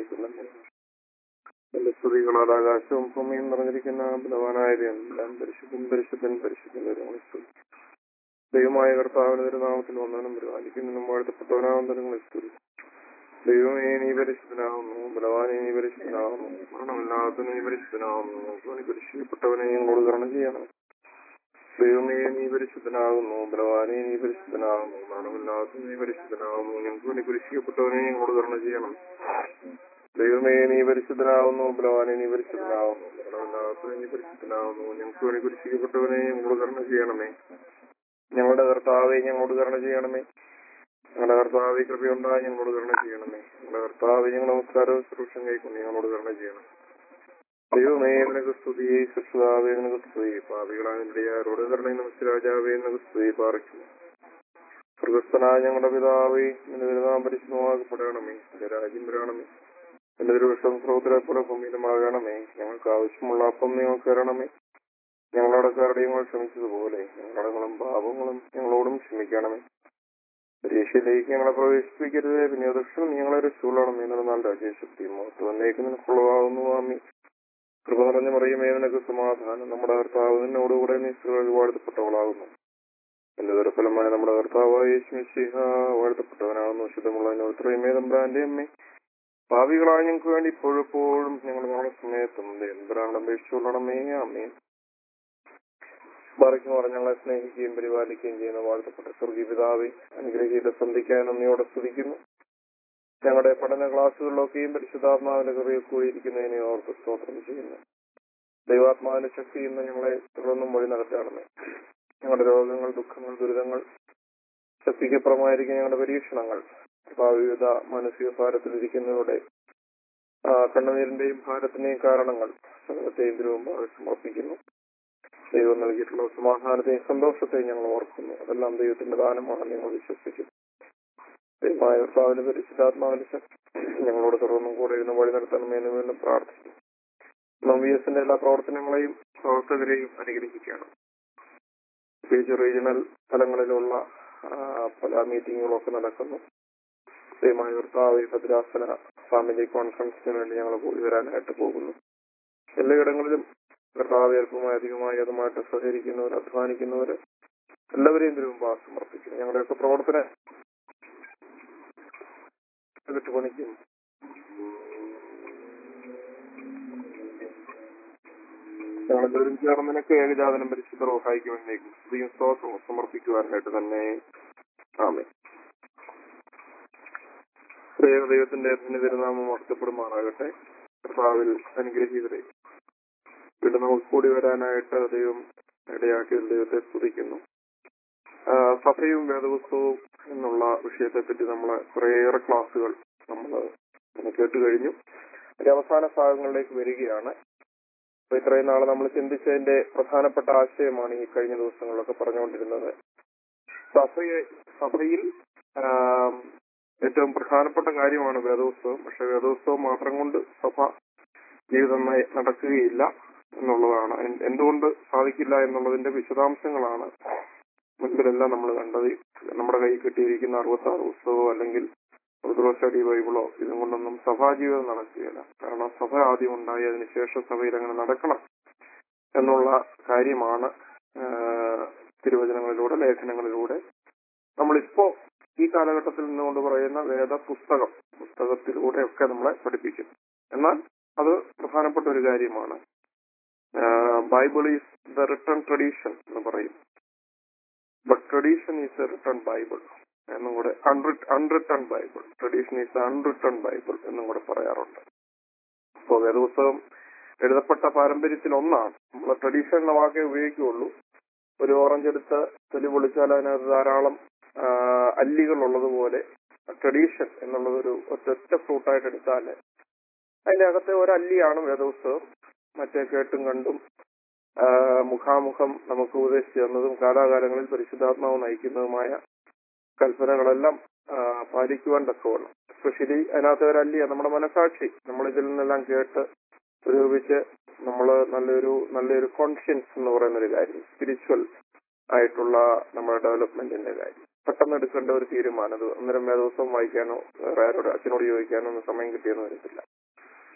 തന്നെ എന്റെ സ്തുതികളാൽ ആകാശവും ഭൂമിയും നിറഞ്ഞിരിക്കുന്ന ബലവാനായ എല്ലാം പരിശുദ്ധൻ പരിശുദ്ധൻ പരിശുദ്ധൻ ദൈവമേ സ്തുതി. ദൈവമായ കർത്താവിന് തിരുനാമത്തിൽ വന്നവനും പരിപാലിക്കുന്നതിനും വാഴ്ത്തപ്പെട്ടവനാകുന്ന നിങ്ങളെ സ്തുതി ദൈവമേ നീ പരിശുദ്ധനാകുന്നു ബലവാനെ നീ പരിശുദ്ധനാകുന്നു മരണമില്ലാത്ത നീ പരിശുദ്ധനാകുന്നു നീ പരിശുദ്ധപ്പെട്ടവനെ ഞങ്ങളോട് കരണം ചെയ്യണം ദൈവമേ നീ പരിശുദ്ധനാകുന്നു ബലവാനെ നീ പരിശുദ്ധനാകുന്നു മരണമില്ലാത്ത നീ പരിശുദ്ധനാകുന്നു ഞങ്ങൾക്ക് വേണ്ടി കുരിശിക്കപ്പെട്ടവനെ ഞങ്ങളോട് കരണം ചെയ്യണം ദൈവമേ നീ പരിശുദ്ധനാകുന്നു ബലവാനെ നീ പരിശുദ്ധനാകുന്നു മരണമില്ലാത്ത നീ പരിശുദ്ധനാകുന്നു ഞങ്ങൾക്ക് വേണ്ടി കുരിശിക്കപ്പെട്ടവനെ ഞങ്ങളോട് കരണം ചെയ്യണമേ ഞങ്ങളുടെ കർത്താവെ ഞങ്ങളോട് കരുണ ചെയ്യണമേ ഞങ്ങളുടെ കർത്താവെ കൃപയുണ്ടായി ഞങ്ങളോട് കരുണ ചെയ്യണമേ ഞങ്ങളുടെ കർത്താവെ ഞങ്ങൾ നമസ്കാരവും ശുശ്രൂഷം കൈക്കൊണ്ട് ഞങ്ങളോട് കരുണ ചെയ്യണം ദൈവമേ നിനക്ക് സ്തുതി സൃഷ്ടാവേ നിനക്ക് സ്തുതി പാപികളായ നിന്റെയാരോട് കരുണയും നമസ്ത രാജാവേ നിനക്ക് സ്തുതി പാർക്കുന്നു സ്വർഗസ്ഥനായ ഞങ്ങളുടെ പിതാവേ നിന്റെ തിരുനാം പരിശുദ്ധമാകപ്പെടണമേ നിന്റെ രാജ്യം വരണമേ എന്റെ തിരുവിഷം സ്രോതരെ പോലെ ഭൂമിയിലുമാകണമേ ഞങ്ങൾക്ക് ആവശ്യമുള്ള അപ്പം നിങ്ങൾക്ക് തരണമേ ഞങ്ങളുടെ കരടയങ്ങൾ ക്ഷമിച്ചതുപോലെ ഞങ്ങളുടെ പാപങ്ങളും ഞങ്ങളോടും ക്ഷമിക്കണമേ പരീക്ഷയിലേക്ക് ഞങ്ങളെ പ്രവേശിപ്പിക്കരുത് പിന്നെ ദക്ഷിണം ഞങ്ങളെ രക്ഷകളാണ് എന്നുള്ള നല്ല രാജ്യശക്തി മഹത്വന്നേക്ക് നിനക്കുള്ളതാകുന്നു ആമി കൃപ നിറഞ്ഞ മറിയമേ നിനക്ക് സമാധാനം നമ്മുടെ കർത്താവ് നിന്നോടുകൂടെ നീ സ്ത്രീകൾ വാഴ്ത്തപ്പെട്ടവളാകുന്നു എന്റെ ദുരഫലമായ നമ്മുടെ കർത്താവായ യേശുമിശിഹ വാഴ്ത്തപ്പെട്ടവനാകുന്നു ശുദ്ധമുള്ള നോത്രയമേ തമ്പ്രാന്റെ അമ്മേ ഭാവികളായ ഞങ്ങൾക്ക് വേണ്ടി ഇപ്പോഴെപ്പോഴും ഞങ്ങൾ ഞങ്ങളുടെ സമയത്തും എന്തിനാണ് അപേക്ഷിച്ചുകൊള്ളണമേ അമ്മേ ബാറയ്ക്കുമാർ ഞങ്ങളെ സ്നേഹിക്കുകയും പരിപാലിക്കുകയും ചെയ്യുന്ന വാഴ്ത്തപ്പെട്ട സ്വർഗീയ പിതാവെ അനുഗ്രഹീത സന്ധിക്കാൻ നന്ദിയോടെ സ്തുതിക്കുന്നു ഞങ്ങളുടെ പഠന ക്ലാസ്സുകളിലൊക്കെയും പരിശുദ്ധാത്മാവിന്റെ കൃപയിൽ കൂടിയിരിക്കുന്നതിനെ ഓർത്ത് സ്തോത്രം ചെയ്യുന്നു ദൈവാത്മാവിന്റെ ശക്തി ഇന്ന് ഞങ്ങളെ തുടർന്നും വഴി നടത്തണമേ ഞങ്ങളുടെ രോഗങ്ങൾ ദുഃഖങ്ങൾ ദുരിതങ്ങൾ ശക്തിക്കപ്പുറമായിരിക്കുന്ന ഞങ്ങളുടെ പരീക്ഷണങ്ങൾ വിവിധ മാനസിക ഭാരത്തിലിരിക്കുന്നവരുടെ ആ, കണ്ണുനീരിന്റെയും ഭാരത്തിന്റെയും കാരണങ്ങൾ സകലത്തെയും തിരുവുമ്പാകെ സമർപ്പിക്കുന്നു ദൈവം നൽകിയിട്ടുള്ള സമാധാനത്തെയും സന്തോഷത്തെയും ഞങ്ങൾ ഓർക്കുന്നു അതെല്ലാം ദൈവത്തിന്റെ ദാനമാണെന്ന് ഞങ്ങൾ വിശ്വസിക്കുന്നു ദൈവമായ കർത്താവിന്റെ പരിശുദ്ധാത്മാവിന്റെ ശക്തി ഞങ്ങളോട് തുടർന്നും കൂടെ ഇരുന്ന് വഴി നടത്തണമെന്ന് വീണ്ടും പ്രാർത്ഥിക്കുന്നു നാം വി എസിന്റെ എല്ലാ പ്രവർത്തനങ്ങളെയും പ്രവർത്തകരെയും അനുഗ്രഹിക്കണം പ്രത്യേകിച്ച് റീജിയണൽ തലങ്ങളിലുള്ള ആ, പല മീറ്റിങ്ങുകളൊക്കെ നടക്കുന്നു ദൈവമായ കർത്താവ് ഈ ഭദ്രാസന ഫാമിലി കോൺഫറൻസിന് വേണ്ടി ഞങ്ങൾ കൂടി വരാനായിട്ട് പോകുന്നു എല്ലായിടങ്ങളിലും കർത്താവ് അല്പമായി അധികമായി അതുമായിട്ട് സഹകരിക്കുന്നവർ അധ്വാനിക്കുന്നവർ എല്ലാവരെയും തിരുമുമ്പാ സമർപ്പിക്കുന്നു ഞങ്ങളുടെയൊക്കെ പ്രവർത്തന പണിക്കും ഞങ്ങളെല്ലാവരും ചേർന്ന് നിനക്ക് ഏകജാതനം പരിശുദ്ധ റോഹായിക്ക് വേണ്ടിയേക്കും സ്തുതിയും സ്തോത്രവും സമർപ്പിക്കുവാനായിട്ട് തന്നെ ആമേ ദൈവ ദൈവത്തിന്റെ തിരുനാമം വാഴ്ത്തപ്പെടുമാറാകട്ടെ കർത്താവിൽ അനുഗ്രഹീതരെ വീണ്ടും നമുക്ക് കൂടി വരാനായിട്ട് ദൈവം ഇടയാക്കിയ ദൈവത്തെ സ്തുതിക്കുന്നു ആ, സഭയും വേദപുസ്തകവും എന്നുള്ള വിഷയത്തെപ്പറ്റി നമ്മൾ കുറേയേറെ ക്ലാസ്സുകൾ നമ്മൾ കേട്ട് കഴിഞ്ഞു അതിന്റെ അവസാന ഭാഗങ്ങളിലേക്ക് വരികയാണ് അപ്പൊ ഇത്രയും നാളെ നമ്മൾ ചിന്തിച്ചതിന്റെ പ്രധാനപ്പെട്ട ആശയമാണ് ഈ കഴിഞ്ഞ ദിവസങ്ങളിലൊക്കെ പറഞ്ഞുകൊണ്ടിരുന്നത് സഭയെ സഭയിൽ ആം, ഏറ്റവും പ്രധാനപ്പെട്ട കാര്യമാണ് വേദോത്സവം പക്ഷെ വേദോത്സവം മാത്രം കൊണ്ട് സഭ ജീവിതം നയ- നടക്കുകയില്ല എന്നുള്ളതാണ് എൻ- എന്തുകൊണ്ട് സാധിക്കില്ല എന്നുള്ളതിന്റെ വിശദാംശങ്ങളാണ് മുൻപിലെല്ലാം നമ്മൾ കണ്ടത് നമ്മുടെ കയ്യിൽ കിട്ടിയിരിക്കുന്ന അറുപത്തി ആറ് പുസ്തകമോ അല്ലെങ്കിൽ ഓർത്തഡോക്സ് സ്റ്റഡി ബൈബിളോ ഇതും കൊണ്ടൊന്നും സഭാജീവിതം നടക്കുകയില്ല കാരണം സഭ ആദ്യം ഉണ്ടായി അതിനുശേഷം സഭയിൽ അങ്ങനെ നടക്കണം എന്നുള്ള കാര്യമാണ് ആ, തിരുവചനങ്ങളിലൂടെ ലേഖനങ്ങളിലൂടെ നമ്മളിപ്പോ ഈ കാലഘട്ടത്തിൽ നിന്നുകൊണ്ട് പറയുന്ന വേദ പുസ്തകം പുസ്തകത്തിലൂടെ ഒക്കെ നമ്മളെ പഠിപ്പിക്കും എന്നാൽ അത് പ്രധാനപ്പെട്ട ഒരു കാര്യമാണ് Bible is the written tradition എന്ന് പറയും but tradition is a written Bible എന്നും കൂടെ unwritten Bible tradition is unwritten Bible എന്നും കൂടെ പറയാറുണ്ട് അപ്പോൾ വേദപുസ്തകം എഴുതപ്പെട്ട പാരമ്പര്യത്തിൽ ഒന്നാണ് നമ്മൾ ട്രഡീഷൻ എന്ന വാക്കേ ഉപയോഗിക്കുകയുള്ളൂ ഒരു ഓറഞ്ച് എടുത്ത് തൊലി പൊളിച്ചാൽ അതിനകത്ത് ധാരാളം ആ, അല്ലികൾ ഉള്ളതുപോലെ ട്രഡീഷൻ എന്നുള്ളത് ഒരു ഒറ്റ ഫ്രൂട്ടായിട്ട് എടുത്താൽ അതിന്റെ അകത്തെ ഒരു അല്ലിയാണ് വേദപുസ്തകം മറ്റേ കേട്ടും കണ്ടും ആ, മുഖാമുഖം നമുക്ക് ഉപദേശിച്ചു തന്നതും കാലാകാലങ്ങളിൽ പരിശുദ്ധാത്മാവ് നയിക്കുന്നതുമായ കൽപ്പനകളെല്ലാം ആ, പാലിക്കുവാൻ തക്കവണ്ണം സ്പെഷ്യലി അതിനകത്ത് ഒരു അല്ലിയ നമ്മുടെ മനസാക്ഷി നമ്മൾ ഇതിൽ നിന്നെല്ലാം കേട്ട് സ്വരൂപിച്ച് നമ്മൾ നല്ലൊരു നല്ലൊരു കോൺഷ്യൻസ് എന്ന് പറയുന്ന ഒരു കാര്യം സ്പിരിച്വൽ ആയിട്ടുള്ള നമ്മുടെ ഡെവലപ്മെന്റിന്റെ കാര്യം പെട്ടെന്ന് എടുക്കേണ്ട ഒരു തീരുമാനം അത് അന്നേരം വേദോത്സവം വായിക്കാനോ വേറെ ആരോട് അച്ഛനോട് ചോദിക്കാനോ ഒന്നും സമയം കിട്ടിയെന്ന് വരത്തില്ല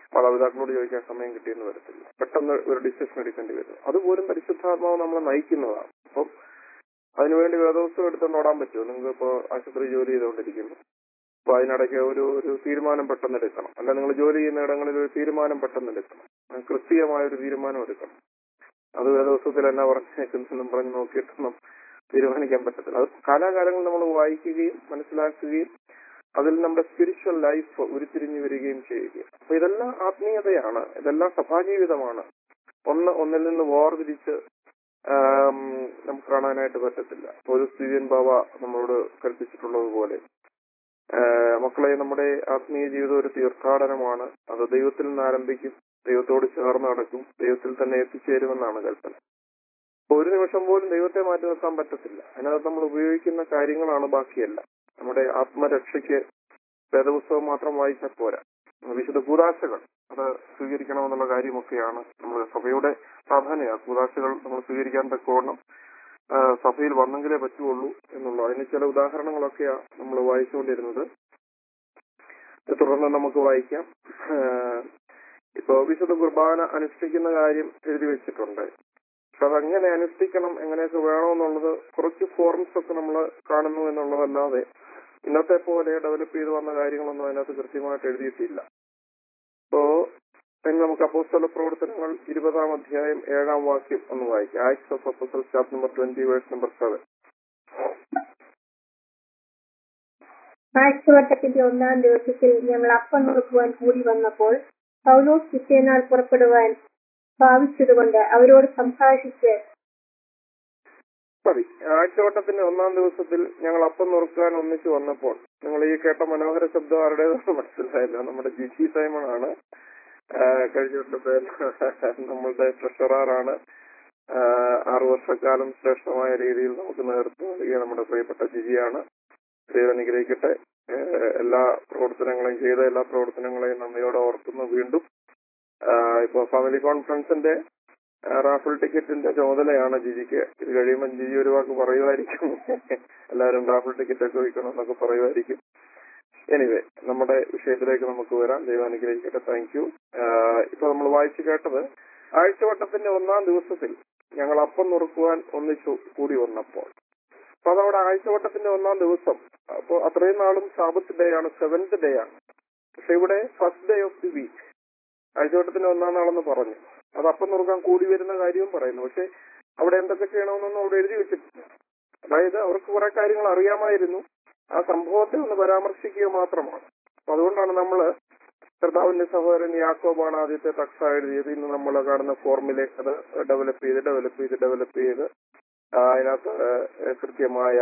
മാതാപിതാക്കളോട് ചോദിക്കാൻ സമയം കിട്ടിയെന്ന് വരത്തില്ല പെട്ടെന്ന് ഒരു ഡിസിഷൻ എടുക്കേണ്ടി വരും അതുപോലും പരിശുദ്ധാത്മാവ് നമ്മളെ നയിക്കുന്നതാണ് അപ്പം അതിനുവേണ്ടി വേദവസ്തു എടുത്തുകൊണ്ട് ഓടാൻ പറ്റുമോ നിങ്ങൾക്ക് ഇപ്പോൾ ആശുപത്രി ജോലി ചെയ്തുകൊണ്ടിരിക്കുന്നു അപ്പൊ അതിനിടയ്ക്ക് ഒരു ഒരു തീരുമാനം പെട്ടെന്ന് എടുക്കണം അല്ല നിങ്ങൾ ജോലി ചെയ്യുന്ന ഇടങ്ങളിൽ ഒരു തീരുമാനം പെട്ടെന്ന് എടുക്കണം ആ, കൃത്യമായ ഒരു തീരുമാനം എടുക്കണം അത് വേദവസ്തുത്തിൽ എന്നാ പറഞ്ഞേക്കുന്നെന്നും പറഞ്ഞ് നോക്കിയിട്ടൊന്നും തീരുമാനിക്കാൻ പറ്റത്തില്ല അത് കാലാകാലങ്ങൾ നമ്മൾ വായിക്കുകയും മനസ്സിലാക്കുകയും അതിൽ നമ്മുടെ സ്പിരിച്വൽ ലൈഫ് ഉരുത്തിരിഞ്ഞു വരികയും ചെയ്യുക അപ്പൊ ഇതെല്ലാം ആത്മീയതയാണ് ഇതെല്ലാം സഭാജീവിതമാണ് ഒന്ന് ഒന്നിൽ നിന്ന് വേർതിരിച്ച് ആം, നമുക്ക് കാണാനായിട്ട് പറ്റത്തില്ല ഒരു സ്ഥിതിയൻ ബാബ നമ്മളോട് കൽപ്പിച്ചിട്ടുള്ളതുപോലെ ആ, മക്കളെ നമ്മുടെ ആത്മീയ ജീവിതം ഒരു തീർത്ഥാടനമാണ് അത് ദൈവത്തിൽ നിന്ന് ആരംഭിക്കും ദൈവത്തോട് ചേർന്ന് നടക്കും ദൈവത്തിൽ തന്നെ എത്തിച്ചേരുമെന്നാണ് കൽപ്പന അപ്പൊ ഒരു നിമിഷം പോലും ദൈവത്തെ മാറ്റി നിർത്താൻ പറ്റത്തില്ല അതിനകത്ത് നമ്മൾ ഉപയോഗിക്കുന്ന കാര്യങ്ങളാണ് ബാക്കിയല്ല നമ്മുടെ ആത്മരക്ഷയ്ക്ക് വേദപുസ്തകം മാത്രം വായിച്ചാൽ പോരാ വിശുദ്ധ കൂതാശകൾ അത് സ്വീകരിക്കണമെന്നുള്ള കാര്യമൊക്കെയാണ് നമ്മൾ സഭയുടെ പ്രാധാന്യ കൂതാശകൾ നമ്മൾ സ്വീകരിക്കാൻ തക്കവണ്ണം ആ, സഭയിൽ വന്നെങ്കിലേ പറ്റുള്ളൂ എന്നുള്ളൂ അതിന് ചില ഉദാഹരണങ്ങളൊക്കെയാണ് നമ്മൾ വായിച്ചുകൊണ്ടിരുന്നത് തുടർന്ന് നമുക്ക് വായിക്കാം ആ, ഇപ്പൊ വിശുദ്ധ കുർബാന അനുഷ്ഠിക്കുന്ന കാര്യം എഴുതി വെച്ചിട്ടുണ്ട് പക്ഷെ അതെങ്ങനെ അനുഷ്ഠിക്കണം എങ്ങനെയൊക്കെ വേണമെന്നുള്ളത് കുറച്ച് ഫോർംസ് ഒക്കെ നമ്മൾ കാണുന്നു എന്നുള്ളതല്ലാതെ ഇന്നത്തെ പോലെ ഡെവലപ്പ് ചെയ്ത് വന്ന കാര്യങ്ങളൊന്നും അതിനകത്ത് കൃത്യമായിട്ട് എഴുതിയിട്ടില്ല അപ്പോ ഇനി നമുക്ക് അപ്പോസ്തല പ്രവർത്തനങ്ങൾ ഇരുപതാം അധ്യായം ഏഴാം വാക്യം ഒന്ന് വായിക്കാം Acts of apostle chapter number twenty verse number seven ആഴ്ചവട്ടത്തിന്റെ ഒന്നാം ദിവസത്തിൽ ഞങ്ങൾ അപ്പം നുറുക്കുവാൻ കൂടി വന്നപ്പോൾ പൗലോസ് പിറ്റേന്നാൾ പുറപ്പെടുവാൻ ഭാവിച്ചതുകൊണ്ട് അവരോട് സംഭാഷിച്ച് മതി ആഴ്ചവട്ടത്തിന്റെ ഒന്നാം ദിവസത്തിൽ ഞങ്ങൾ അപ്പം നുറുക്കാൻ ഒന്നിച്ചു വന്നപ്പോൾ നിങ്ങൾ ഈ കേട്ട മനോഹര ശബ്ദം ആരുടേതെന്ന് മനസ്സിലായില്ല നമ്മുടെ ജിജി സൈമൺ ആണ് ആ, കഴിഞ്ഞ വർഷത്തെ നമ്മളുടെ ട്രഷറാണ് ആറു വർഷക്കാലം ശ്രേഷ്ഠമായ രീതിയിൽ നമുക്ക് നേതൃത്വം നൽകിയ നമ്മുടെ പ്രിയപ്പെട്ട ജിജിയാണ് ദൈവം അനുഗ്രഹിക്കട്ടെ ആ, എല്ലാ പ്രവർത്തനങ്ങളെയും ചെയ്ത എല്ലാ പ്രവർത്തനങ്ങളെയും നന്ദിയോടെ ഓർക്കുന്നു വീണ്ടും ആ, ഇപ്പൊ ഫാമിലി കോൺഫറൻസിന്റെ ആ, റാഫിൾ ടിക്കറ്റിന്റെ ചുമതലയാണ് ജിജിക്ക് ഇത് കഴിയുമ്പോൾ ജിജി ഒരു വാക്ക് പറയുമായിരിക്കും എല്ലാവരും റാഫിൾ ടിക്കറ്റ് ഒക്കെ വയ്ക്കണം എന്നൊക്കെ പറയുമായിരിക്കും എനിവേ നമ്മുടെ വിഷയത്തിലേക്ക് നമുക്ക് വരാം ദൈവം അനുഗ്രഹിക്കട്ടെ താങ്ക് യു ഇപ്പൊ നമ്മൾ വായിച്ചു കേട്ടത് ആഴ്ചവട്ടത്തിന്റെ ഒന്നാം ദിവസത്തിൽ ഞങ്ങൾ അപ്പം നുറുക്കുവാൻ ഒന്നിച്ചു കൂടി വന്നപ്പോൾ അപ്പൊ അതവിടെ ആഴ്ചവട്ടത്തിന്റെ ഒന്നാം ദിവസം അപ്പൊ അത്രയും നാളും സാബത്ത് ഡേ ആണ് സെവൻത് ഡേ ആണ് പക്ഷെ ഇവിടെ first day of the week ആഴ്ചവട്ടത്തിന്റെ ഒന്നാം നാളെന്ന് പറഞ്ഞു അത് അപ്പം നുറുക്കാൻ കൂടി വരുന്ന കാര്യവും പറയുന്നു പക്ഷെ അവിടെ എന്തൊക്കെ ചെയ്യണമെന്നൊന്നും അവിടെ എഴുതി വെച്ചിട്ടില്ല അതായത് അവർക്ക് കുറെ കാര്യങ്ങൾ അറിയാമായിരുന്നു ആ സംഭവത്തെ ഒന്ന് പരാമർശിക്കുക മാത്രമാണ് അപ്പൊ അതുകൊണ്ടാണ് നമ്മള് കർത്താവിന്റെ സഹോദരൻ യാക്കോബാണ് ആദ്യത്തെ തക്സ എഴുതിയത് ഇന്ന് നമ്മൾ കാണുന്ന ഫോർമുലേക്ക് അത് ഡെവലപ്പ് ചെയ്ത് ഡെവലപ്പ് ചെയ്ത് ഡെവലപ്പ് ചെയ്ത് ആ, അതിനകത്ത് ഏഹ്, കൃത്യമായ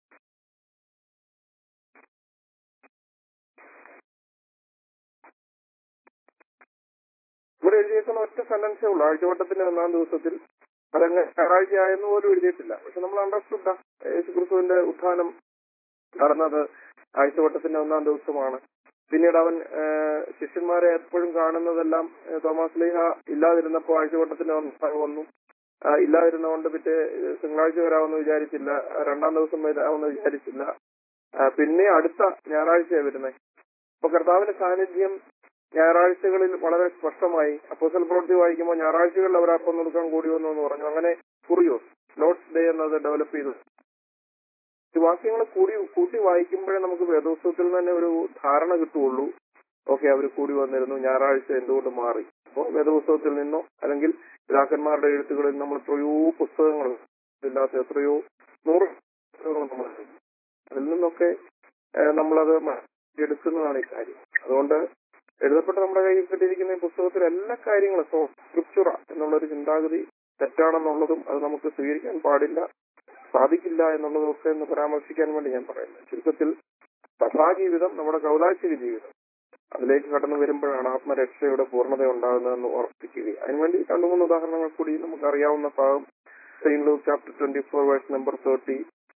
ഇവിടെ എഴുതിയേക്കുന്ന ഒറ്റ സെന്റൻസേ ഉള്ളൂ ആഴ്ചവട്ടത്തിന്റെ ഒന്നാം ദിവസത്തിൽ അതങ്ങ് ഞായറാഴ്ച ആയെന്ന് പോലും എഴുതിയിട്ടില്ല പക്ഷെ നമ്മൾ അണ്ടർസ്റ്റുഡ യേശു ക്രിസ്തുവിന്റെ ഉത്ഥാനം നടന്നത് ആഴ്ചവട്ടത്തിന്റെ ഒന്നാം ദിവസമാണ് പിന്നീട് അവൻ ഏഹ്, ശിഷ്യന്മാരെ എപ്പോഴും കാണുന്നതെല്ലാം ഏഹ്, തോമസ് ലീഹ ഇല്ലാതിരുന്നപ്പോ ആഴ്ചവട്ടത്തിന്റെ ഒന്നാം വന്നു ആ, ഇല്ലാതിരുന്നതുകൊണ്ട് പിറ്റേ ഏഹ്, തിങ്കളാഴ്ച വരാമെന്ന് വിചാരിച്ചില്ല ആ, രണ്ടാം ദിവസം വരാമെന്ന് വിചാരിച്ചില്ല ആ, പിന്നെ അടുത്ത ഞായറാഴ്ചയാണ് വരുന്നത് അപ്പൊ കർത്താവിന്റെ സാന്നിധ്യം ഞായറാഴ്ചകളിൽ വളരെ സ്പഷ്ടമായി അപ്പോസൽ പ്രവൃത്തി വായിക്കുമ്പോൾ ഞായറാഴ്ചകളിൽ അവർ അപ്പം കൊടുക്കാൻ കൂടി വന്നു എന്ന് പറഞ്ഞു അങ്ങനെ കുറിയോസ് ലോഡ്സ് ഡേ എന്നത് ഡെവലപ്പ് ചെയ്തു ഈ വാക്യങ്ങൾ കൂടി കൂട്ടി വായിക്കുമ്പോഴേ നമുക്ക് വേദോത്സവത്തിൽ തന്നെ ഒരു ധാരണ കിട്ടുള്ളൂ ഓക്കെ അവർ കൂടി വന്നിരുന്നു ഞായറാഴ്ച എന്തുകൊണ്ട് മാറി അപ്പോൾ വേദോത്സവത്തിൽ നിന്നോ അല്ലെങ്കിൽ പിതാക്കന്മാരുടെ എഴുത്തുകളിൽ നമ്മൾ എത്രയോ പുസ്തകങ്ങൾ ഇല്ലാത്ത എത്രയോ നൂറ് പുസ്തകങ്ങൾ നമ്മൾ എഴുതി. അതിൽ നിന്നൊക്കെ ഏഹ്, നമ്മളത് മ- എടുക്കുന്നതാണ് ഈ കാര്യം അതുകൊണ്ട് എഴുതപ്പെട്ട നമ്മുടെ കയ്യിൽ കിട്ടിയിരിക്കുന്ന ഈ പുസ്തകത്തിൽ എല്ലാ കാര്യങ്ങളും സോ സ്ക്രിപ്ചുറ എന്നുള്ളൊരു ചിന്താഗതി തെറ്റാണെന്നുള്ളതും അത് നമുക്ക് സ്വീകരിക്കാൻ പാടില്ല സാധിക്കില്ല എന്നുള്ളതും ഒക്കെ ഒന്ന് പരാമർശിക്കാൻ വേണ്ടി ഞാൻ പറയുന്നത് ചുരുക്കത്തിൽ സഭാജീവിതം നമ്മുടെ കൗലാശിക ജീവിതം അതിലേക്ക് കടന്നു വരുമ്പോഴാണ് ആത്മരക്ഷയുടെ പൂർണ്ണത ഉണ്ടാകുന്നതെന്ന് ഓർപ്പിക്കുക അതിനുവേണ്ടി രണ്ടു മൂന്ന് ഉദാഹരണങ്ങൾ കൂടി നമുക്ക് അറിയാവുന്ന ഭാഗം Saint Luke chapter twenty four verse number thirty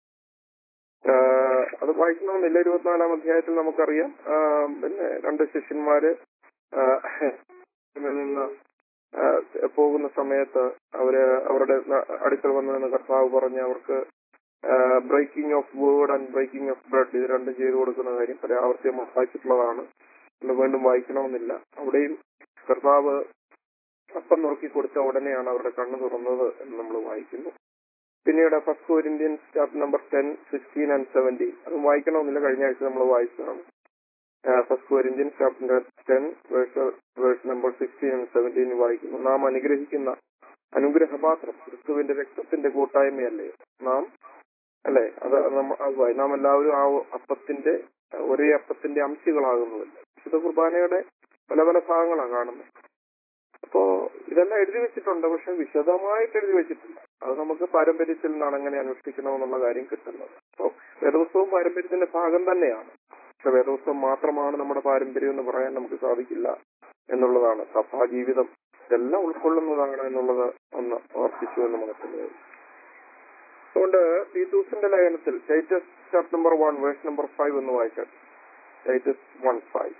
അത് വായിക്കണമെന്നില്ല ഇരുപത്തിനാലാം അധ്യായത്തിൽ നമുക്കറിയാം ആ, പിന്നെ രണ്ട് ശിഷ്യന്മാര് ആ, ഇതിൽ നിന്ന് ആ, പോകുന്ന സമയത്ത് അവര് അവരുടെ ന- അടുക്കൽ വന്നതെന്ന് കർത്താവ് പറഞ്ഞ് അവർക്ക് breaking of word and breaking of bread ഇത് രണ്ടും ചെയ്തു കൊടുക്കുന്ന കാര്യം പല ആവർത്തിയം വായിച്ചിട്ടുള്ളതാണ് ഇത് വീണ്ടും വായിക്കണമെന്നില്ല അവിടെയും കർത്താവ് അപ്പം നുറുക്കി കൊടുത്ത ഉടനെയാണ് അവരുടെ കണ്ണു തുറന്നത് എന്ന് നമ്മൾ വായിക്കുന്നു പിന്നീട് first Corinthians chapter number ten sixteen and seventeen അത് വായിക്കണമെന്നില്ല കഴിഞ്ഞ ആഴ്ച നമ്മൾ വായിച്ചതാണ് first Corinthians chapter ten verse verse number sixteen and seventeen വായിക്കുന്നു നാം അനുഗ്രഹിക്കുന്ന അനുഗ്രഹപാത്രം ക്രിസ്തുവിന്റെ രക്തത്തിന്റെ കൂട്ടായ്മയല്ലേ നാം അല്ലെ അത് നമ്മ- അത് വായി- നാം എല്ലാവരും ആ അപ്പത്തിന്റെ ഒരേ അപ്പത്തിന്റെ അംശികളാകുന്നതല്ലേ വിശുദ്ധ കുർബാനയുടെ പല പല ഭാഗങ്ങളാണ് കാണുന്നത് അപ്പോ ഇതെല്ലാം എഴുതി വെച്ചിട്ടുണ്ട് പക്ഷെ വിശദമായിട്ട് എഴുതി വെച്ചിട്ടില്ല അത് നമുക്ക് പാരമ്പര്യത്തിൽ നിന്നാണ് എങ്ങനെ അനുഷ്ഠിക്കണമെന്നുള്ള കാര്യം കിട്ടുന്നത് അപ്പോൾ വേദോത്സവം പാരമ്പര്യത്തിന്റെ ഭാഗം തന്നെയാണ് പക്ഷെ വേദോത്സവം മാത്രമാണ് നമ്മുടെ പാരമ്പര്യം എന്ന് പറയാൻ നമുക്ക് സാധിക്കില്ല എന്നുള്ളതാണ് സഭാ ജീവിതം ഇതെല്ലാം ഉൾക്കൊള്ളുന്നതാണ് എന്നുള്ളത് ഒന്ന് ഓർപ്പിച്ചു എന്ന് മനസ്സിലായി അതുകൊണ്ട് തീത്തൂസിന്റെ ലേഖനത്തിൽ Titus chapter number one verse number five എന്ന് വായിച്ചാൽ ടൈറ്റസ് വൺ ഫൈവ്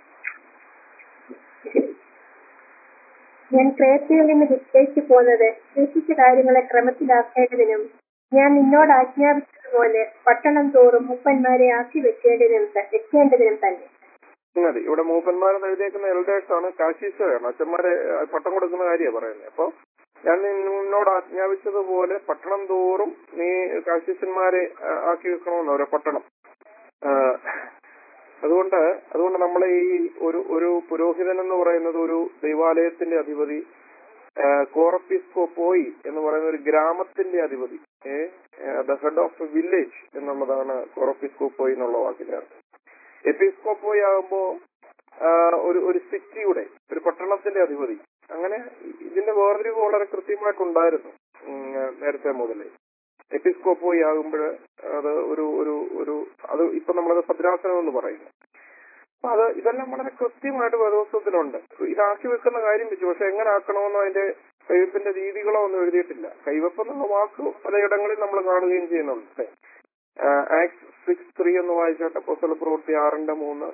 ഞാൻ ക്രേത്തയിൽ നിന്ന് വിട്ടേക്ക് പോന്നത് ശേഷിച്ച കാര്യങ്ങളെ ക്രമത്തിലാക്കേണ്ടതിനും ഞാൻ നിന്നോട് ആജ്ഞാപിച്ചതുപോലെ പട്ടണം തോറും മുപ്പന്മാരെ ആക്കി വെക്കേണ്ടതിനും ത- വെക്കേണ്ടതിനും തന്നെ മതി ഇവിടെ മൂപ്പന്മാരെന്ന് എഴുതിയേക്കുന്ന എൽഡേഴ്സ് ആണ് കാശീസയാണ് അച്ഛന്മാരെ ആ, പട്ടം കൊടുക്കുന്ന കാര്യമാണ് പറയുന്നത് അപ്പൊ ഞാൻ നിന്നോട് ആജ്ഞാപിച്ചതുപോലെ പട്ടണം തോറും നീ കാശീസന്മാരെ ആ, ആക്കി വെക്കണമെന്ന് അവരെ പട്ടണം ആ, അതുകൊണ്ട് അതുകൊണ്ട് നമ്മളെ ഈ ഒരു ഒരു പുരോഹിതൻ എന്ന് പറയുന്നത് ഒരു ദൈവാലയത്തിന്റെ അധിപതി കോറപ്പിസ്കോപ്പോയി എന്ന് പറയുന്ന ഒരു ഗ്രാമത്തിന്റെ അധിപതി the head of a village എന്നുള്ളതാണ് കോറപ്പിസ്കോപ്പോയി എന്നുള്ള വാക്കിന്റെ അർത്ഥം എപ്പിസ്കോപ്പോയി ആകുമ്പോ ആ, ഒരു ഒരു സിറ്റിയുടെ ഒരു പട്ടണത്തിന്റെ അധിപതി അങ്ങനെ ഇതിന്റെ വേർതിരിവ് വളരെ കൃത്യമായിട്ടുണ്ടായിരുന്നു ഉം, നേരത്തെ മുതലേ എപ്പിസ്കോപ്പോയി ആകുമ്പോൾ അത് ഒരു ഒരു ഒരു അത് ഇപ്പൊ നമ്മളത് ഭദ്രാസനം എന്ന് പറയുന്നു അപ്പൊ അത് ഇതെല്ലാം വളരെ കൃത്യമായിട്ട് വേദോത്സവത്തിലുണ്ട് ഇതാക്കി വെക്കുന്ന കാര്യം വെച്ചു പക്ഷെ എങ്ങനെ ആക്കണമെന്നോ അതിന്റെ കൈവപ്പിന്റെ രീതികളോ ഒന്നും എഴുതിയിട്ടില്ല കൈവപ്പ് എന്നുള്ള വാക്ക് പലയിടങ്ങളിൽ നമ്മൾ കാണുകയും ചെയ്യുന്നുണ്ട് ആക്ട് സിക്സ് ത്രീ എന്ന് വായിച്ചാട്ടെ പുസ്തക പ്രവൃത്തി ആറിന്റെ മൂന്ന്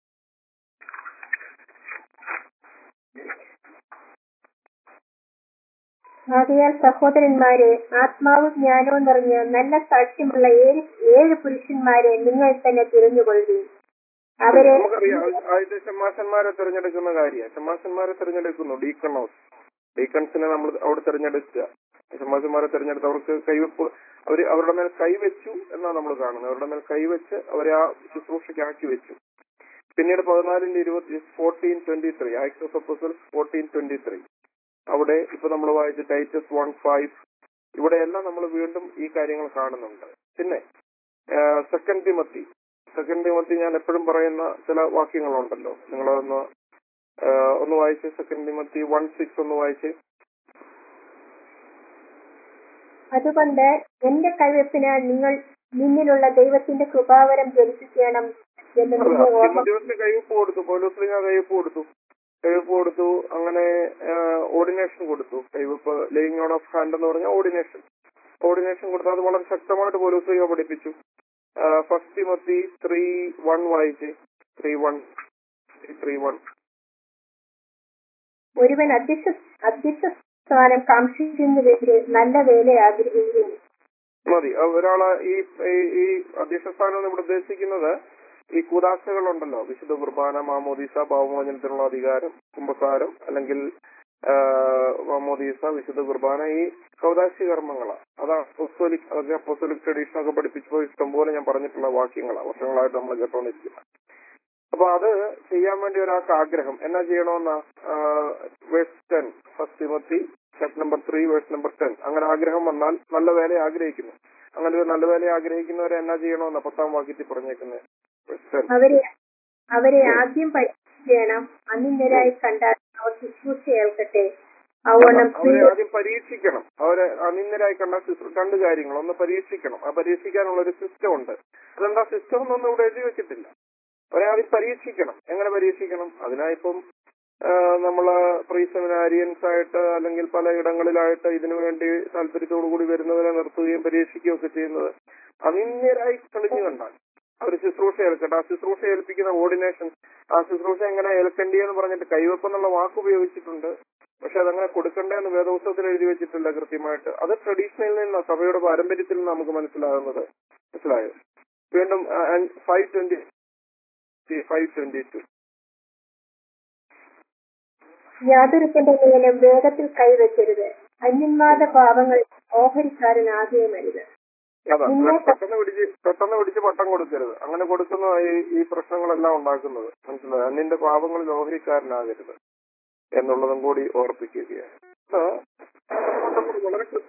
ആകയാൽ സഹോദരന്മാരെ ആത്മാവ് ജ്ഞാനവും നിറഞ്ഞ നല്ല സാക്ഷ്യമുള്ള ഏഴ് ഏഴ് പുരുഷന്മാരെ നിങ്ങൾ തന്നെ തിരഞ്ഞുകൊള്ളുകയും അവരെ നമുക്കറിയാം ആദ്യത്തെ ഷമാസന്മാരെ തിരഞ്ഞെടുക്കുന്ന കാര്യമാണ് ഷമാസന്മാരെ തിരഞ്ഞെടുക്കുന്നു ഡീക്കണോസ് ഡീക്കൺസിനെ നമ്മൾ അവിടെ തിരഞ്ഞെടുക്കുക ഷമാസന്മാരെ തിരഞ്ഞെടുത്ത് അവർക്ക് കൈവെപ്പ് അവര് അവരുടെ മേൽ കൈവച്ചു എന്നാണ് നമ്മൾ കാണുന്നത് അവരുടെ മേൽ കൈവച്ച് അവരെ ആ ശുശ്രൂഷയ്ക്ക് ആക്കി വെച്ചു പിന്നീട് പതിനാലിന്റെ ഇരുപത്തി fourteen twenty three act of apostles fourteen twenty three അവിടെ ഇപ്പൊ നമ്മൾ വായിച്ച ടൈറ്റസ് വൺ ഫൈവ് ഇവിടെയെല്ലാം നമ്മൾ വീണ്ടും ഈ കാര്യങ്ങൾ കാണുന്നുണ്ട് പിന്നെ സെക്കൻഡ് തിമത്തി സെക്കൻഡ് തിമത്തി ഞാൻ എപ്പോഴും പറയുന്ന ചില വാക്യങ്ങളുണ്ടല്ലോ നിങ്ങളൊന്ന് ആ, ഒന്ന് വായിച്ച് സെക്കൻഡ് തിമത്തി വൺ സിക്സ് ഒന്ന് വായിച്ച് അതുകൊണ്ട് എന്റെ കൈവെപ്പിനാൽ നിങ്ങൾ നിന്നിലുള്ള ദൈവത്തിന്റെ കൃപാവരം ജ്വലിപ്പിക്കണം എന്ന് നിന്നെ ഓർമ്മ തിമോത്തിയോസിന് കൈവപ്പ് കൊടുത്തു പൗലോസ്ലിഹ കൈവപ്പ് കൊടുത്തു കൈവപ്പ് കൊടുത്തു അങ്ങനെ ഓർഡിനേഷൻ കൊടുത്തു കൈവപ്പ് ലേയിങ് ഓൺ ഓഫ് ഹാൻഡ് എന്ന് പറഞ്ഞാൽ ഓർഡിനേഷൻ ഓർഡിനേഷൻ കൊടുത്തു അത് വളരെ ശക്തമായിട്ട് പൗലോസ്ലിഹ പഠിപ്പിച്ചു ഫസ്റ്റ് തിമത്തി ത്രീ വൺ വായിച്ച് ത്രീ വൺ ത്രീ വൺ ഒരുവൻ അധ്യക്ഷ അധ്യക്ഷ സ്ഥാനം കാക്ഷിക്കുന്നതിന് നല്ല വേല ആഗ്രഹിക്കുന്നു മതി ആ, ഒരാള് ഈ ഈ- ഈ അധ്യക്ഷ സ്ഥാനം എന്ന് ഇവിടെ ഉദ്ദേശിക്കുന്നത് ഈ കൂതാശകളുണ്ടല്ലോ വിശുദ്ധ കുർബാന മാമോദീസ പാവമോചനത്തിനുള്ള അധികാരം കുംഭസാരം അല്ലെങ്കിൽ ആ, മാമോദീസ വിശുദ്ധ കുർബാന ഈ കൗതാശി കർമ്മങ്ങളാണ് അതാണ് അപ്പോസ്തോലിക് അതൊക്കെ അപ്പോസ്തോലിക് ട്രഡീഷൻ ഒക്കെ പഠിപ്പിച്ചപ്പോൾ ഇഷ്ടംപോലെ ഞാൻ പറഞ്ഞിട്ടുള്ള വാക്യങ്ങളാണ് വർഷങ്ങളായിട്ട് നമ്മൾ കേട്ടോണ്ടിരിക്കുന്നത് അപ്പൊ അത് ചെയ്യാൻ വേണ്ടി ഒരാൾക്ക് ആഗ്രഹം എന്നാ ചെയ്യണമെന്ന verse ten first Timothy step number three verse number ten അങ്ങനെ ആഗ്രഹം വന്നാൽ നല്ല വേല ആഗ്രഹിക്കുന്നു അങ്ങനെ ഒരു നല്ല വേല ആഗ്രഹിക്കുന്നവരെ എന്നാ ചെയ്യണമെന്ന പത്താം വാക്യത്തിൽ പറഞ്ഞേക്കുന്നത് വേഴ്സ് ടെൻ അവരെ അവരെ ആദ്യം പരീക്ഷിക്കണം അനിന്ദരായി കണ്ടാൽ അവർ ശുശ്രൂഷ ഏൽക്കട്ടെ അവണം അവരെ ആദ്യം പരീക്ഷിക്കണം അവരെ അനിന്ദരായി കണ്ട ശുശ്രൂ- രണ്ട് കാര്യങ്ങൾ ഒന്ന് പരീക്ഷിക്കണം ആ പരീക്ഷിക്കാനുള്ള ഒരു സിസ്റ്റം ഉണ്ട് അതെന്താ സിസ്റ്റം എന്നൊന്നും ഇവിടെ എഴുതി വെച്ചിട്ടില്ല അവരെ ആദ്യം പരീക്ഷിക്കണം എങ്ങനെ പരീക്ഷിക്കണം അതിനായിപ്പം നമ്മള് പ്രീ സെമിനാരിയൻസ് ആയിട്ട് അല്ലെങ്കിൽ പല ഇടങ്ങളിലായിട്ട് ഇതിനു വേണ്ടി താല്പര്യത്തോടു കൂടി വരുന്നവരെ നിർത്തുകയും പരീക്ഷിക്കുകയും ഒക്കെ ചെയ്യുന്നത് അനിന്യരായി തെളിഞ്ഞു കണ്ടാൽ അവർ ശുശ്രൂഷ ഏൽക്കട്ടെ ആ ശുശ്രൂഷ ഏൽപ്പിക്കുന്ന ഓർഡിനേഷൻ ആ ശുശ്രൂഷ എങ്ങനെ ഏൽക്കേണ്ടി എന്ന് പറഞ്ഞിട്ട് കൈവപ്പ് എന്നുള്ള വാക്ക് ഉപയോഗിച്ചിട്ടുണ്ട് പക്ഷെ അതങ്ങനെ കൊടുക്കണ്ടെന്ന് വേദോത്സവത്തിൽ എഴുതി വെച്ചിട്ടില്ല കൃത്യമായിട്ട് അത് ട്രഡീഷണലിൽ നിന്ന് സഭയുടെ പാരമ്പര്യത്തിൽ നിന്ന് നമുക്ക് മനസ്സിലാകുന്നത് മനസ്സിലായോ വീണ്ടും five twenty five twenty two യാതൊരുത്തന്റെ മേലും വേഗത്തിൽ കൈവച്ചരുത് അന്യന്മാരുടെ പാപങ്ങൾ ഓഹരിക്കാരനാകുകയുമരുത് അതാ നിന്നെ പെട്ടെന്ന് പിടിച്ച് പെട്ടെന്ന് പിടിച്ച് പട്ടം കൊടുക്കരുത് അങ്ങനെ കൊടുക്കുന്ന ഈ ഈ പ്രശ്നങ്ങളെല്ലാം ഉണ്ടാക്കുന്നത് മനസ്സിലായി അന്നിന്റെ പാപങ്ങളിൽ ഓഹരിക്കാരനാകരുത് എന്നുള്ളതും കൂടി ഓർപ്പിക്കുകയാണ് ഇത് വളരെ കൃ-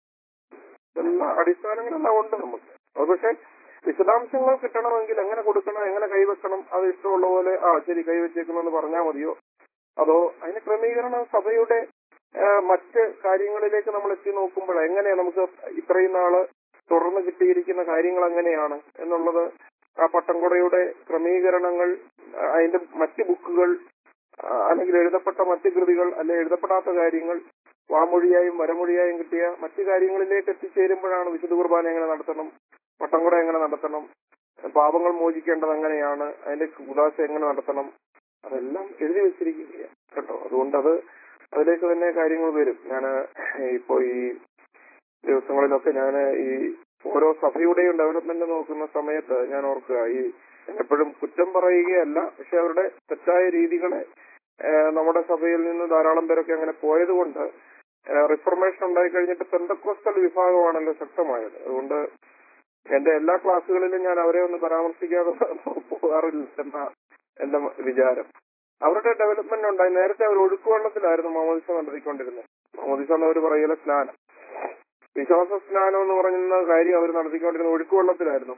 എല്ലാ അടിസ്ഥാനങ്ങളെല്ലാം ഉണ്ട് നമുക്ക് അത് പക്ഷെ വിശദാംശങ്ങൾ കിട്ടണമെങ്കിൽ എങ്ങനെ കൊടുക്കണം എങ്ങനെ കൈവെക്കണം അത് ഇഷ്ടമുള്ള പോലെ ആ ശരി കൈവച്ചേക്കണമെന്ന് പറഞ്ഞാൽ മതിയോ അതോ അതിന് ക്രമീകരണം സഭയുടെ ആ, മറ്റ് കാര്യങ്ങളിലേക്ക് നമ്മൾ എത്തി നോക്കുമ്പോൾ എങ്ങനെയാ നമുക്ക് ഇത്രയും നാള് തുടർന്ന് കിട്ടിയിരിക്കുന്ന കാര്യങ്ങൾ എങ്ങനെയാണ് എന്നുള്ളത് ആ പട്ടംകൊടയുടെ ക്രമീകരണങ്ങൾ ആ, അതിന്റെ മറ്റ് ബുക്കുകൾ ആ, അല്ലെങ്കിൽ എഴുതപ്പെട്ട മറ്റ് കൃതികൾ അല്ലെ എഴുതപ്പെടാത്ത കാര്യങ്ങൾ വാമൊഴിയായും വരമൊഴിയായും കിട്ടിയ മറ്റു കാര്യങ്ങളിലേക്ക് എത്തിച്ചേരുമ്പോഴാണ് വിശുദ്ധ കുർബാന എങ്ങനെ നടത്തണം പട്ടംകൊട എങ്ങനെ നടത്തണം പാപങ്ങൾ മോചിക്കേണ്ടത് എങ്ങനെയാണ് അതിന്റെ ഉദാശ എങ്ങനെ നടത്തണം അതെല്ലാം എഴുതി വെച്ചിരിക്കുകയാണ് കേട്ടോ അതുകൊണ്ട് അത് അതിലേക്ക് തന്നെ കാര്യങ്ങൾ വരും ഞാൻ ഇപ്പോ ഈ ദിവസങ്ങളിലൊക്കെ ഞാൻ ഈ ഓരോ സഭയുടെയും ഡെവലപ്മെന്റ് നോക്കുന്ന സമയത്ത് ഞാൻ ഓർക്കുക ഈ എപ്പോഴും കുറ്റം പറയുകയല്ല പക്ഷെ അവരുടെ തെറ്റായ രീതികളെ ഏഹ്, നമ്മുടെ സഭയിൽ നിന്ന് ധാരാളം പേരൊക്കെ അങ്ങനെ പോയത് കൊണ്ട് റിഫർമേഷൻ ഉണ്ടായി കഴിഞ്ഞിട്ട് പെന്തക്കോസ്റ്റൽ വിഭാഗമാണല്ലോ ശക്തമായത് അതുകൊണ്ട് എന്റെ എല്ലാ ക്ലാസ്സുകളിലും ഞാൻ അവരെ ഒന്ന് പരാമർശിക്കാതെ പോകാറില്ല എന്ന എന്റെ വിചാരം അവരുടെ ഡെവലപ്മെന്റ് ഉണ്ടായി നേരത്തെ അവർ ഒഴുക്കുവെള്ളത്തിലായിരുന്നു മാമോദിസ നടത്തിക്കൊണ്ടിരുന്നത് മാമോദിസ എന്നവർ പറയല സ്നാനം വിശ്വാസ സ്നാനം എന്ന് പറയുന്ന കാര്യം അവർ നടത്തിക്കൊണ്ടിരുന്ന ഒഴുക്കുവെള്ളത്തിലായിരുന്നു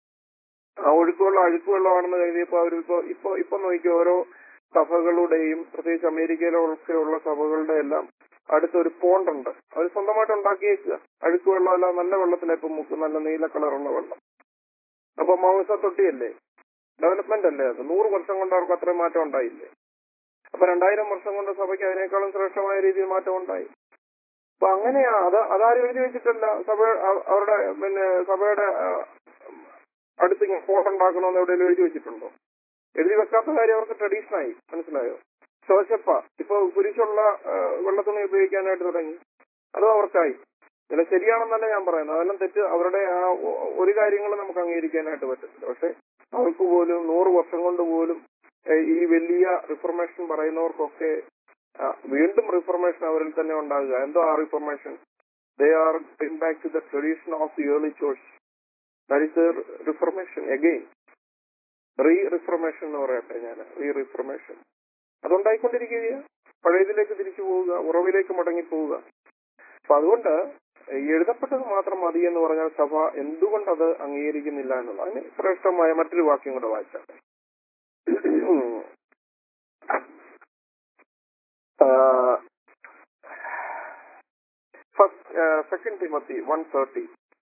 ആ ഒഴുക്കുവെള്ളം അഴുക്കുവെള്ളമാണെന്ന് കരുതിയപ്പോ അവർ ഇപ്പോ ഇപ്പൊ ഇപ്പൊ നോക്കി ഓരോ സഭകളുടെയും പ്രത്യേകിച്ച് അമേരിക്കയിലൊക്കെ ഉള്ള സഭകളുടെ എല്ലാം അടുത്തൊരു പോണ്ട് ഉണ്ട് അവർ സ്വന്തമായിട്ട് ഉണ്ടാക്കിയേക്കുക അഴുക്കുവെള്ളം അല്ല നല്ല വെള്ളത്തിലെ ഇപ്പൊ മുക്ക് നല്ല നീല കളറുള്ള വെള്ളം അപ്പൊ മാംസ തൊട്ടിയല്ലേ ഡെവലപ്മെന്റ് അല്ലേ അത് നൂറ് വർഷം കൊണ്ട് അവർക്ക് അത്രയും മാറ്റം ഉണ്ടായില്ലേ അപ്പൊ രണ്ടായിരം വർഷം കൊണ്ട് സഭയ്ക്ക് അതിനേക്കാളും ശ്രേഷ്ഠമായ രീതിയിൽ മാറ്റം ഉണ്ടായി അപ്പൊ അങ്ങനെയാ അത് അതാരും എഴുതി വെച്ചിട്ടല്ല സഭ അ- അവരുടെ പിന്നെ സഭയുടെ ആ, അടുത്ത് ഇങ്ങനെ ഫോട്ടോ ഉണ്ടാക്കണമെന്ന് എവിടെയെങ്കിലും എഴുതി വെച്ചിട്ടുണ്ടോ എഴുതി വെക്കാത്ത കാര്യം അവർക്ക് ട്രഡീഷൻ ആയി മനസ്സിലായോ ശോശപ്പ ഇപ്പൊ കുരിശുള്ള ആ, വെള്ളത്തുണി ഉപയോഗിക്കാനായിട്ട് തുടങ്ങി അതും അവർക്കായി ചില ശരിയാണെന്നല്ല ഞാൻ പറയുന്നത് അതെല്ലാം തെറ്റ് അവരുടെ ആ ഒ- ഒരു കാര്യങ്ങളും നമുക്ക് അംഗീകരിക്കാനായിട്ട് പറ്റത്തില്ല പക്ഷെ അവർക്ക് പോലും നൂറ് വർഷം കൊണ്ട് പോലും ഏഹ്, ഈ വലിയ റിഫർമേഷൻ പറയുന്നവർക്കൊക്കെ ആ, വീണ്ടും റിഫർമേഷൻ അവരിൽ തന്നെ ഉണ്ടാകുക എന്തോ ആ reformation they are back to the tradition of the early choice that is reformation again re reformation എന്ന് പറയട്ടെ ഞാൻ റീ റിഫർമേഷൻ അതുണ്ടായിക്കൊണ്ടിരിക്കുകയാണ് പഴയതിലേക്ക് തിരിച്ചു പോവുക ഉറവിലേക്ക് മടങ്ങി പോവുക അപ്പൊ അതുകൊണ്ട് ഈ എഴുതപ്പെട്ടത് മാത്രം മതി എന്ന് പറഞ്ഞാൽ സഭ എന്തുകൊണ്ട് അത് അംഗീകരിക്കുന്നില്ല എന്നുള്ളത് അതിന് ശ്രേഷ്ഠമായ മറ്റൊരു വാക്യം കൂടെ വായിച്ചാൽ first second Timothy one thirty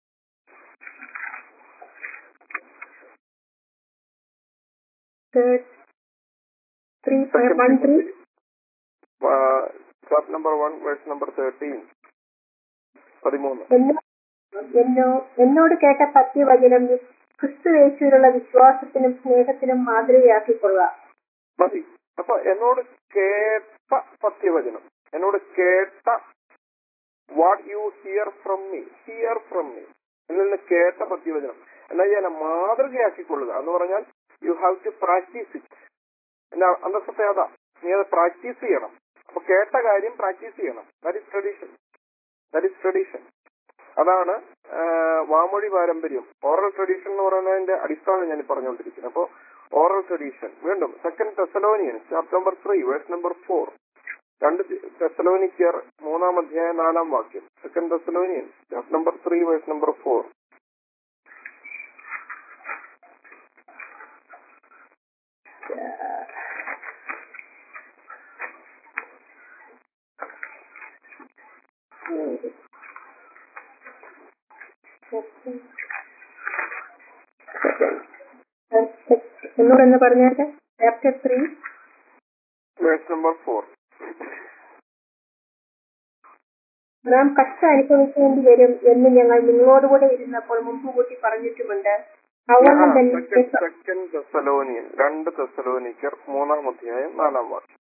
three one three chapter number one verse number thirteen പതിമൂന്ന് എന്നോ എന്നോ എന്നോട് കേട്ട പത്യവചനം ക്രിസ്തു യേശുവിലുള്ള വിശ്വാസത്തിനും സ്നേഹത്തിനും മാതൃകയാക്കിക്കൊള്ളുക മതി അപ്പൊ എന്നോട് കേട്ട സത്യവചനം എന്നോട് കേട്ട what you hear from me hear from me എന്നിൽ നിന്ന് കേട്ട സത്യവചനം എന്നാൽ ഞാൻ മാതൃകയാക്കിക്കൊള്ളുക എന്ന് പറഞ്ഞാൽ you have to practice it എന്റെ അന്തസ്സത്തെ അതാ നീ അത് പ്രാക്ടീസ് ചെയ്യണം അപ്പൊ കേട്ട കാര്യം പ്രാക്ടീസ് ചെയ്യണം that is tradition that is tradition അതാണ് ആ, വാമൊഴി പാരമ്പര്യം ഓറൽ ട്രഡീഷൻ എന്ന് പറയുന്നതിന്റെ അടിസ്ഥാനം ഞാൻ പറഞ്ഞുകൊണ്ടിരിക്കുന്നത് അപ്പോ ഓറൽ ട്രഡീഷൻ വീണ്ടും second Thessalonian chapter number three verse number four രണ്ട് തെസലോനിക്കർ മൂന്നാം അധ്യായം നാലാം വാക്യം second Thessalonian chapter number three verse number four എന്നോടൊന്ന് പറഞ്ഞാട്ടെ chapter three verse number four നാം കഷ്ടം അനുഭവിക്കേണ്ടി വരും എന്ന് ഞങ്ങൾ നിങ്ങളോടുകൂടെ ഇരുന്നപ്പോൾ മുമ്പ് കൂട്ടി പറഞ്ഞിട്ടുമുണ്ട് അവണ്ണം തന്നെ സെക്കൻഡ് തെസലോനിയൻ രണ്ട് തെസലോനിക്കർ മൂന്നാം അധ്യായം നാലാം വാക്യം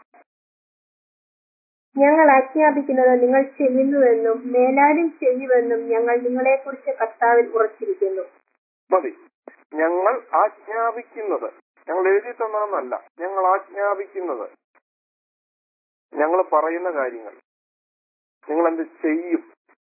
ഞങ്ങൾ ആജ്ഞാപിക്കുന്നത് നിങ്ങൾ ചെയ്യുന്നുവെന്നും മേലാലും ചെയ്യുമെന്നും ഞങ്ങൾ നിങ്ങളെക്കുറിച്ച് കർത്താവിൽ ഉറച്ചിരിക്കുന്നു മതി ഞങ്ങൾ ആജ്ഞാപിക്കുന്നത് ഞങ്ങൾ എഴുതി തന്നതെന്നല്ല ഞങ്ങൾ ആജ്ഞാപിക്കുന്നത് ഞങ്ങൾ പറയുന്ന കാര്യങ്ങൾ നിങ്ങൾ എന്ത് ചെയ്യും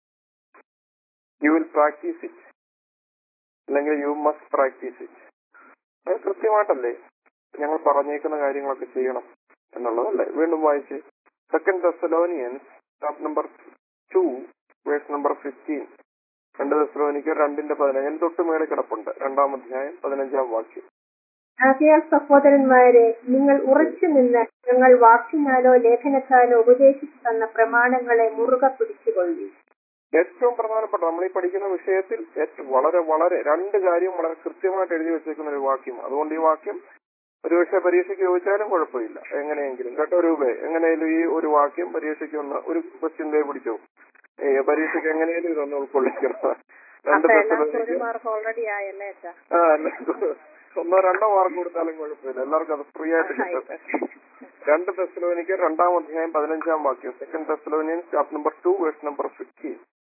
യു വിൽ പ്രാക്ടീസ് ഇറ്റ് അല്ലെങ്കിൽ യു മസ്റ്റ് പ്രാക്ടീസ് ഇറ്റ് അത് കൃത്യമായിട്ടല്ലേ ഞങ്ങൾ പറഞ്ഞേക്കുന്ന കാര്യങ്ങളൊക്കെ ചെയ്യണം എന്നുള്ളതല്ലേ വീണ്ടും വായിച്ച് second Thessalonians chapter number two verse number fifteen രണ്ട് തെസലോനിക്ക് രണ്ടിന്റെ പതിനഞ്ച് അതിന് തൊട്ട് മേളിൽ കിടപ്പുണ്ട് രണ്ടാം അധ്യായം പതിനഞ്ചാം വാക്യം ആകയാൽ സഹോദരന്മാരെ നിങ്ങൾ ഉറച്ചു നിന്ന് ഞങ്ങൾ വാക്കിനാലോ ലേഖനത്താലോ ഉപദേശിച്ചു തന്ന പ്രമാണങ്ങളെ മുറുകെ പിടിച്ചുകൊള്ളി ഏറ്റവും പ്രധാനപ്പെട്ട നമ്മൾ ഈ പഠിക്കുന്ന വിഷയത്തിൽ ഏറ്റവും വളരെ വളരെ രണ്ട് കാര്യം വളരെ കൃത്യമായിട്ട് എഴുതി വെച്ചേക്കുന്ന ഒരു വാക്യം അതുകൊണ്ട് ഈ വാക്യം ഒരു പക്ഷേ പരീക്ഷയ്ക്ക് ചോദിച്ചാലും കുഴപ്പമില്ല എങ്ങനെയെങ്കിലും കേട്ടോ രൂപേ എങ്ങനെയാലും ഈ ഒരു വാക്യം പരീക്ഷയ്ക്ക് ഒന്ന് ഒരു ക്വസ്റ്റ്യൻ ദേ പിടിച്ചോ ഏ, പരീക്ഷയ്ക്ക് എങ്ങനെയാലും ഇതൊന്ന് ഉൾക്കൊള്ളിക്കണം രണ്ട് ദിവസത്തേക്ക് മാർക്ക് ഓൾറെഡി ആയല്ലേ അച്ഛാ ആ അല്ല, ഒന്നോ രണ്ടോ മാർക്ക് കൊടുത്താലും കുഴപ്പമില്ല എല്ലാവർക്കും അത് ഫ്രീ ആയിട്ട് കിട്ടും രണ്ട് തെസ്ലോനിക്ക് രണ്ടാം അധ്യായം പതിനഞ്ചാം വാക്യം second Thessalonian chapter number two verse number fifteen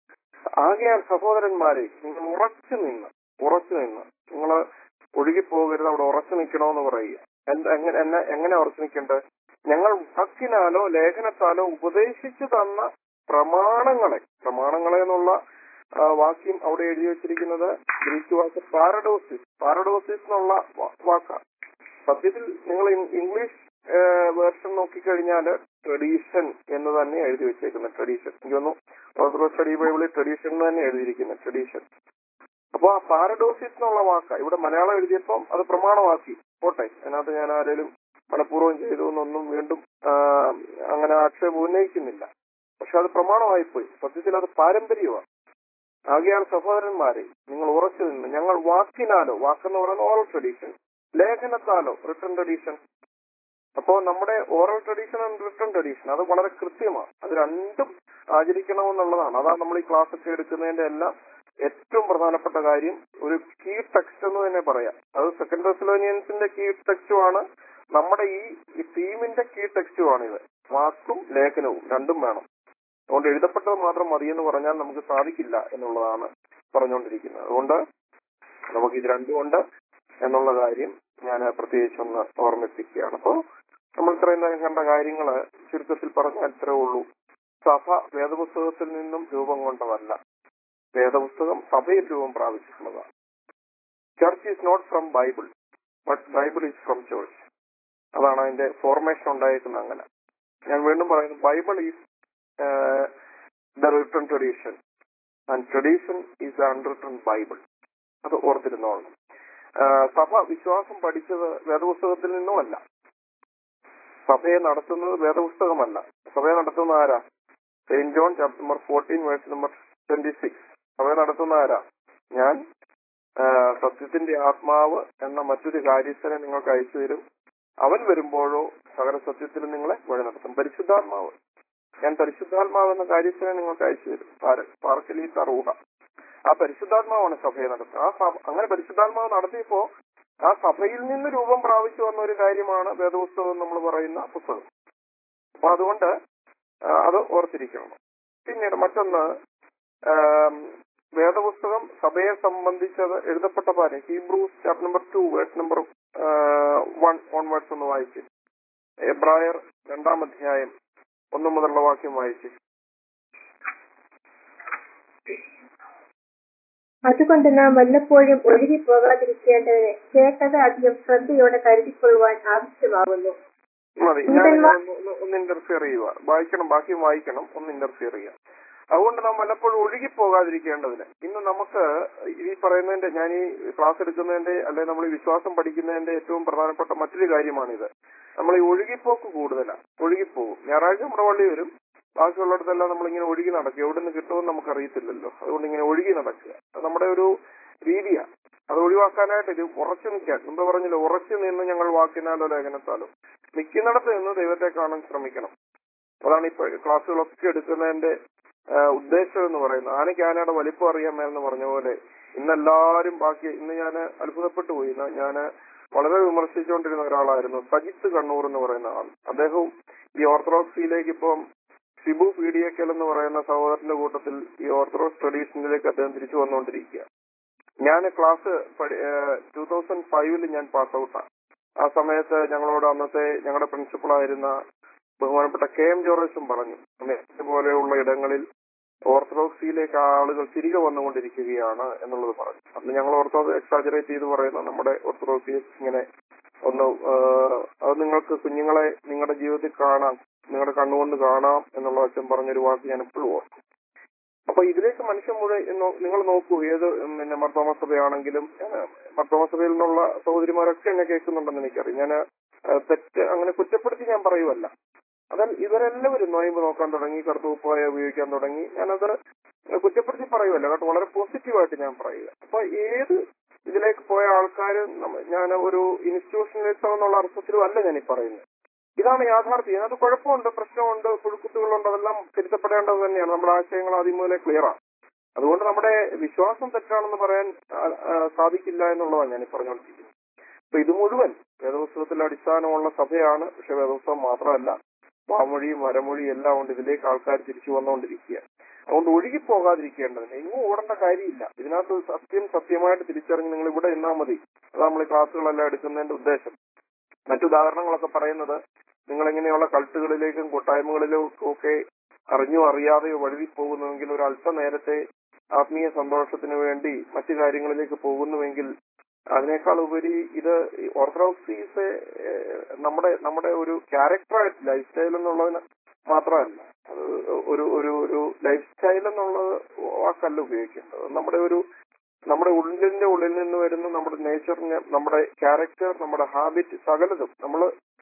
ആകയാൽ സഹോദരന്മാരെ നിങ്ങൾ ഉറച്ചു നിന്ന് ഉറച്ചു നിന്ന് നിങ്ങൾ ഒഴുകിപ്പോകരുത് അവിടെ ഉറച്ചു നിൽക്കണമെന്ന് പറയുക എന്ത് എങ്ങനെ എന്നെ എങ്ങനെ ഉറച്ചു നിൽക്കേണ്ടത് ഞങ്ങൾ വാക്കിനാലോ ലേഖനത്താലോ ഉപദേശിച്ചു തന്ന പ്രമാണങ്ങളെ പ്രമാണങ്ങളെ എന്നുള്ള ആ, വാക്യം അവിടെ എഴുതി വെച്ചിരിക്കുന്നത് ഗ്രീക്ക് വാക്ക് പാരഡോസിസ് പാരഡോസിസ് എന്നുള്ള വാ- വാക്കാണ് സത്യത്തിൽ നിങ്ങൾ ഇൻ- ഇംഗ്ലീഷ് വേർഷൻ നോക്കിക്കഴിഞ്ഞാൽ ട്രഡീഷൻ എന്ന് തന്നെ എഴുതി വെച്ചേക്കുന്നത് ട്രഡീഷൻ എനിക്ക് തോന്നുന്നു ഓർത്തഡോക്സ് സ്റ്റഡി ബൈബിളിൽ ട്രഡീഷൻ എന്ന് തന്നെ എഴുതിയിരിക്കുന്നത് ട്രഡീഷൻ അപ്പൊ ആ പാരഡോസിസ് എന്നുള്ള വാക്ക ഇവിടെ മലയാളം എഴുതിയപ്പം അത് പ്രമാണമാക്കി പോട്ടെ അതിനകത്ത് ഞാൻ ആരെങ്കിലും മനഃപൂർവ്വം ചെയ്തു എന്നൊന്നും വീണ്ടും ആ, അങ്ങനെ ആക്ഷേപം ഉന്നയിക്കുന്നില്ല പക്ഷെ അത് പ്രമാണമായിപ്പോയി സത്യത്തിൽ അത് പാരമ്പര്യമാണ് ആകയാൽ സഹോദരന്മാരെ നിങ്ങൾ ഉറച്ചു നിന്ന് ഞങ്ങൾ വാക്കിനാലോ വാക്കെന്ന് പറയുന്ന ഓറൽ ട്രഡീഷൻ ലേഖനത്താലോ റിട്ടേൺ ട്രഡീഷൻ അപ്പോ നമ്മുടെ oral tradition and written tradition അത് വളരെ കൃത്യമാണ് അത് രണ്ടും ആചരിക്കണമെന്നുള്ളതാണ് അതാണ് നമ്മൾ ഈ ക്ലാസ് ഒക്കെ എടുക്കുന്നതിന്റെ എല്ലാം ഏറ്റവും പ്രധാനപ്പെട്ട കാര്യം ഒരു കീ ടെക്സ്റ്റ് എന്ന് തന്നെ പറയാം അത് സെക്കൻഡ് റെസിലോനിയൻസിന്റെ കീ ടെക്സ്റ്റുമാണ് നമ്മുടെ ഈ ടീമിന്റെ കീ ടെക്സ്റ്റുമാണ് ഇത് വാക്കും ലേഖനവും രണ്ടും വേണം അതുകൊണ്ട് എഴുതപ്പെട്ടത് മാത്രം മതിയെന്ന് പറഞ്ഞാൽ നമുക്ക് സാധിക്കില്ല എന്നുള്ളതാണ് പറഞ്ഞുകൊണ്ടിരിക്കുന്നത് അതുകൊണ്ട് നമുക്ക് ഇത് രണ്ടും ഉണ്ട് എന്നുള്ള കാര്യം ഞാൻ പ്രത്യേകിച്ച് ഒന്ന് ഓർമ്മിപ്പിക്കുകയാണ് അപ്പോൾ നമ്മൾ ഇത്രയും നേരം കണ്ട കാര്യങ്ങൾ ചുരുക്കത്തിൽ പറഞ്ഞാൽ ഇത്രേ ഉള്ളൂ സഭ വേദപുസ്തകത്തിൽ നിന്നും രൂപം കൊണ്ടതല്ല വേദപുസ്തകം സഭയിൽ രൂപം പ്രാപിച്ചിട്ടുള്ളതാണ് church is not from Bible but Bible is from church അതാണ് അതിന്റെ ഫോർമേഷൻ ഉണ്ടായിരിക്കുന്നത് അങ്ങനെ ഞാൻ വീണ്ടും പറയുന്നു Bible is the written tradition and tradition is the unwritten Bible അത് ഓർത്തിരുന്നോളണം ആഹ് സഭ വിശ്വാസം പഠിച്ചത് വേദപുസ്തകത്തിൽ നിന്നുമല്ല സഭയെ നടത്തുന്നത് വേദപുസ്തകമല്ല സഭയെ നടത്തുന്ന ആരാ saint John chapter number fourteen verse number twenty six സഭയെ നടത്തുന്ന ആരാ ഞാൻ ആഹ് സത്യത്തിന്റെ ആത്മാവ് എന്ന മറ്റൊരു കാര്യസ്ഥനെ നിങ്ങൾക്ക് അയച്ചു തരും അവൻ വരുമ്പോഴോ സകല സത്യത്തിൽ നിങ്ങളെ വഴി നടത്തും പരിശുദ്ധാത്മാവ് ഞാൻ പരിശുദ്ധാത്മാവ് എന്ന കാര്യസ്ഥനെ നിങ്ങൾക്ക് അയച്ചു തരും പാര- പാർക്കലി തറൂഹ ആ പരിശുദ്ധാത്മാവാണ് സഭയെ നടത്തുന്നത് ആ സഭ അങ്ങനെ പരിശുദ്ധാത്മാവ് നടത്തിയപ്പോ ആ സഭയിൽ നിന്ന് രൂപം പ്രാപിച്ചു വന്ന ഒരു കാര്യമാണ് വേദപുസ്തകം എന്ന് നമ്മൾ പറയുന്ന പുസ്തകം അപ്പൊ അതുകൊണ്ട് ആ, അത് ഓർത്തിരിക്കണം പിന്നീട് മറ്റൊന്ന് ആം, വേദപുസ്തകം സഭയെ സംബന്ധിച്ചത് എഴുതപ്പെട്ട പാരം Hebrews chapter number two verse number one on verse ഒന്ന് വായിച്ച് എബ്രായർ രണ്ടാം അധ്യായം ഒന്ന് മുതലുള്ള വാക്യം വായിച്ച് അതുകൊണ്ട് നാം വല്ലപ്പോഴും ഒഴുകി പോകാതിരിക്കേണ്ടതിന് കേട്ടത് അധികം ശ്രദ്ധയോടെ കരുതിക്കൊള്ളുവാൻ ആവശ്യമാകുന്നു മതി ഞാൻ ഒന്ന് ഒന്ന് ഒന്ന് ഇന്റർഫിയർ ചെയ്യുക വായിക്കണം ബാക്കി വായിക്കണം ഒന്ന് ഇന്റർഫിയർ ചെയ്യുക അതുകൊണ്ട് നാം വല്ലപ്പോഴും ഒഴുകി പോകാതിരിക്കേണ്ടതിന് ഇന്ന് നമുക്ക് ഈ പറയുന്നതിന്റെ ഞാൻ ഈ ക്ലാസ് എടുക്കുന്നതിന്റെ അല്ലെങ്കിൽ നമ്മൾ ഈ വിശ്വാസം പഠിക്കുന്നതിന്റെ ഏറ്റവും പ്രധാനപ്പെട്ട മറ്റൊരു കാര്യമാണിത് നമ്മൾ ഈ ഒഴുകിപ്പോക്ക് കൂടുതലാണ് ഒഴുകിപ്പോകും ഞായറാഴ്ച നമ്മുടെ പള്ളി വരും ബാക്കിയുള്ളിടത്തെല്ലാം നമ്മളിങ്ങനെ ഒഴുകി നടക്കും എവിടെ നിന്ന് കിട്ടുമെന്ന് നമുക്ക് അറിയത്തില്ലല്ലോ അതുകൊണ്ട് ഇങ്ങനെ ഒഴുകി നടക്കുക അത് നമ്മുടെ ഒരു രീതിയാണ് അത് ഒഴിവാക്കാനായിട്ട് ഇത് ഉറച്ചു നിൽക്കാൻ മുമ്പ് പറഞ്ഞില്ല ഉറച്ചു നിന്ന് ഞങ്ങൾ വാക്കിനാലോ ലേഖനത്താലോ നിൽക്കുന്നിടത്ത് നിന്ന് ദൈവത്തെ കാണാൻ ശ്രമിക്കണം അതാണ് ഇപ്പൊ ക്ലാസ്സുകളൊക്കെ എടുക്കുന്നതിന്റെ ആ, ഉദ്ദേശം എന്ന് പറയുന്നത് ആനയ്ക്ക് ആനയുടെ വലിപ്പം അറിയാമെന്ന് പറഞ്ഞ പോലെ ഇന്നെല്ലാരും ബാക്കി ഇന്ന് ഞാൻ അത്ഭുതപ്പെട്ടു പോയി ഞാൻ വളരെ വിമർശിച്ചുകൊണ്ടിരുന്ന ഒരാളായിരുന്നു സജിത്ത് കണ്ണൂർ എന്ന് പറയുന്ന ആൾ അദ്ദേഹവും ഈ ഓർത്തഡോക്സിയിലേക്ക് ഇപ്പം ഷിബു പി ഡി എക്കൽ എന്ന് പറയുന്ന സഹോദരന്റെ കൂട്ടത്തിൽ ഈ ഓർത്തഡോക്സ് ട്രഡീഷനിലേക്ക് അദ്ദേഹം തിരിച്ചു വന്നുകൊണ്ടിരിക്കുക ഞാൻ ക്ലാസ് ടൂ തൗസൻഡ് ഫൈവില് ഞാൻ പാസ് ഔട്ടാണ് ആ സമയത്ത് ഞങ്ങളോട് അന്നത്തെ ഞങ്ങളുടെ പ്രിൻസിപ്പൾ ആയിരുന്ന ബഹുമാനപ്പെട്ട കെ എം ജോർജും പറഞ്ഞു അമേരിക്ക പോലെയുള്ള ഇടങ്ങളിൽ ഓർത്തഡോക്സിയിലേക്ക് ആളുകൾ തിരികെ വന്നുകൊണ്ടിരിക്കുകയാണ് എന്നുള്ളത് പറഞ്ഞു അന്ന് ഞങ്ങൾ ഓർത്തഡോക്സ് എക്സാജറേറ്റ് ചെയ്ത് പറയുന്ന നമ്മുടെ ഓർത്തഡോക്സി ഇങ്ങനെ ഒന്ന് ആഹ്, അത് നിങ്ങൾക്ക് കുഞ്ഞുങ്ങളെ നിങ്ങളുടെ ജീവിതത്തിൽ കാണാം നിങ്ങളുടെ കണ്ണുകൊണ്ട് കാണാം എന്നുള്ള അച്ഛൻ പറഞ്ഞൊരു വാക്ക് ഞാൻ എപ്പോഴും ഓർക്കും അപ്പൊ ഇതിലേക്ക് മനുഷ്യൻ മുഴുവൻ നിങ്ങൾ നോക്കൂ ഏത് ഉം, പിന്നെ മർത്തോമ സഭയാണെങ്കിലും ഞാന് മർത്തോമ സഭയിൽ നിന്നുള്ള സഹോദരിമാരൊക്കെ എന്നെ കേൾക്കുന്നുണ്ടെന്ന് എനിക്കറിയാം ഞാൻ തെറ്റ് അങ്ങനെ കുറ്റപ്പെടുത്തി ഞാൻ പറയുമല്ല എന്നാൽ ഇവരെല്ലാവരും നോയമ്പ് നോക്കാൻ തുടങ്ങി കറുത്തുപ്പായ ഉപയോഗിക്കാൻ തുടങ്ങി ഞാനത് കുറ്റപ്പെടുത്തി പറയുമല്ല കേട്ടോ വളരെ പോസിറ്റീവായിട്ട് ഞാൻ പറയുക അപ്പൊ ഏത് ഇതിലേക്ക് പോയ ആൾക്കാർ ഞാൻ ഒരു ഇൻസ്റ്റിറ്റ്യൂഷനലിസം എന്നുള്ള അർത്ഥത്തിലും അല്ല ഞാൻ ഈ പറയുന്നത് ഇതാണ് യാഥാർത്ഥ്യം ഇതിനകത്ത് കുഴപ്പമുണ്ട് പ്രശ്നമുണ്ട് പുഴുക്കുത്തുകളുണ്ട് അതെല്ലാം തിരുത്തപ്പെടേണ്ടത് തന്നെയാണ് നമ്മുടെ ആശയങ്ങൾ ആദ്യം മുതലേ ക്ലിയറാണ് അതുകൊണ്ട് നമ്മുടെ വിശ്വാസം തെറ്റാണെന്ന് പറയാൻ ആ, ആ, സാധിക്കില്ല എന്നുള്ളതാണ് ഞാൻ ഈ പറഞ്ഞുകൊണ്ടിരിക്കുന്നത് അപ്പൊ ഇത് മുഴുവൻ വേദപുസ്തകത്തിൽ അടിസ്ഥാനമുള്ള സഭയാണ് പക്ഷെ വേദപുസ്തകം മാത്രമല്ല വാമൊഴിയും വരമൊഴിയും എല്ലാം കൊണ്ട് ഇതിലേക്ക് ആൾക്കാർ തിരിച്ചു വന്നുകൊണ്ടിരിക്കുക അതുകൊണ്ട് ഒഴുകി പോകാതിരിക്കേണ്ടതിന് എങ്ങും ഓടേണ്ട കാര്യമില്ല ഇതിനകത്ത് സത്യം സത്യമായിട്ട് തിരിച്ചറിഞ്ഞ് നിങ്ങൾ ഇവിടെ നിന്നാൽ മതി അതാണ് നമ്മൾ ഈ ക്ലാസ്സുകളെല്ലാം എടുക്കുന്നതിന്റെ ഉദ്ദേശം മറ്റുദാഹരണങ്ങളൊക്കെ പറയുന്നത് നിങ്ങൾ ഇങ്ങനെയുള്ള കൾട്ടുകളിലേക്കും കൂട്ടായ്മകളിലേക്കും ഒക്കെ അറിഞ്ഞോ അറിയാതെയോ വഴുതി പോകുന്നുവെങ്കിൽ ഒരു അല്പനേരത്തെ ആത്മീയ സന്തോഷത്തിന് വേണ്ടി മറ്റു കാര്യങ്ങളിലേക്ക് പോകുന്നുവെങ്കിൽ അതിനേക്കാൾ ഉപരി ഇത് ഓർത്തഡോക്സീസ് നമ്മുടെ നമ്മുടെ ഒരു ക്യാരക്ടറായിട്ട് ലൈഫ് സ്റ്റൈൽ എന്നുള്ളതിന് മാത്രമല്ല അത് ഒരു ഒരു ഒരു ലൈഫ് സ്റ്റൈൽ എന്നുള്ളത് വാക്കല്ല ഉപയോഗിക്കേണ്ടത് നമ്മുടെ ഒരു നമ്മുടെ ഉള്ളിന്റെ ഉള്ളിൽ നിന്ന് വരുന്ന നമ്മുടെ നേച്ചറിന് നമ്മുടെ ക്യാരക്ടർ നമ്മുടെ ഹാബിറ്റ് സകലതും നമ്മൾ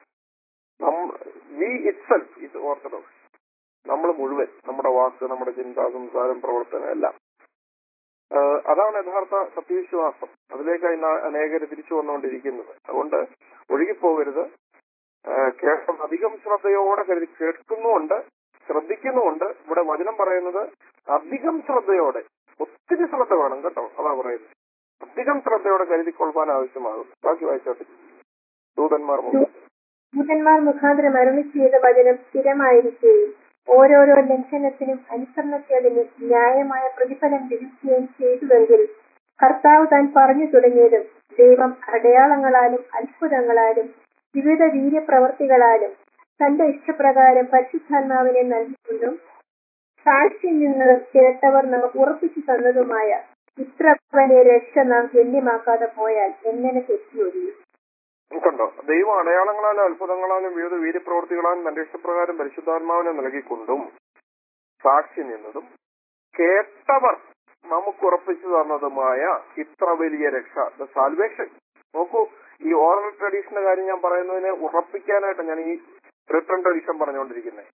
വി ഇറ്റ്സെൽഫ് ഇത് ഓർത്തഡോക്സ് നമ്മൾ മുഴുവൻ നമ്മുടെ വാക്ക് നമ്മുടെ ചിന്ത സംസാരം പ്രവർത്തനം എല്ലാം ആഹ് അതാണ് യഥാർത്ഥ സത്യവിശ്വാസം അതിലേക്കാണ് ഇന്ന് അനേകര് തിരിച്ചു വന്നുകൊണ്ടിരിക്കുന്നത് അതുകൊണ്ട് ഒഴുകിപ്പോകരുത് ആഹ് കേൾക്കാൻ അധികം ശ്രദ്ധയോടെ കരുതി കേൾക്കുന്നുമുണ്ട് ശ്രദ്ധിക്കുന്നുമുണ്ട് ഇവിടെ വചനം പറയുന്നത് അധികം ശ്രദ്ധയോടെ ഒത്തിരി ശ്രദ്ധ വേണം കേട്ടോ അതാ പറയുന്നത് അധികം ശ്രദ്ധയോടെ കരുതിക്കൊള്ളുവാൻ ആവശ്യമാകും ബാക്കി വായിച്ചോട്ടെ ദൂതന്മാർ മുഖം ദൂതന്മാർ മുഖാന്തരം അരുളി ചെയ്ത വചനം സ്ഥിരമായിരിക്കുകയും ഓരോരോ ലംഘനത്തിനും അനുസരണക്കേടിനും ന്യായമായ പ്രതിഫലം ലഭിക്കുകയും ചെയ്തുവെങ്കിൽ കർത്താവ് താൻ പറഞ്ഞു തുടങ്ങിയതും ദൈവം അടയാളങ്ങളാലും അത്ഭുതങ്ങളാലും വിവിധ വീര്യപ്രവർത്തികളാലും തന്റെ ഇഷ്ടപ്രകാരം പരിശുദ്ധാത്മാവിനെ നൽകിക്കൊണ്ടും സാക്ഷി നിന്ന് കേട്ടവർ നമുക്ക് ഉറപ്പിച്ചു തന്നതുമായ ഇത്ര വലിയ രക്ഷ നാം ഗണ്യമാക്കാതെ പോയാൽ എങ്ങനെ തെറ്റിയൊഴിയും കണ്ടോ ദൈവം അടയാളങ്ങളാലും അത്ഭുതങ്ങളാലും വിവിധ വീര്യപ്രവർത്തികളാലും തന്റെ ഇഷ്ടപ്രകാരം പരിശുദ്ധാത്മാവിനെ നൽകിക്കൊണ്ടും സാക്ഷി നിന്നതും കേട്ടവർ നമുക്ക് ഉറപ്പിച്ചു തന്നതുമായ ഇത്ര വലിയ രക്ഷ ദ സാൽവേഷൻ നോക്കൂ ഈ ഓറൽ ട്രഡീഷന്റെ കാര്യം ഞാൻ പറയുന്നതിനെ ഉറപ്പിക്കാനായിട്ട് ഞാൻ ഈ റിട്ടേൺ ട്രഡീഷൻ പറഞ്ഞുകൊണ്ടിരിക്കുന്നത്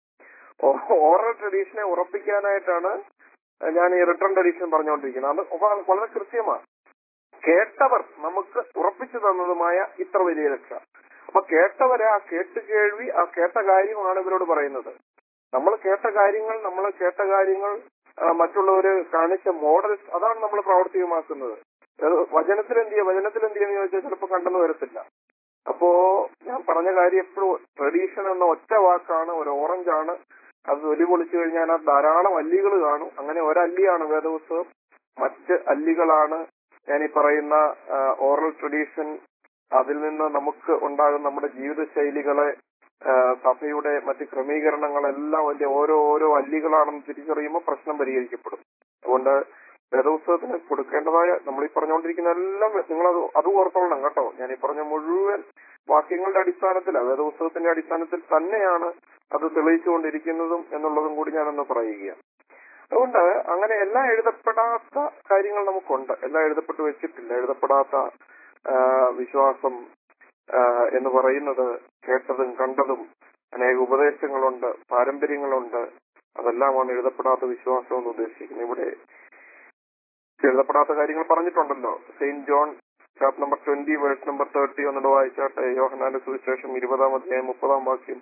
ഓറൽ ട്രഡീഷനെ ഉറപ്പിക്കാനായിട്ടാണ് ഞാൻ ഈ റിട്ടേൺ ട്രഡീഷൻ പറഞ്ഞുകൊണ്ടിരിക്കുന്നത് അത് വ- വളരെ കൃത്യമാണ് കേട്ടവർ നമുക്ക് ഉറപ്പിച്ചു തന്നതുമായ ഇത്ര വലിയ രക്ഷ അപ്പൊ കേട്ടവരെ ആ കേട്ട് കേൾവി ആ കേട്ട കാര്യമാണ് ഇവരോട് പറയുന്നത് നമ്മൾ കേട്ട കാര്യങ്ങൾ നമ്മൾ കേട്ട കാര്യങ്ങൾ ആ, മറ്റുള്ളവര് കാണിച്ച മോഡൽസ് അതാണ് നമ്മൾ പ്രാവർത്തികമാക്കുന്നത് അത് വചനത്തിൽ എന്ത് ചെയ്യുക വചനത്തിൽ എന്ത് ചെയ്യുന്ന ചോദിച്ചാൽ ചിലപ്പോൾ കണ്ടെന്ന് വരത്തില്ല അപ്പോ ഞാൻ പറഞ്ഞ കാര്യം എപ്പോഴും ട്രഡീഷൻ എന്ന ഒറ്റ വാക്കാണ് ഒരു ഓറഞ്ച് ആണ് അത് തൊലി പൊളിച്ചു കഴിഞ്ഞാൽ ആ ധാരാളം അല്ലികൾ കാണും അങ്ങനെ ഒരല്ലിയാണ് വേദപുസ്തകം മറ്റ് അല്ലികളാണ് ഞാൻ ഈ പറയുന്ന ഓറൽ ട്രഡീഷൻ അതിൽ നിന്ന് നമുക്ക് ഉണ്ടാകുന്ന നമ്മുടെ ജീവിത ശൈലികളെ ആ, സഭയുടെ മറ്റ് ക്രമീകരണങ്ങളെല്ലാം വലിയ ഓരോ ഓരോ അല്ലികളാണെന്ന് തിരിച്ചറിയുമ്പോൾ പ്രശ്നം പരിഹരിക്കപ്പെടും അതുകൊണ്ട് വേദപുസ്തകത്തിന് കൊടുക്കേണ്ടതായ നമ്മൾ ഈ പറഞ്ഞുകൊണ്ടിരിക്കുന്ന എല്ലാം നിങ്ങൾ അത് അത് ഓർത്തോളണം കേട്ടോ ഞാൻ ഈ പറഞ്ഞ മുഴുവൻ വാക്യങ്ങളുടെ അടിസ്ഥാനത്തിലാണ് വേദപുസ്തകത്തിന്റെ അടിസ്ഥാനത്തിൽ തന്നെയാണ് അത് തെളിയിച്ചുകൊണ്ടിരിക്കുന്നതും എന്നുള്ളതും കൂടി ഞാനൊന്ന് പറയുകയാണ് അതുകൊണ്ട് അങ്ങനെ എല്ലാം എഴുതപ്പെടാത്ത കാര്യങ്ങൾ നമുക്കുണ്ട് എല്ലാം എഴുതപ്പെട്ട് വെച്ചിട്ടില്ല എഴുതപ്പെടാത്ത ആ, വിശ്വാസം ആ, എന്ന് പറയുന്നത് കേട്ടതും കണ്ടതും അനേക ഉപദേശങ്ങളുണ്ട് പാരമ്പര്യങ്ങളുണ്ട് അതെല്ലാമാണ് എഴുതപ്പെടാത്ത വിശ്വാസം എന്ന് ഉദ്ദേശിക്കുന്നത് ഇവിടെ എഴുതപ്പെടാത്ത കാര്യങ്ങൾ പറഞ്ഞിട്ടുണ്ടല്ലോ saint John chapter number twenty verse number thirty ഒന്നുകൂടെ വായിച്ചാട്ടെ യോഹനാന്റെ സുവിശേഷം ഇരുപതാം അധ്യായം മുപ്പതാം വാക്യം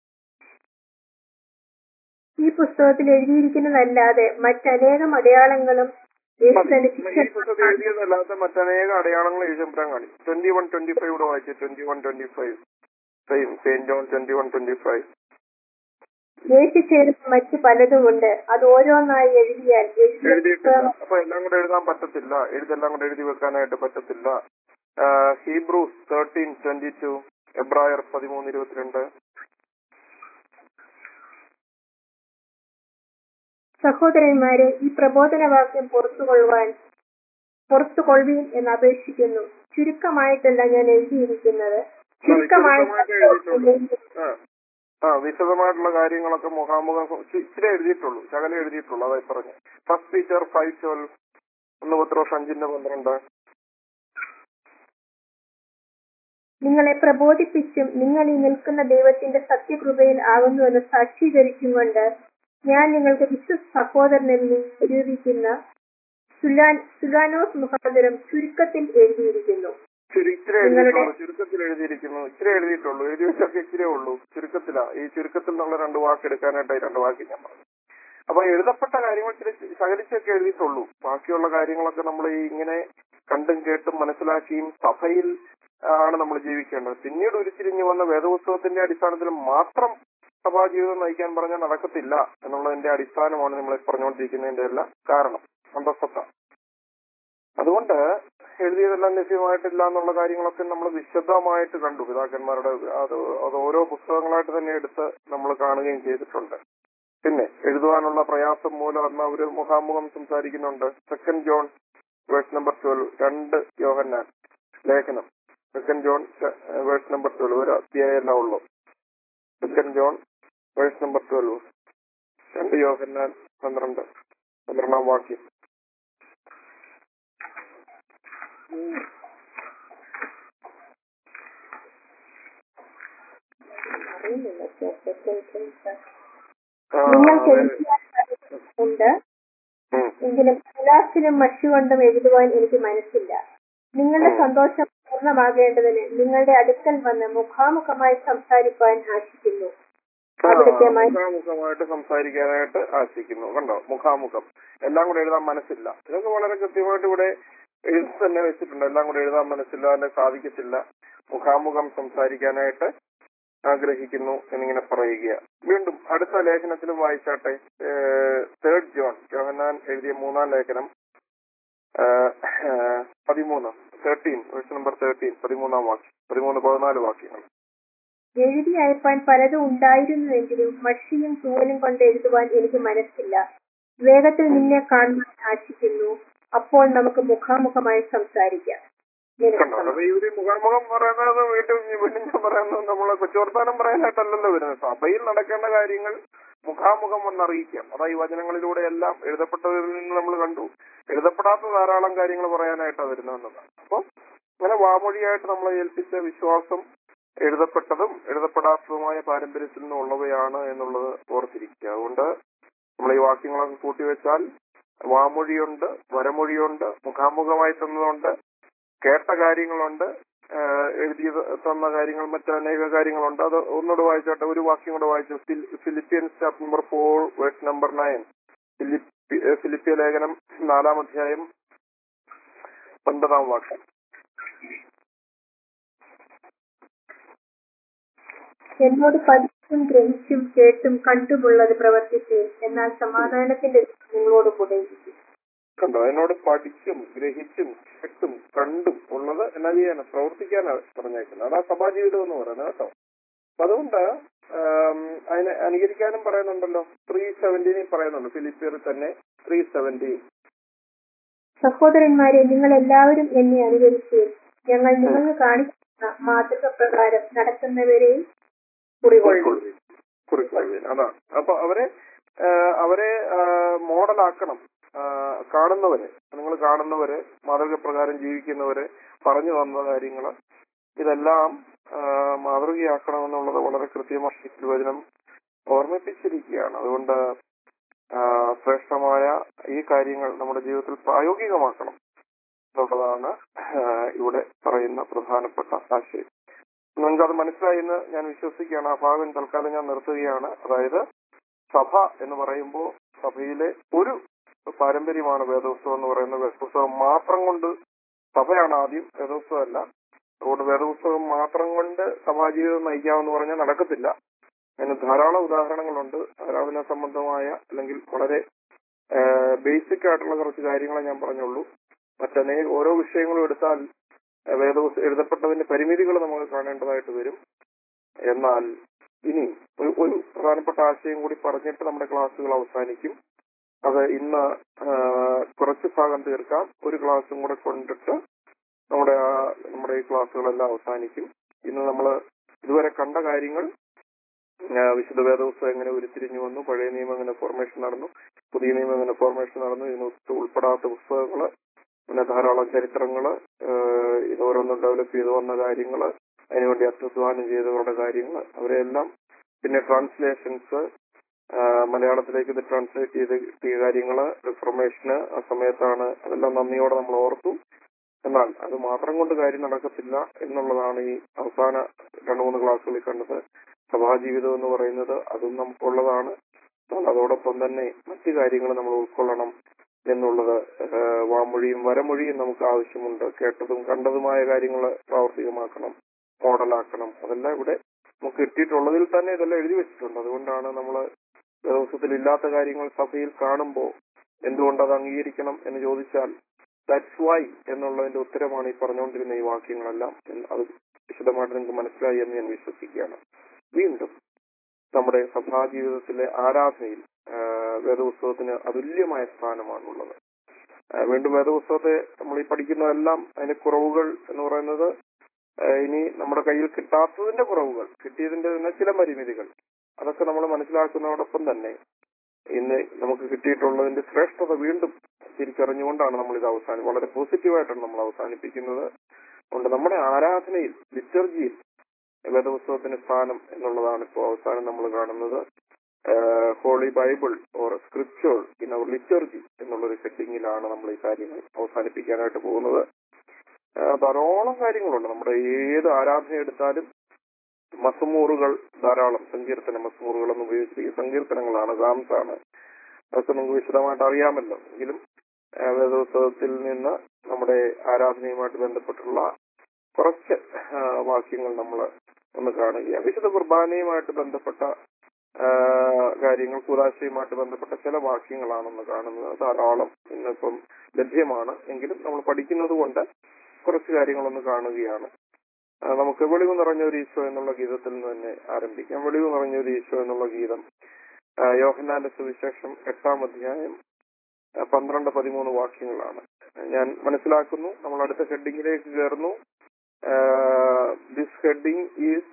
ഈ പുസ്തകത്തിൽ എഴുതിയിരിക്കുന്നതല്ലാതെ മറ്റനേകം അടയാളങ്ങളും യേശു തന്റെ ഈ പുസ്തകത്തിൽ ശിഷ്യന്മാർക്ക് എഴുതിയതല്ലാത്ത മറ്റനേക അടയാളങ്ങൾ എഴുതപ്പെടാൻ കാണും ട്വന്റി വൺ ട്വന്റി ഫൈവ് കൂടെ വായിച്ചു twenty one twenty five saint John twenty one twenty five യേശു ചേരുന്ന മറ്റു പലതുമുണ്ട് അത് ഓരോന്നായി എഴുതിയാൽ യേശുവിന്റെ എഴുതിയിട്ടില്ല പുസ്തകം അപ്പൊ എല്ലാം കൂടെ എഴുതാൻ പറ്റത്തില്ല എഴുതെല്ലാം കൂടെ എഴുതി വെക്കാനായിട്ട് പറ്റത്തില്ല ഹീബ്രൂസ് തേർട്ടീൻ ട്വന്റി ടു എബ്രായർ പതിമൂന്ന് ഇരുപത്തിരണ്ട് സഹോദരന്മാരെ ഈ പ്രബോധനവാക്യം പുറത്തുകൊള്ളുവാൻ പുറത്തുകൊള്ളുവീൻ എന്ന് അപേക്ഷിക്കുന്നു ചുരുക്കമായിട്ടല്ല ഞാൻ എഴുതിയിരിക്കുന്നത് വിശദമായിട്ട് എഴുതിയിട്ടുണ്ട്. ചുരുക്കമായിട്ട് ആ. ആ വിശദമായിട്ടുള്ള കാര്യങ്ങളൊക്കെ മുഖാമുഖം ഇച്ചി- ഇച്ചിരി എഴുതിയിട്ടുള്ളൂ ശകലം എഴുതിയിട്ടുള്ളൂ അതായി പറഞ്ഞു ഫസ്റ്റ് ടീച്ചർ ഫൈവ് ട്വൽവ് ഒന്ന് പത്രോഷ് അഞ്ചിന്റെ പന്ത്രണ്ട് നിങ്ങളെ പ്രബോധിപ്പിച്ചും നിങ്ങൾ ഈ നിൽക്കുന്ന ദൈവത്തിന്റെ സത്യകൃപയിൽ ആകുന്നുവെന്ന് സാക്ഷീകരിച്ചും കൊണ്ട് ഞാൻ നിങ്ങൾക്ക് വിശ്വ സഹോദരനിൽ നിരൂപിക്കുന്ന സുലാൻ സുലാനോസ് മുഖാന്തരം ചുരുക്കത്തിൽ എഴുതിയിരിക്കുന്നു ചുരു- ഇച്ചിരി നിങ്ങളുടെ- എഴുതിയിട്ടുള്ളൂ ചുരുക്കത്തിൽ എഴുതിയിരിക്കുന്നു ഇച്ചിരി എഴുതിയിട്ടുള്ളൂ എഴുതി വെച്ചൊക്കെ ഇച്ചിരി ഉള്ളൂ ചുരുക്കത്തിലാ ഈ ചുരുക്കത്തിൽ നിന്നുള്ള രണ്ട് വാക്ക് എടുക്കാനായിട്ട് ഈ രണ്ട് വാക്ക് ഞാൻ പറഞ്ഞു അപ്പൊ എഴുതപ്പെട്ട കാര്യങ്ങൾ ഇച്ചിരി ശകലിച്ചൊക്കെ എഴുതിയിട്ടുള്ളൂ ബാക്കിയുള്ള കാര്യങ്ങളൊക്കെ നമ്മൾ ഈ ഇങ്ങനെ കണ്ടും കേട്ടും മനസ്സിലാക്കിയും സഭയിൽ ആണ് നമ്മൾ ജീവിക്കേണ്ടത് പിന്നീട് ഉരുത്തിരിഞ്ഞു വന്ന വേദപുസ്തകത്തിന്റെ അടിസ്ഥാനത്തിൽ മാത്രം സഭാജീവിതം നയിക്കാൻ പറഞ്ഞാൽ നടക്കത്തില്ല എന്നുള്ളതിന്റെ അടിസ്ഥാനമാണ് നമ്മൾ പറഞ്ഞുകൊണ്ടിരിക്കുന്നതിന്റെ എല്ലാം കാരണം അന്തസ്സത്ത അതുകൊണ്ട് എഴുതിയതെല്ലാം ലഭ്യമായിട്ടില്ല എന്നുള്ള കാര്യങ്ങളൊക്കെ നമ്മൾ വിശദമായിട്ട് കണ്ടു പിതാക്കന്മാരുടെ അത് അത് ഓരോ പുസ്തകങ്ങളായിട്ട് തന്നെ എടുത്ത് നമ്മൾ കാണുകയും ചെയ്തിട്ടുണ്ട് പിന്നെ എഴുതുവാനുള്ള പ്രയാസം മൂലം അന്ന് അവര് മുഖാമുഖം സംസാരിക്കുന്നുണ്ട് second John verse number twelve രണ്ട് യോഹന്നാൻ ലേഖനം second John verse number twelve ഒരു അധ്യായമല്ല ഉള്ളൂ second John verse number twelve രണ്ട് യോഹന്നാൻ പന്ത്രണ്ട് പന്ത്രണ്ടാം വാക്യം ആ, നിങ്ങൾക്ക് അതെ. എഴുതിയാൽ ഉണ്ട് ഉം. എങ്കിലും കലാസിനും മഷി എഴുതുവാൻ എനിക്ക് മനസ്സില്ല നിങ്ങളുടെ സന്തോഷം പൂർണ്ണമാകേണ്ടതിന് നിങ്ങളുടെ അടുക്കൽ വന്ന് മുഖാമുഖമായി സംസാരിക്കുവാൻ ആശിക്കുന്നു ആ, അവിടുത്തെ മ- മുഖാമുഖമായിട്ട് സംസാരിക്കാനായിട്ട് ആശിക്കുന്നു കണ്ടോ മുഖാമുഖം എല്ലാം കൂടെ എഴുതാൻ മനസ്സില്ല ഇതൊക്കെ വളരെ കൃത്യമായിട്ട് ഇവിടെ എഴുതി തന്നെ വെച്ചിട്ടുണ്ട് എല്ലാം കൂടെ എഴുതാൻ മനസ്സില്ല അതിനെ സാധിക്കത്തില്ല മുഖാമുഖം സംസാരിക്കാനായിട്ട് ആഗ്രഹിക്കുന്നു എന്നിങ്ങനെ പറയുക വീണ്ടും അടുത്ത ലേഖനത്തിലും വായിച്ചാട്ടെ തേർഡ് ജോൺ ജോഹന്നാൻ എഴുതിയ മൂന്നാം ലേഖനം ഏഹ്, ഏഹ്, പതിമൂന്ന് തേർട്ടീൻ വേഴ്സ് നമ്പർ തേർട്ടീൻ പതിമൂന്നാം വാക്യം പതിമൂന്ന് പതിനാല് വാക്യങ്ങൾ എഴുതി അയപ്പാൻ പലതും ഉണ്ടായിരുന്നുവെങ്കിലും മഷിയും തൂവലും കൊണ്ട് എഴുതുവാൻ എനിക്ക് മനസ്സില്ല വേഗത്തിൽ നിന്നെ കാണുവാൻ ആശിക്കുന്നു അപ്പോൾ നമുക്ക് മുഖാമുഖമായി സംസാരിക്കാം നിനക്ക് കണ്ടോ അപ്പൊ ഇവര് മുഖാമുഖം പറയുന്നത് വീട്ടിൽ വീണ്ടും ഞാൻ പറയുന്നത് നമ്മളെ കൊച്ചുവർത്താനം പറയാനായിട്ടല്ലല്ലോ വരുന്നത് സഭയിൽ നടക്കേണ്ട കാര്യങ്ങൾ മുഖാമുഖം വന്നറിയിക്കാം അതാ ഈ വചനങ്ങളിലൂടെ എല്ലാം എഴുതപ്പെട്ടവരിൽ നിന്ന് നമ്മൾ കണ്ടു എഴുതപ്പെടാത്ത ധാരാളം കാര്യങ്ങൾ പറയാനായിട്ടാണ് വരുന്നതെന്നതാണ് അപ്പൊ അങ്ങനെ വാമൊഴിയായിട്ട് നമ്മളെ ഏൽപ്പിച്ച വിശ്വാസം എഴുതപ്പെട്ടതും എഴുതപ്പെടാത്തതുമായ പാരമ്പര്യത്തിൽ നിന്നുള്ളവയാണ് എന്നുള്ളത് ഓർത്തിരിക്കുക അതുകൊണ്ട് നമ്മൾ ഈ വാക്യങ്ങളൊക്കെ കൂട്ടിവെച്ചാൽ വാമൊഴിയുണ്ട് വരമൊഴിയുണ്ട് മുഖാമുഖമായി തന്നതുണ്ട് കേട്ട കാര്യങ്ങളുണ്ട് ആഹ് എഴുതി തന്ന കാര്യങ്ങൾ മറ്റനേക കാര്യങ്ങളുണ്ട് അത് ഒന്നുകൂടെ വായിച്ചോട്ടെ ഒരു വാക്യം കൂടെ വായിച്ചു phil- Philippians chapter number four verse number nine ഫിലിപ്പി ഏഹ് ഫിലിപ്പിയ ലേഖനം നാലാം അധ്യായം ഒൻപതാം വാക്യം എന്നോട് പഠിച്ചും ഗ്രഹിച്ചും കേട്ടും കണ്ടുമുള്ളത് പ്രവർത്തിച്ച് എന്നാൽ സമാധാനത്തിന്റെ ദൈവം നിങ്ങളോട് കൂടെ ഇരിക്കും കണ്ടോ എന്നോട് പഠിച്ചും ഗ്രഹിച്ചും കേട്ടും കണ്ടും ഉള്ളത് എന്നാ ചെയ്യാനാ പ്രവർത്തിക്കാനാണ് പറഞ്ഞേക്കുന്നത് അതാ സഭാജീവിതം എന്ന് പറയുന്നത് കേട്ടോ അപ്പൊ അതുകൊണ്ട് ആം, അതിനെ അനുകരിക്കാനും പറയുന്നുണ്ടല്ലോ ത്രീ സെവന്റീനിൽ പറയുന്നുണ്ട് ഫിലിപ്പിയറിൽ തന്നെ ത്രീ സെവന്റീൻ സഹോദരന്മാരെ നിങ്ങൾ എല്ലാവരും എന്നെ അനുകരിച്ച് ഞങ്ങൾ നിങ്ങൾക്ക് കാണിക്കുന്ന മാതൃക പ്രകാരം നടക്കുന്നവരെയും കുറികൊള്ളും കുറിക്കൊള്ളുവിൻ അതാണ് അപ്പൊ അവരെ ആ, അവരെ ആ, മോഡലാക്കണം ആ, കാണുന്നവരെ നിങ്ങൾ കാണുന്നവരെ മാതൃക പ്രകാരം ജീവിക്കുന്നവരെ പറഞ്ഞു തന്ന കാര്യങ്ങള് ഇതെല്ലാം ആ, മാതൃകയാക്കണമെന്നുള്ളത് വളരെ കൃത്യമായി തിരുവചനം ഓർമ്മിപ്പിച്ചിരിക്കുകയാണ് അതുകൊണ്ട് ആ, ശ്രേഷ്ഠമായ ഈ കാര്യങ്ങൾ നമ്മുടെ ജീവിതത്തിൽ പ്രായോഗികമാക്കണം എന്നുള്ളതാണ് ആ, ഇവിടെ പറയുന്ന പ്രധാനപ്പെട്ട ആശയം നിങ്ങൾക്ക് അത് മനസ്സിലായി എന്ന് ഞാൻ വിശ്വസിക്കുകയാണ് ആ ഭാഗം തൽക്കാലം ഞാൻ നിർത്തുകയാണ് അതായത് സഭ എന്ന് പറയുമ്പോൾ സഭയിലെ ഒരു പാരമ്പര്യമാണ് വേദോത്സവം എന്ന് പറയുന്നത് വേദോത്സവം മാത്രം കൊണ്ട് സഭയാണ് ആദ്യം വേദോത്സവമല്ല അതുകൊണ്ട് വേദോത്സവം മാത്രം കൊണ്ട് സഭാജീവിതം നയിക്കാമെന്ന് പറഞ്ഞാൽ നടക്കത്തില്ല അതിന് ധാരാളം ഉദാഹരണങ്ങളുണ്ട് ആരാധന സംബന്ധമായ അല്ലെങ്കിൽ വളരെ ബേസിക് ആയിട്ടുള്ള കുറച്ച് കാര്യങ്ങളെ ഞാൻ പറഞ്ഞുള്ളൂ മറ്റനേ ഓരോ വിഷയങ്ങളും എടുത്താൽ ഏഹ് വേദപുസ്ത എഴുതപ്പെട്ടതിന്റെ പരിമിതികൾ നമുക്ക് കാണേണ്ടതായിട്ട് വരും എന്നാൽ ഇനി ഒരു ഒരു പ്രധാനപ്പെട്ട ആശയം കൂടി പറഞ്ഞിട്ട് നമ്മുടെ ക്ലാസ്സുകൾ അവസാനിക്കും അത് ഇന്ന് ആ, കുറച്ച് ഭാഗം തീർക്കാം ഒരു ക്ലാസ്സും കൂടെ കൊണ്ടിട്ട് നമ്മുടെ ആ നമ്മുടെ ഈ ക്ലാസ്സുകളെല്ലാം അവസാനിക്കും ഇന്ന് നമ്മൾ ഇതുവരെ കണ്ട കാര്യങ്ങൾ ആ, വിശുദ്ധ വേദപുസ്തകം എങ്ങനെ ഉരുത്തിരിഞ്ഞു വന്നു പഴയ നിയമം എങ്ങനെ ഫോർമേഷൻ നടന്നു പുതിയ നിയമം എങ്ങനെ ഫോർമേഷൻ നടന്നു ഇതിനൊത്ത് ഉൾപ്പെടാത്ത പുസ്തകങ്ങള് പിന്നെ ധാരാളം ചരിത്രങ്ങള് ഏഹ് ഇത് ഓരോന്നും ഡെവലപ്പ് ചെയ്തു വന്ന കാര്യങ്ങള് അതിനുവേണ്ടി അത്യുദ്ധാനം ചെയ്തവരുടെ കാര്യങ്ങൾ അവരെല്ലാം പിന്നെ ട്രാൻസ്ലേഷൻസ് മലയാളത്തിലേക്ക് ഇത് ട്രാൻസ്ലേറ്റ് ചെയ്ത് കിട്ടിയ കാര്യങ്ങള് റിഫർമേഷന് ആ സമയത്താണ് അതെല്ലാം നന്ദിയോടെ നമ്മൾ ഓർത്തു എന്നാൽ അത് മാത്രം കൊണ്ട് കാര്യം നടക്കത്തില്ല എന്നുള്ളതാണ് ഈ അവസാന രണ്ടു മൂന്ന് ക്ലാസ്സുകളിൽ കണ്ടത് സഭാജീവിതം എന്ന് പറയുന്നത് അതും നമുക്കുള്ളതാണ് എന്നാൽ അതോടൊപ്പം തന്നെ മറ്റു കാര്യങ്ങൾ നമ്മൾ ഉൾക്കൊള്ളണം എന്നുള്ളത് ഏഹ് വാമൊഴിയും വരമൊഴിയും നമുക്ക് ആവശ്യമുണ്ട് കേട്ടതും കണ്ടതുമായ കാര്യങ്ങൾ പ്രാവർത്തികമാക്കണം മോഡലാക്കണം അതെല്ലാം ഇവിടെ നമുക്ക് കിട്ടിയിട്ടുള്ളതിൽ തന്നെ ഇതെല്ലാം എഴുതി വെച്ചിട്ടുണ്ട് അതുകൊണ്ടാണ് നമ്മൾ ദിവസത്തിൽ ഇല്ലാത്ത കാര്യങ്ങൾ സഭയിൽ കാണുമ്പോൾ എന്തുകൊണ്ട് അത് അംഗീകരിക്കണം എന്ന് ചോദിച്ചാൽ ദാറ്റ്സ് വൈ എന്നുള്ളതിന്റെ ഉത്തരമാണ് ഈ പറഞ്ഞുകൊണ്ടിരുന്ന ഈ വാക്യങ്ങളെല്ലാം എന്ന് അത് വിശദമായിട്ട് നിങ്ങൾക്ക് മനസ്സിലായി എന്ന് ഞാൻ വിശ്വസിക്കുകയാണ് വീണ്ടും നമ്മുടെ സഭാജീവിതത്തിലെ ആരാധനയിൽ ആ, വേദപുസ്തകത്തിന് അതുല്യമായ സ്ഥാനമാണുള്ളത് ആ, വീണ്ടും വേദപുസ്തകത്തെ നമ്മൾ ഈ പഠിക്കുന്നതെല്ലാം അതിന്റെ കുറവുകൾ എന്ന് പറയുന്നത് ആ, ഇനി നമ്മുടെ കയ്യിൽ കിട്ടാത്തതിന്റെ കുറവുകൾ കിട്ടിയതിന്റെ തന്നെ ചില പരിമിതികൾ അതൊക്കെ നമ്മൾ മനസ്സിലാക്കുന്നതോടൊപ്പം തന്നെ ഇന്ന് നമുക്ക് കിട്ടിയിട്ടുള്ളതിന്റെ ശ്രേഷ്ഠത വീണ്ടും തിരിച്ചറിഞ്ഞുകൊണ്ടാണ് നമ്മൾ ഇത് അവസാനം വളരെ പോസിറ്റീവായിട്ടാണ് നമ്മൾ അവസാനിപ്പിക്കുന്നത് അതുകൊണ്ട് നമ്മുടെ ആരാധനയിൽ ലിറ്റർജിയിൽ വേദപുസ്തകത്തിന്റെ സ്ഥാനം എന്നുള്ളതാണ് ഇപ്പോൾ അവസാനം നമ്മൾ കാണുന്നത് holy Bible or scripture in our liturgy എന്നുള്ളൊരു സെറ്റിംഗിലാണ് നമ്മൾ ഈ കാര്യങ്ങൾ അവസാനിപ്പിക്കാനായിട്ട് പോകുന്നത് ആ, ധാരാളം കാര്യങ്ങളുണ്ട് നമ്മുടെ ഏത് ആരാധന എടുത്താലും മസമൂറുകൾ ധാരാളം സങ്കീർത്തന മസമൂറുകൾ എന്ന് ഉപയോഗിച്ചിരിക്കുന്ന സങ്കീർത്തനങ്ങളാണ് സാംസ് ആണ് അതൊക്കെ നിങ്ങൾക്ക് വിശദമായിട്ട് അറിയാമല്ലോ എങ്കിലും ആ, വേദോത്സവത്തിൽ നിന്ന് നമ്മുടെ ആരാധനയുമായിട്ട് ബന്ധപ്പെട്ടുള്ള കുറച്ച് ആ, വാക്യങ്ങൾ നമ്മൾ ഒന്ന് കാണുകയാണ് വിശുദ്ധ കുർബാനയുമായിട്ട് ബന്ധപ്പെട്ട ആ, കാര്യങ്ങൾ കൂതാശയുമായിട്ട് ബന്ധപ്പെട്ട ചില വാക്യങ്ങളാണെന്ന് കാണുന്നത് ധാരാളം ഇന്നിപ്പം ലഭ്യമാണ് എങ്കിലും നമ്മൾ പഠിക്കുന്നത് കൊണ്ട് കുറച്ച് കാര്യങ്ങളൊന്ന് കാണുകയാണ് ആ, നമുക്ക് വെളിവ് നിറഞ്ഞ ഒരു ഈശോ എന്നുള്ള ഗീതത്തിൽ നിന്ന് തന്നെ ആരംഭിക്കാം വെളിവ് നിറഞ്ഞ ഒരു ഈശോ എന്നുള്ള ഗീതം ആ, യോഹന്നാന്റെ സുവിശേഷം എട്ടാം അധ്യായം ആ, പന്ത്രണ്ട് പതിമൂന്ന് വാക്യങ്ങളാണ് ഞാൻ മനസ്സിലാക്കുന്നു നമ്മൾ അടുത്ത ഹെഡിങ്ങിലേക്ക് കയറുന്നു this heading is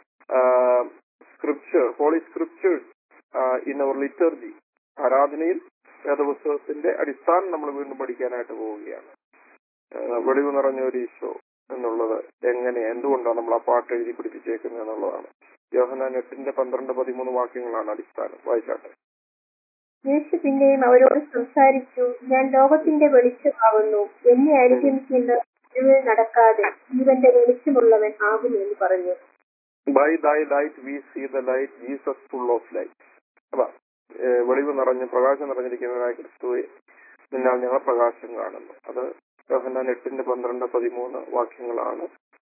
scripture holy scriptures in our liturgy ആരാധനയിൽ വേദപുസ്തകത്തിന്റെ അടിസ്ഥാനം നമ്മൾ വീണ്ടും പഠിക്കാനായിട്ട് പോവുകയാണ് ആ, വെളിവ് നിറഞ്ഞ ഒരു ഈശോ എന്നുള്ളത് എങ്ങനെ എന്തുകൊണ്ടാണ് നമ്മൾ ആ പാട്ട് എഴുതി പിടിപ്പിച്ചേക്കുന്നത് എന്നുള്ളതാണ് യോഹനാൻ എട്ടിന്റെ പന്ത്രണ്ട് പതിമൂന്ന് വാക്യങ്ങളാണ് അടിസ്ഥാനം വായിച്ചാട്ടെ യേശു പിന്നെയും അവരോട് സംസാരിച്ചു ഞാൻ ലോകത്തിന്റെ വെളിച്ചമാകുന്നു എന്നെ അനുഗമിക്കുന്ന ഇരുളിൽ നടക്കാതെ ജീവന്റെ വെളിച്ചമുള്ളവൻ ആകുമെന്ന് പറഞ്ഞു by thy light we see the light Jesus full of light അപ്പൊ ഏഹ് വെളിവ് നിറഞ്ഞ് പ്രകാശം നിറഞ്ഞിരിക്കുന്നതായ ക്രിസ്തുവെ നിന്നാൽ ഞങ്ങൾ പ്രകാശം കാണുന്നു അത് യോഹന്നാൻ എട്ടിന്റെ പന്ത്രണ്ട് പതിമൂന്ന് വാക്യങ്ങളാണ്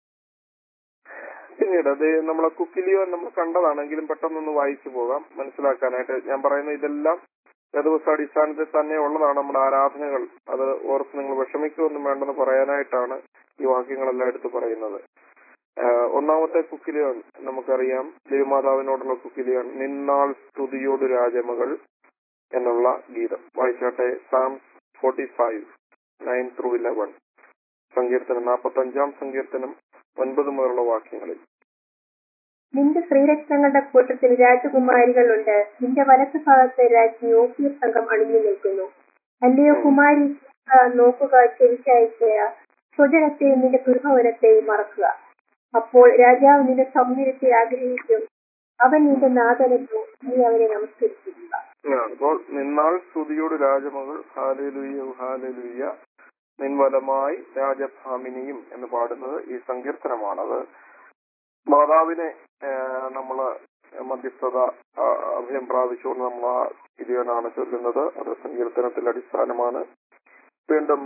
പിന്നീട് അത് നമ്മളെ കുക്കിലിയോ നമ്മൾ കണ്ടതാണെങ്കിലും പെട്ടെന്നൊന്ന് വായിച്ചു പോകാം മനസ്സിലാക്കാനായിട്ട് ഞാൻ പറയുന്ന ഇതെല്ലാം വേദപുസ്തക അടിസ്ഥാനത്തിൽ തന്നെ ഉള്ളതാണ് നമ്മുടെ ആരാധനകൾ അത് ഓർത്ത് നിങ്ങൾ വിഷമിക്കുമൊന്നും വേണ്ടെന്ന് പറയാനായിട്ടാണ് ഈ വാക്യങ്ങളെല്ലാം എടുത്ത് പറയുന്നത് ആഹ് ഒന്നാമത്തെ കുക്കിലിയോൺ നമുക്കറിയാം ദേവമാതാവിനോടുള്ള കുക്കിലിയോൺ നിന്നാൾ സ്തുതിയോട് രാജമകൾ എന്നുള്ള ഗീതം വായിച്ചാട്ടെ psalms forty five nine through eleven സങ്കീർത്തനം നാൽപ്പത്തി അഞ്ചാം സങ്കീർത്തനം ഒൻപത് മുതലുള്ള വാക്യങ്ങളിൽ നിന്റെ ശ്രീരത്നങ്ങളുടെ കൂട്ടത്തിൽ രാജകുമാരികളുണ്ട് നിന്റെ വലത്ത് ഭാഗത്ത് രാജ്ഞി ഓഫീർ സംഘം അണിഞ്ഞു നിൽക്കുന്നു അല്ലയോ കുമാരി ആ, നോക്കുക ചെവിച്ചയക്കുക സ്വജനത്തെയും നിന്റെ ഗൃഹവനത്തെയും മറക്കുക അപ്പോൾ രാജാവ് നിന്റെ സൗന്ദര്യത്തെ ആഗ്രഹിക്കും അവൻ നിന്റെ നാഥനല്ലോ നീ അവനെ നമസ്കരിക്കുക ആ, അപ്പോൾ നിന്നാൾ സ്തുതിയോട് രാജമകൾ ഹാലലുയ്യ ഹാലലുയ്യ നിൻവലമായി രാജഭാമിനിയും എന്ന് പാടുന്നത് ഈ സങ്കീർത്തനമാണത് മാതാവിനെ ആ, നമ്മള് മധ്യസ്ഥത ആ, അഭയം പ്രാപിച്ചുകൊണ്ട് നമ്മൾ ആ ഇരിയനാണ് ചൊല്ലുന്നത് അത് സങ്കീർത്തനത്തിൽ അടിസ്ഥാനമാണ് വീണ്ടും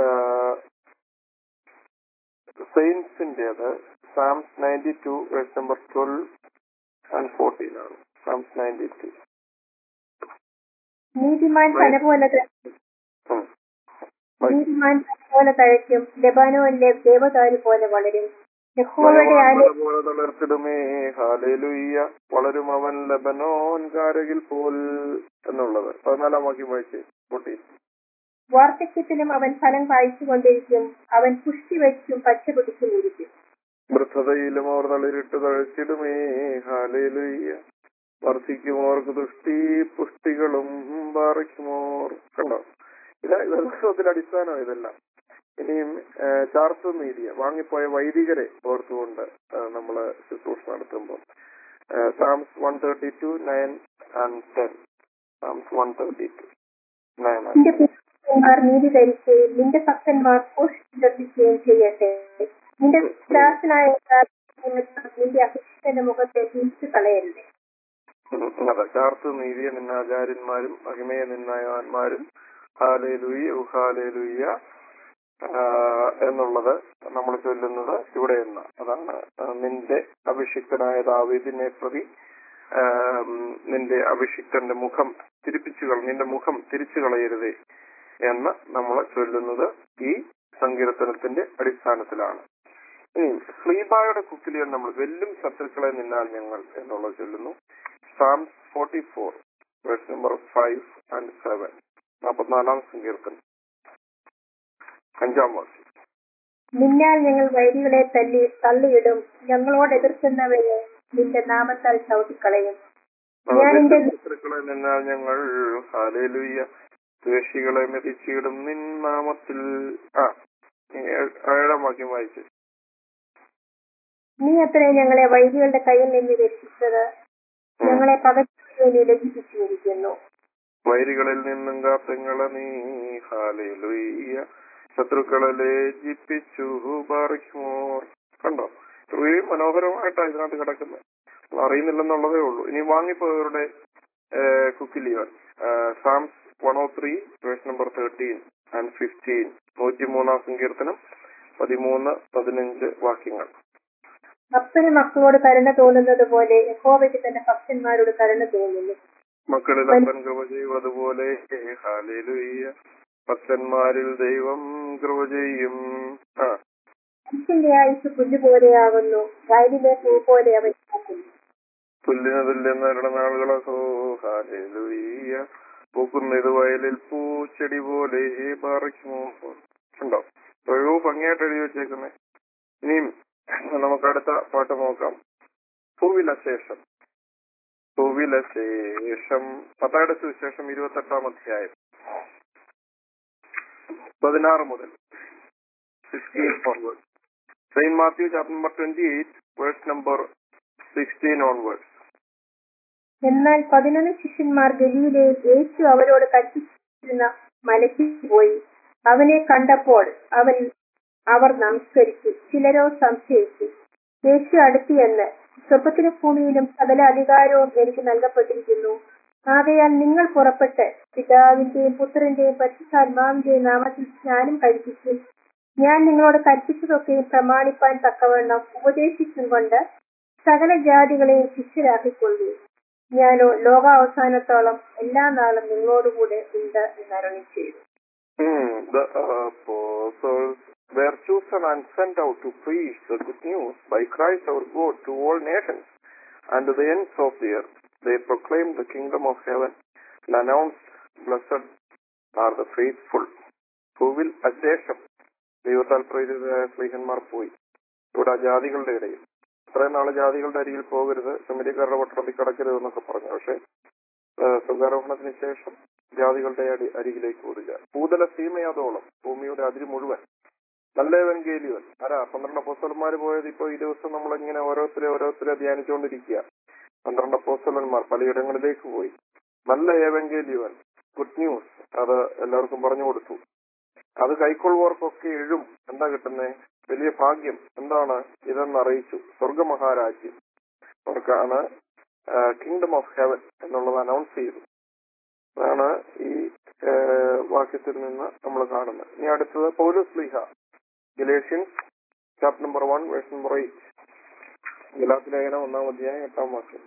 സെയിൻസിന്റേത് psalms ninety two verse number twelve and fourteen ആണ് സാംസ് നയൻറ്റി ടു നീതിമാൻ തല പോലെ ത- നീതിമാൻ തല പോലെ തഴയ്ക്കും ലബാനോനിലെ ദേവതാരു പോലെ വളരും യഹോവയുടെ ആലയ പോലെ തളർത്തിടുമേ ഹാലേലുയ്യ വളരും അവൻ ലബനോൻ കാരകിൽ പോൽ എന്നുള്ളത് പതിനാലാം വാക്യം വായിച്ചേ പൊട്ടി വാർദ്ധക്യത്തിലും അവൻ ഫലം കായ്ച്ചുകൊണ്ടിരിക്കും അവൻ പുഷ്ടി വെച്ചും പച്ച പിടിച്ചും ഇരിക്കും വൃദ്ധതയിലും അവർ തളിരിട്ട് തഴച്ചിടുമേ ഹാലേലുയ്യ വർദ്ധിക്കുമോർക്ക് ദുഷ്ടി പുഷ്ടികളും പാറിക്കുമോർ കണ്ടോ ഇതാ ഇതെല്ലാം അടിസ്ഥാനം ഇതെല്ലാം ഇനിയും ഏഹ്, ചാർത്ത് നീതിയ വാങ്ങിപ്പോയ വൈദികരെ ഓർത്തുകൊണ്ട് ഏഹ്, നമ്മള് ശുശ്രൂഷ നടത്തുമ്പോൾ psalms one thirty two nine and ten psalms one thirty two nine നിന്റെ പുത്രന്മാർ നീതി ധരിക്കുകയും നിന്റെ ഭക്തന്മാർ പോഷിക്കുകയും ചെയ്യട്ടെ നിന്റെ ദാസനായ നിന്റെ അഭിഷിക്തന്റെ മുഖത്തെ തിരിച്ചു കളയരുത് അതെ ചാർത്ത് നീതിയെ നിന്നാചാര്യന്മാരും മഹിമയെ നിന്നായവാന്മാരും ഹാലേലുയ്യ ഉഹാലേലുയ്യ ആഹ് എന്നുള്ളത് നമ്മൾ ചൊല്ലുന്നത് ഇവിടെ നിന്ന് അതാണ് ആഹ് നിന്റെ അഭിഷിക്തനായ ദാവീദിനെ പ്രതി ആഹ് നിന്റെ അഭിഷിക്തന്റെ മുഖം തിരിപ്പിച്ചു കള നിന്റെ മുഖം തിരിച്ചു കളയരുതേ എന്ന് നമ്മൾ ചൊല്ലുന്നത് ഈ സങ്കീർത്തനത്തിന്റെ അടിസ്ഥാനത്തിലാണ് ഇനി സ്ലീബായുടെ കുക്കിലിയൻ നമ്മൾ വെല്ലും ശത്രുക്കളെ നിന്നാൽ ഞങ്ങൾ എന്നുള്ളത് ചൊല്ലുന്നു psalms forty four verse number five and seven നാൽപ്പത്തിനാലാം സങ്കീർത്തനം അഞ്ചാം വാക്യം നിന്നാൽ ഞങ്ങൾ വൈരികളെ തല്ലി തള്ളിയിടും ഞങ്ങളോട് എതിർക്കുന്നവരെ നിന്റെ നാമത്താൽ ചവിട്ടിക്കളയും ഞാൻ എന്റെ ശത്രുക്കളെ നിന്നാൽ ഞങ്ങൾ ഹാലേലുയ്യ ദ്വേഷികളെ മെതിച്ചിടും നിൻ നാമത്തിൽ ആ ഈ ഏഴ്- ഏഴാം വാക്യം വായിച്ചു നീ അത്ര ഞങ്ങളെ വൈരികളുടെ കയ്യിൽ നിന്ന് രക്ഷിച്ചത് ഞങ്ങളെ പകച്ചു ലഭിപ്പിച്ചിരിക്കുന്നു വൈരികളിൽ നിന്നും കാത്തങ്ങളെ നീ ഹാലേലുയ്യ ശത്രുക്കളെ ലജ്ജിപ്പിച്ചു പാറിക്കുമോ കണ്ടോ ഇത്രയും മനോഹരമായിട്ടാണ് ഇതിനകത്ത് കിടക്കുന്നത് നമ്മൾ അറിയുന്നില്ലെന്നുള്ളതേ ഉള്ളൂ ഇനി വാങ്ങിപ്പോയവരുടെ കുക്കിലിയൻ psalms one o three verse number thirteen and fifteen നൂറ്റിമൂന്നാം സങ്കീർത്തനം പതിമൂന്ന് പതിനഞ്ച് വാക്യങ്ങൾ അപ്പന് മക്കളോട് കരുണ തോന്നുന്നത് പോലെ യഹോവയ്ക്ക് തന്റെ ഭക്തന്മാരോട് കരുണ തോന്നുന്നു മക്കളിൽ അപ്പൻ കൃപ ചെയ്യും അതുപോലെ ഹാലേലുയ്യ ഭക്തന്മാരിൽ ദൈവം കൃപ ചെയ്യും ആ മനുഷ്യന്റെ ആയുസ് പുല്ലുപോലെയാകുന്നു വയലിലെ പൂ പോലെ അവൻ നോക്കുന്നു പുല്ലിന് തുല്യം നാളുകളോ സോ ഹാലേലുയ്യ പൂക്കുന്ന ഇത് വയലിൽ പൂച്ചെടി പോലെ പറിക്കുമോ ഉണ്ടോ എത്രയോ ഭംഗിയായിട്ട് എഴുതി വെച്ചേക്കുന്നേ ഇനിയും നമുക്ക് അടുത്ത പാട്ട് നോക്കാം ഭൂവിലശേഷം ഭൂവിലശേഷം പത്തായുടെ സുവിശേഷം ഇരുപത്തെട്ടാം അധ്യായം പതിനാറ് മുതൽ sixteen forward saint Matthew chapter number twenty eight verse number sixteen onwards എന്നാൽ പതിനൊന്ന് ശിഷ്യന്മാർ ഗലിയിലെയും യേശു അവരോട് കൽപ്പിച്ചിരുന്ന മലയ്ക്ക് പോയി അവനെ കണ്ടപ്പോൾ അവൻ അവർ നമസ്കരിച്ചു ചിലരോ സംശയിച്ചു യേശു അടുത്തിയെന്ന് സ്വർപ്പത്തിലും ഭൂമിയിലും സകല അധികാരവും എനിക്ക് നൽകപ്പെട്ടിരിക്കുന്നു ആകയാൽ നിങ്ങൾ പുറപ്പെട്ട് പിതാവിന്റെയും പുത്രന്റെയും പരിശുദ്ധാത്മാവിന്റെയും നാമത്തിൽ സ്നാനം കഴിപ്പിച്ചു ഞാൻ നിങ്ങളോട് കൽപ്പിച്ചതൊക്കെയും പ്രമാണിപ്പാൻ തക്കവണ്ണം ഉപദേശിച്ചും കൊണ്ട് സകല ജാതികളെയും ശിഷ്യരാക്കിക്കൊള്ളു ഞാനോ ലോകാവസാനത്തോളം എല്ലാ നാളും നിങ്ങളോടുകൂടെ ഉണ്ട് എന്ന് അരുളി ചെയ്തു Hmm, the apostles were chosen and sent out to preach the good news by Christ our God to all nations and to the ends of the earth. They proclaimed the kingdom of heaven and announced, Blessed are the faithful who will അശേഷം ദൈവത്താൽ പ്രേരിതരായ സ്ത്രീഹന്മാർ പോയി ഇവിടെ ജാതികളുടെ ഇടയിൽ ഇത്രയും നാള് ജാതികളുടെ അരികിൽ പോകരുത് ശമരിക്കാരുടെ പട്ടണത്തിൽ കടക്കരുത് എന്നൊക്കെ പറഞ്ഞു പക്ഷേ സ്വർഗാരോഹണത്തിന് ശേഷം ജാതികളുടെ അടി- അരികിലേക്ക് ഓടുക ഭൂതല സീമയാതോളം ഭൂമിയുടെ അതിര് മുഴുവൻ നല്ല എവൻഗേലിയൻ ആരാ പന്ത്രണ്ട് അപ്പോസ്തലന്മാർ പോയത് ഇപ്പൊ ഈ ദിവസം നമ്മളിങ്ങനെ ഓരോരുത്തരെ ഓരോരുത്തരെ ധ്യാനിച്ചുകൊണ്ടിരിക്കുക പന്ത്രണ്ട് അപ്പോസ്തലന്മാർ പലയിടങ്ങളിലേക്ക് പോയി നല്ല ഏവൻഗേലിയൻ ഗുഡ് ന്യൂസ് അത് എല്ലാവർക്കും പറഞ്ഞു കൊടുത്തു അത് കൈക്കൊള്ളുവവർക്കൊക്കെ എഴും എന്താ കിട്ടുന്നേ വലിയ ഭാഗ്യം എന്താണ് ഇതെന്ന് അറിയിച്ചു സ്വർഗമഹാരാജ്യം അവർക്കാണ് കിങ്ഡം ഓഫ് ഹെവൻ എന്നുള്ളത് അനൗൺസ് ചെയ്തു അതാണ് ഈ ആ, വാക്യത്തിൽ നിന്ന് നമ്മൾ കാണുന്നത് ഇനി അടുത്തത് Paulos Leeha Galatians chapter number one verse number eight ഗലാസ് ലേഖനം ഒന്നാം അധ്യായം എട്ടാം വാക്യം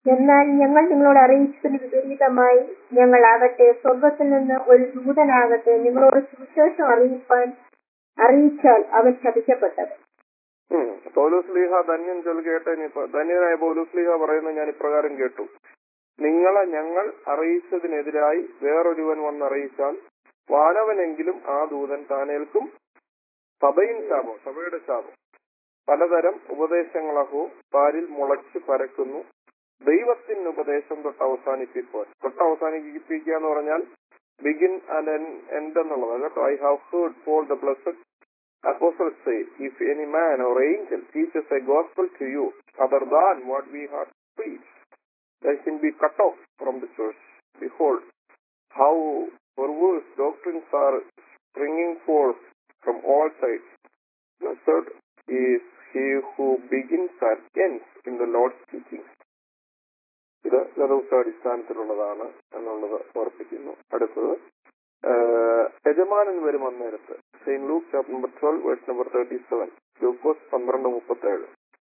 എന്നാൽ ഞങ്ങൾ നിങ്ങളോട് അറിയിച്ചതിന് വിപരീതമായി ഞങ്ങളാകട്ടെ സ്വർഗത്തിൽ നിന്ന് ഒരു ദൂതനാകട്ടെ നിങ്ങളോട് സുവിശേഷം അറിയിപ്പാൻ അറിയിച്ചാൽ അവൻ ശപിക്കപ്പെട്ടത് ഉം. പൗലോസ് ലീഹ ധന്യൻ ചൊൽ കേട്ട ഇനിയിപ്പോ ധന്യനായ പൗലോസ് ലീഹ പറയുന്നത് ഞാൻ ഇപ്രകാരം കേട്ടു നിങ്ങളെ ഞങ്ങൾ അറിയിച്ചതിനെതിരായി വേറൊരുവൻ വന്നറിയിച്ചാൽ വാനവനെങ്കിലും ആ ദൂതൻ താനേൽക്കും സഭയിൻ ശാപം സഭയുടെ ശാപം പലതരം ഉപദേശങ്ങളഹോ പാരിൽ മുളച്ച് പരക്കുന്നു ദൈവത്തിന് ഉപദേശം തൊട്ട് അവസാനിപ്പിക്കുവാൻ തൊട്ട് അവസാനിപ്പിക്കുക എന്ന് പറഞ്ഞാൽ ബിഗിൻ ആൻഡ് എൻഡ് എന്നുള്ളത് കേട്ടോ I have heard for the blessed Apostles say, if any man or angel teaches a gospel to you other than what we have preached, let him be cut off from the church. Behold, how perverse doctrines are springing forth from all sides. Blessed is he who begins and ends in the Lord's teaching. ഇത് അടിസ്ഥാനത്തിലുള്ളതാണ് എന്നുള്ളത് ഓർപ്പിക്കുന്നു അടുത്തത് ഏഹ്, യജമാനൻ വരും അന്നേരത്ത് saint Luke chapter number twelve verse number thirty seven ലൂക്കോസ് പന്ത്രണ്ട് മുപ്പത്തേഴ്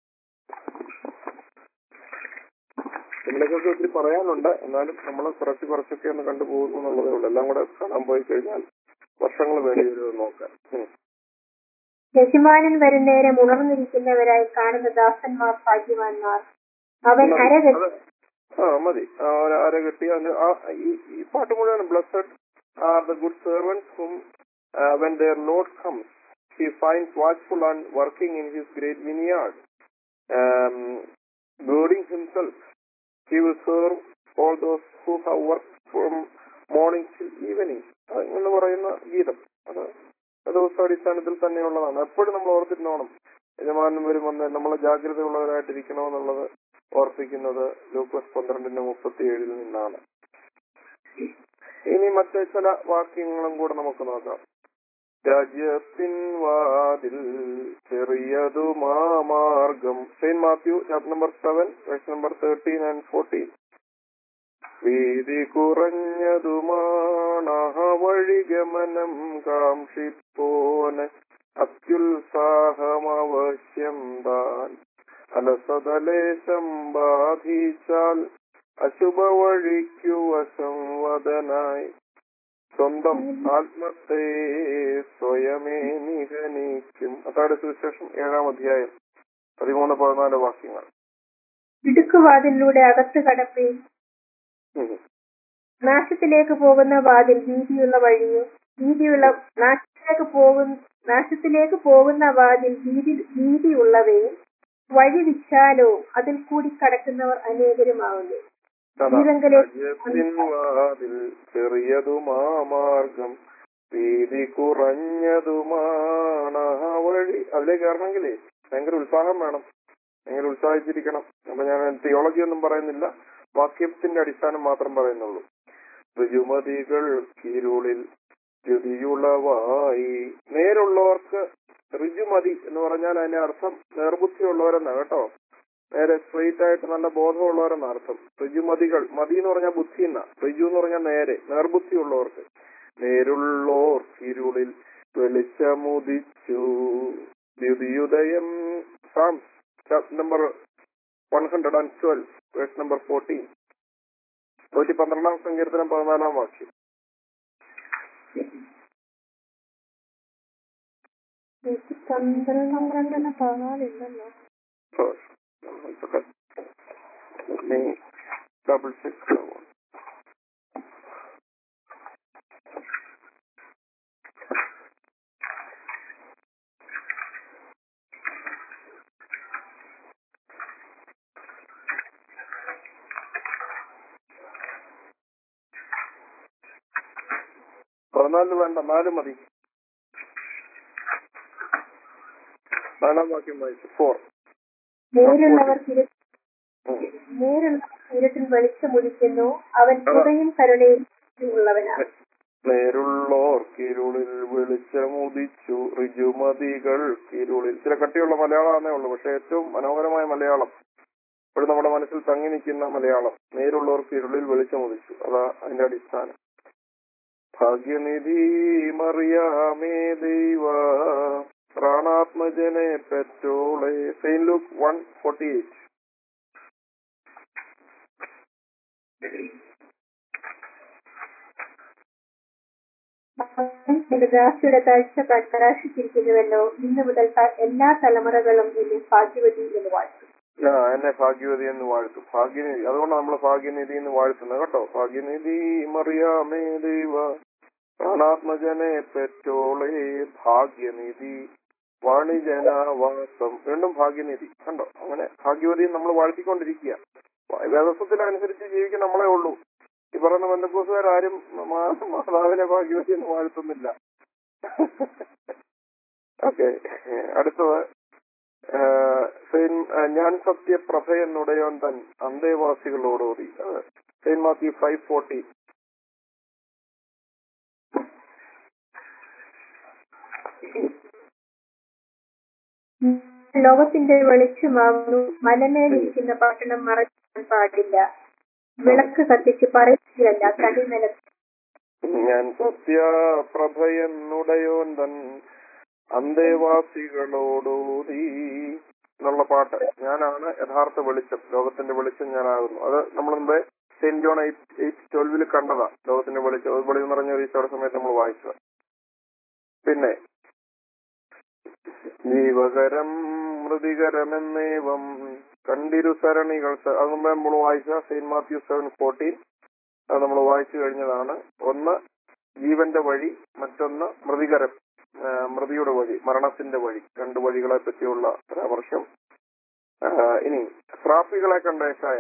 ഇതിനെക്കുറിച്ച് ഒത്തിരി പറയാനുണ്ട് എന്നാലും നമ്മൾ കുറച്ച് കുറച്ചൊക്കെ ഒന്ന് കണ്ടുപോകുന്നു എന്നുള്ളതേ ഉള്ളൂ എല്ലാം കൂടെ കാണാൻ പോയി കഴിഞ്ഞാൽ വർഷങ്ങൾ വേണ്ടി വരും നോക്കാൻ ഉം. യജമാനൻ വരുന്നേരം ഉണർന്നിരിക്കുന്നവരായി കാണുന്ന ദാസന്മാർ ഭാഗ്യവാന്മാർ അവൻ അരകെട്ടി അത് ആ മതി ആ, ഒരു അര കെട്ടി അതിന് ആ ഈ ഈ പാട്ട് മുഴുവൻ blessed are the good servants whom when their lord comes he finds watchful and working in his great vineyard girding himself he will serve all those who have work from morning till evening എന്ന് പറയുന്ന ഗീതം അത് ദിവസം അടിസ്ഥാനത്തിൽ തന്നെയുള്ളതാണ് എപ്പോഴും നമ്മൾ ഓർത്തിരുന്നോണം യജമാനം വരുമെന്ന് നമ്മൾ ജാഗ്രതയുള്ളവരായിട്ടിരിക്കണമെന്നുള്ളത് ഓർപ്പിക്കുന്നത് ലൂക്കോസ് പന്ത്രണ്ടിന്റെ മുപ്പത്തി ഏഴിൽ നിന്നാണ് ഇനി മറ്റ് ചില വാക്യങ്ങളും കൂടെ നമുക്ക് നോക്കാം രാജ്യത്തിൻ വാതിൽ ചെറിയതുമാ മാർഗം saint Matthew chapter number seven verse number thirteen and fourteen വീതി കുറഞ്ഞതുമാണ് വഴിഗമനം കാക്ഷിപ്പോന് അത്യുത്സാഹമവശ്യം താൻ അലസതലേശം ബാധിച്ചാൽ അശുഭ വഴിക്കു വശംവദനായി സ്വന്തം ആത്മത്തെ സ്വയമേ നിഹനിക്കും അതാണ് സുവിശേഷം ഏഴാം അധ്യായം പതിമൂന്ന് പതിനാല് വാക്യങ്ങൾ ഇടുക്കുവാതിലൂടെ അകത്ത് കടപ്പീൻ ഉം. നാശത്തിലേക്ക് പോകുന്ന വാതിൽ വീതിയുള്ള വഴിയോ വീതിയുള്ള നാശത്തിലേക്ക് പോകുന്ന നാശത്തിലേക്ക് പോകുന്ന വാതിൽ വീതി വീതിയുള്ളവയും വഴി വിശാലവും അതിൽ കൂടി കടക്കുന്നവർ അനേകരുമാവുന്നു അതാ. ജീവങ്കലെ- രാജ്യത്തിൻ വാതിൽ ചെറിയതുമാ മാർഗം വീതി കുറഞ്ഞതുമാണ് ആ വഴി അതിലേക്ക് കയറണമെങ്കിലേ ഭയങ്കര ഉത്സാഹം വേണം ഭയങ്കര ഉത്സാഹിച്ചിരിക്കണം അപ്പൊ ഞാൻ തിയോളജി ഒന്നും പറയുന്നില്ല വാക്യത്തിന്റെ അടിസ്ഥാനം മാത്രം പറയുന്നുള്ളൂ ഋജുമതികൾ കിരുളിൽ ദ്യുതിയുളവായി നേരുള്ളവർക്ക് ഋജുമതി എന്ന് പറഞ്ഞാൽ അതിന്റെ അർത്ഥം നേർബുദ്ധിയുള്ളവരെന്നാ കേട്ടോ നേരെ സ്ട്രെയിറ്റ് ആയിട്ട് നല്ല ബോധമുള്ളവരെന്ന അർത്ഥം ഋജുമതികൾ മതി എന്ന് പറഞ്ഞാൽ ബുദ്ധി എന്നാ ഋജു എന്ന് പറഞ്ഞാൽ നേരെ നേർബുദ്ധിയുള്ളവർക്ക് നേരുള്ളോർ ഇരുളിൽ വെളിച്ചമുദിച്ചു ദ്യുതിയുദയം psalms number one hundred and twelve verse number fourteen നൂറ്റി പന്ത്രണ്ടാം സങ്കീർത്തനം പതിനാലാം വാക്യം പന്ത്രണ്ടാം പന്ത്രണ്ടെന്ന് പതിനാലില്ലല്ലോ ഡബിൾ സിക്സ് പതിനാലിന് വേണ്ട നാല് മതി നാലാം വാക്യം വായിച്ചു ഫോർ നേരുള്ളവർ തിരു നേരുള്ളവർ ഇരുട്ടിൽ വെളിച്ചമൊഴിക്കുന്നു അവൻ കൃപയും കരുണയും ഉള്ളവനാണ് നേരുള്ളോർ കിരുളിൽ വെളിച്ചമുദിച്ചു ഋജുമതികൾ കിരുളിൽ ചില കട്ടിയുള്ള മലയാളമാണേ ഉള്ളൂ പക്ഷെ ഏറ്റവും മനോഹരമായ മലയാളം ഇപ്പോഴും നമ്മുടെ മനസ്സിൽ തങ്ങി നിൽക്കുന്ന മലയാളം നേരുള്ളോർ കിരുളിൽ വെളിച്ചമുദിച്ചു അതാ അതിന്റെ അടിസ്ഥാനം ഭാഗ്യനിധി മറിയാമേ ദൈവ പ്രാണാത്മജനെ പെറ്റോളെ saint Luke one forty eight എന്റെ ദാസിയുടെ താഴ്ച കടാശിച്ചിരിക്കുന്നുവല്ലോ ഇന്നു മുതൽ ത- എല്ലാ തലമുറകളും എന്നെ ഭാഗ്യവതി എന്ന് വാഴ്ത്തും ആ എന്നെ ഭാഗ്യവതി എന്ന് വാഴ്ത്തും ഭാഗ്യനിധി അതുകൊണ്ട് നമ്മൾ ഭാഗ്യനിധി എന്ന് വാഴ്ത്തുന്നത് കേട്ടോ ഭാഗ്യനിധി മറിയാമേ ദൈവ പ്രാണാത്മജനെ പെറ്റോളെ ഭാഗ്യനിധി വാണിജനവാസം വീണ്ടും ഭാഗ്യനിധി കണ്ടോ അങ്ങനെ ഭാഗ്യവതി നമ്മൾ വാഴ്ത്തിക്കൊണ്ടിരിക്കുക വ്യവസ്ഥത്തിനനുസരിച്ച് ജീവിക്കാൻ നമ്മളെ ഉള്ളൂ ഈ പറയുന്ന ബന്ധക്കോസുകാരും മാതാവിനെ ഭാഗ്യവതി എന്ന് വാഴ്ത്തുന്നില്ല ഓക്കെ അടുത്തത് ഏഹ് സെയിൻ- ഏഹ് ഞാൻ സത്യപ്രഭയെന്നുടയോൻ തൻ അന്തേവാസികളോടോടി സെയിൻ മാത്യു ഫൈവ് ഫോർട്ടി ലോകത്തിന്റെ വെളിച്ചമാകുന്നു മലമേലിരിക്കുന്ന പട്ടണം മറക്കാൻ പാടില്ല വിളക്ക് കത്തിച്ച് പറയുകയല്ല തടി നിലത്ത് ഞാൻ സത്യപ്രഭയെന്നുടയോൻ തൻ അന്തേവാസികളോടോടി എന്നുള്ള പാട്ട് ഞാനാണ് യഥാർത്ഥ വെളിച്ചം ലോകത്തിന്റെ വെളിച്ചം ഞാനാകുന്നു അത് നമ്മൾ മുമ്പേ സെന്റ് ജോൺ എയ്റ്റ് എയ്റ്റ് ട്വൽവിൽ കണ്ടതാ ലോകത്തിന്റെ വെളിച്ചം അത് വെളിച്ചം നിറഞ്ഞ ഒരു ഈശോയുടെ സമയത്ത് നമ്മൾ വായിച്ചത് പിന്നെ ജീവകരം മൃതികരമെന്നേവം കണ്ടിരു സരണികൾ സ- അത് മുമ്പേ നമ്മൾ വായിച്ച സെയിന്റ് മാത്യു സെവൻ ഫോർട്ടീൻ അത് നമ്മൾ വായിച്ചു കഴിഞ്ഞതാണ് ഒന്ന് ജീവന്റെ വഴി മറ്റൊന്ന് മൃതികരം ആ, മൃതിയുടെ വഴി മരണത്തിന്റെ വഴി രണ്ട് വഴികളെ പറ്റിയുള്ള പരാമർശം ആ, ഇനി ശ്രാപ്പികളെ കണ്ടേശായ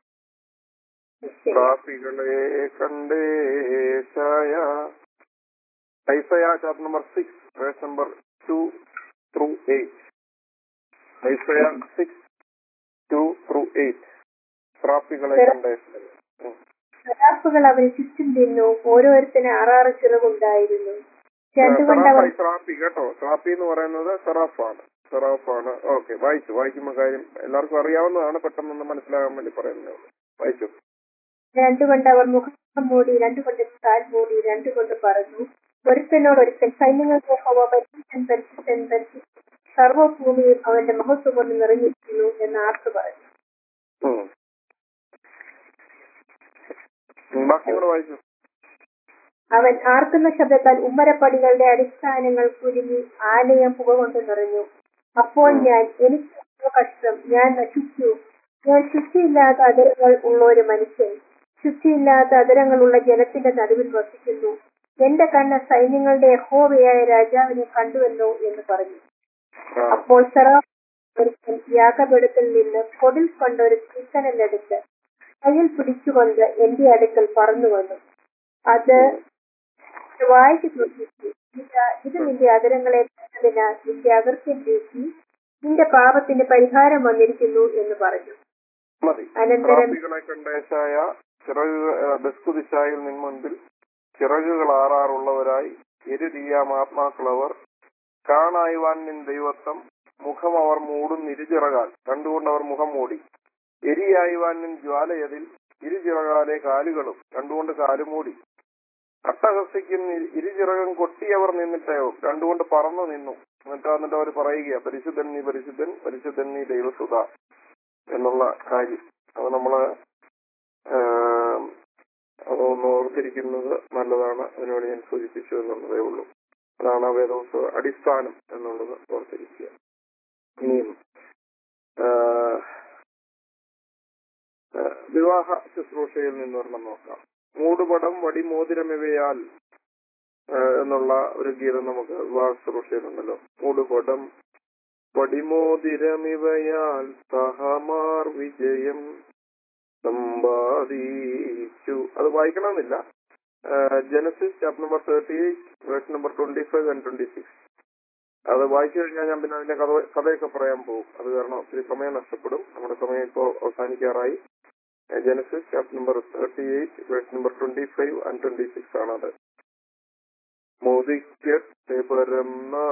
ശ്രാപ്പികളെ കണ്ടേശായ Isaiah chapter number six verse number two through eight Isaiah six two through eight ശ്രാപ്പികളെ കണ്ടേശായ ഉം. സരാഫുകൾ അവന് ചുറ്റും തിന്നു ഓരോരുത്തന് ആറാറ് ചിറകുണ്ടായിരുന്നു രണ്ടുകൊണ്ട് അവർ സെറാഫായി സെറാപ്പി കേട്ടോ സെറാപ്പി എന്ന് പറയുന്നത് സെറാഫാണ് സെറാഫാണ് ഓക്കെ വായിച്ചു വായിക്കുമ്പോ കാര്യം എല്ലാവർക്കും അറിയാവുന്നതാണ് പെട്ടെന്നൊന്ന് മനസ്സിലാകാൻ വേണ്ടി പറയുന്നത് വായിച്ചു രണ്ടുകൊണ്ട് അവർ മുഖം മൂടി രണ്ടുകൊണ്ട് കാൽ മൂടി രണ്ടുകൊണ്ട് പറഞ്ഞു ഒരുത്തനോട് ഒരുത്തൻ സൈന്യങ്ങൾക്ക് യഹോവ പരിശുദ്ധൻ പരിശുദ്ധൻ പരിശുദ്ധൻ സർവഭൂമിയും അവന്റെ മഹത്വം കൊണ്ട് നിറഞ്ഞിരിക്കുന്നു എന്ന് ആർക്ക് പറഞ്ഞു ഉം. ഉം, ബാക്കി കൂടെ വായിച്ചു അവൻ ആർക്കുന്ന ശബ്ദത്താൽ ഉമ്മരപ്പടികളുടെ അടിസ്ഥാനങ്ങൾ കുരുങ്ങി ആലയം പുക കൊണ്ട് നിറഞ്ഞു അപ്പോൾ ഞാൻ എനിക്ക് എന്തോ കഷ്ടം ഞാൻ നശിച്ചു ഞാൻ ശുദ്ധിയില്ലാത്ത അതരങ്ങൾ ഉള്ള ഒരു മനുഷ്യൻ ശുദ്ധിയില്ലാത്ത അതരങ്ങളുള്ള ജനത്തിന്റെ നടുവിൽ വസിക്കുന്നു എന്റെ കണ്ണ് സൈന്യങ്ങളുടെ യഹോവയായ രാജാവിനെ കണ്ടുവല്ലോ എന്ന് പറഞ്ഞു ആ, അപ്പോൾ സെറാഫ് ഒരുത്തൻ യാഗപീഠത്തിൽ നിന്ന് കൊടിൽ കൊണ്ട് ഒരു തീക്കനലെടുത്ത് കയ്യിൽ പിടിച്ചുകൊണ്ട് എന്റെ അടുക്കൽ പറന്നു വന്നു അത് വായിച്ചു നോക്കിച്ചു ഇതാ ഇത് നിന്റെ അതരങ്ങളെ കണ്ടതിനാൽ നിന്റെ അകൃത്യം നീക്കി നിന്റെ പാപത്തിന് പരിഹാരം വന്നിരിക്കുന്നു എന്ന് പറഞ്ഞു മതി അനന്തരം ശ്രാപ്പികളെ കണ്ടേശായ ചിറകുകൾ ബസ്കുദിശായിൽ നിൻ മുൻപിൽ ചിറകുകൾ ആറാറുള്ളവരായി എരുതീയാം ആത്മാക്കളവർ കാണായുവാൻ നിൻ ദൈവത്വം മുഖം അവർ മൂടും ഇരുചിറകാൽ കണ്ടുകൊണ്ട് അവർ മുഖം മൂടി എരിയായുവാൻ നിൻ ജ്വാലയതിൽ ഇരുചിറകാലെ കാലുകളും കണ്ടുകൊണ്ട് കാലുമൂടി അട്ടഹസിക്കും ഇരു- ഇരുചിറകം കൊട്ടിയവർ നിന്നിട്ടയോ കണ്ടുകൊണ്ട് പറന്നു നിന്നു എന്നിട്ട് എന്നിട്ട് അവർ പറയുക പരിശുദ്ധൻ നീ പരിശുദ്ധൻ പരിശുദ്ധൻ നീ ദൈവസുത എന്നുള്ള കാര്യം അത് നമ്മള് ആം, അതൊന്ന് ഓർത്തിരിക്കുന്നത് നല്ലതാണ് അതിനുവേണ്ടി ഞാൻ സൂചിപ്പിച്ചു എന്നുള്ളതേ ഉള്ളൂ അതാണ് ആ വേദോത്സവ അടിസ്ഥാനം എന്നുള്ളത് ഓർത്തിരിക്കുക ഇനിയും ആ, ആ, വിവാഹ ശുശ്രൂഷയിൽ നിന്നൊരെണ്ണം നോക്കാം മൂടുപടം വടിമോതിരമിവയാൽ ആ, എന്നുള്ള ഒരു ഗീതം നമുക്ക് വിവാഹ ശുശ്രൂഷയിലുണ്ടല്ലോ മൂടുപടം വടിമോതിരമിവയാൽ സഹമാർ വിജയം സമ്പാദിച്ചു അത് വായിക്കണമെന്നില്ല Genesis chapter number thirty eight verse number twenty five and twenty six അത് വായിച്ചു കഴിഞ്ഞാൽ ഞാൻ പിന്നെ അതിന്റെ കഥ കഥയൊക്കെ പറയാൻ പോകും അത് കാരണം ഒത്തിരി സമയം നഷ്ടപ്പെടും നമ്മുടെ സമയം ഇപ്പോൾ അവസാനിക്കാറായി Genesis chapter number thirty eight verse number twenty five and twenty six ആണത് മോദിക്കത്തെ പരം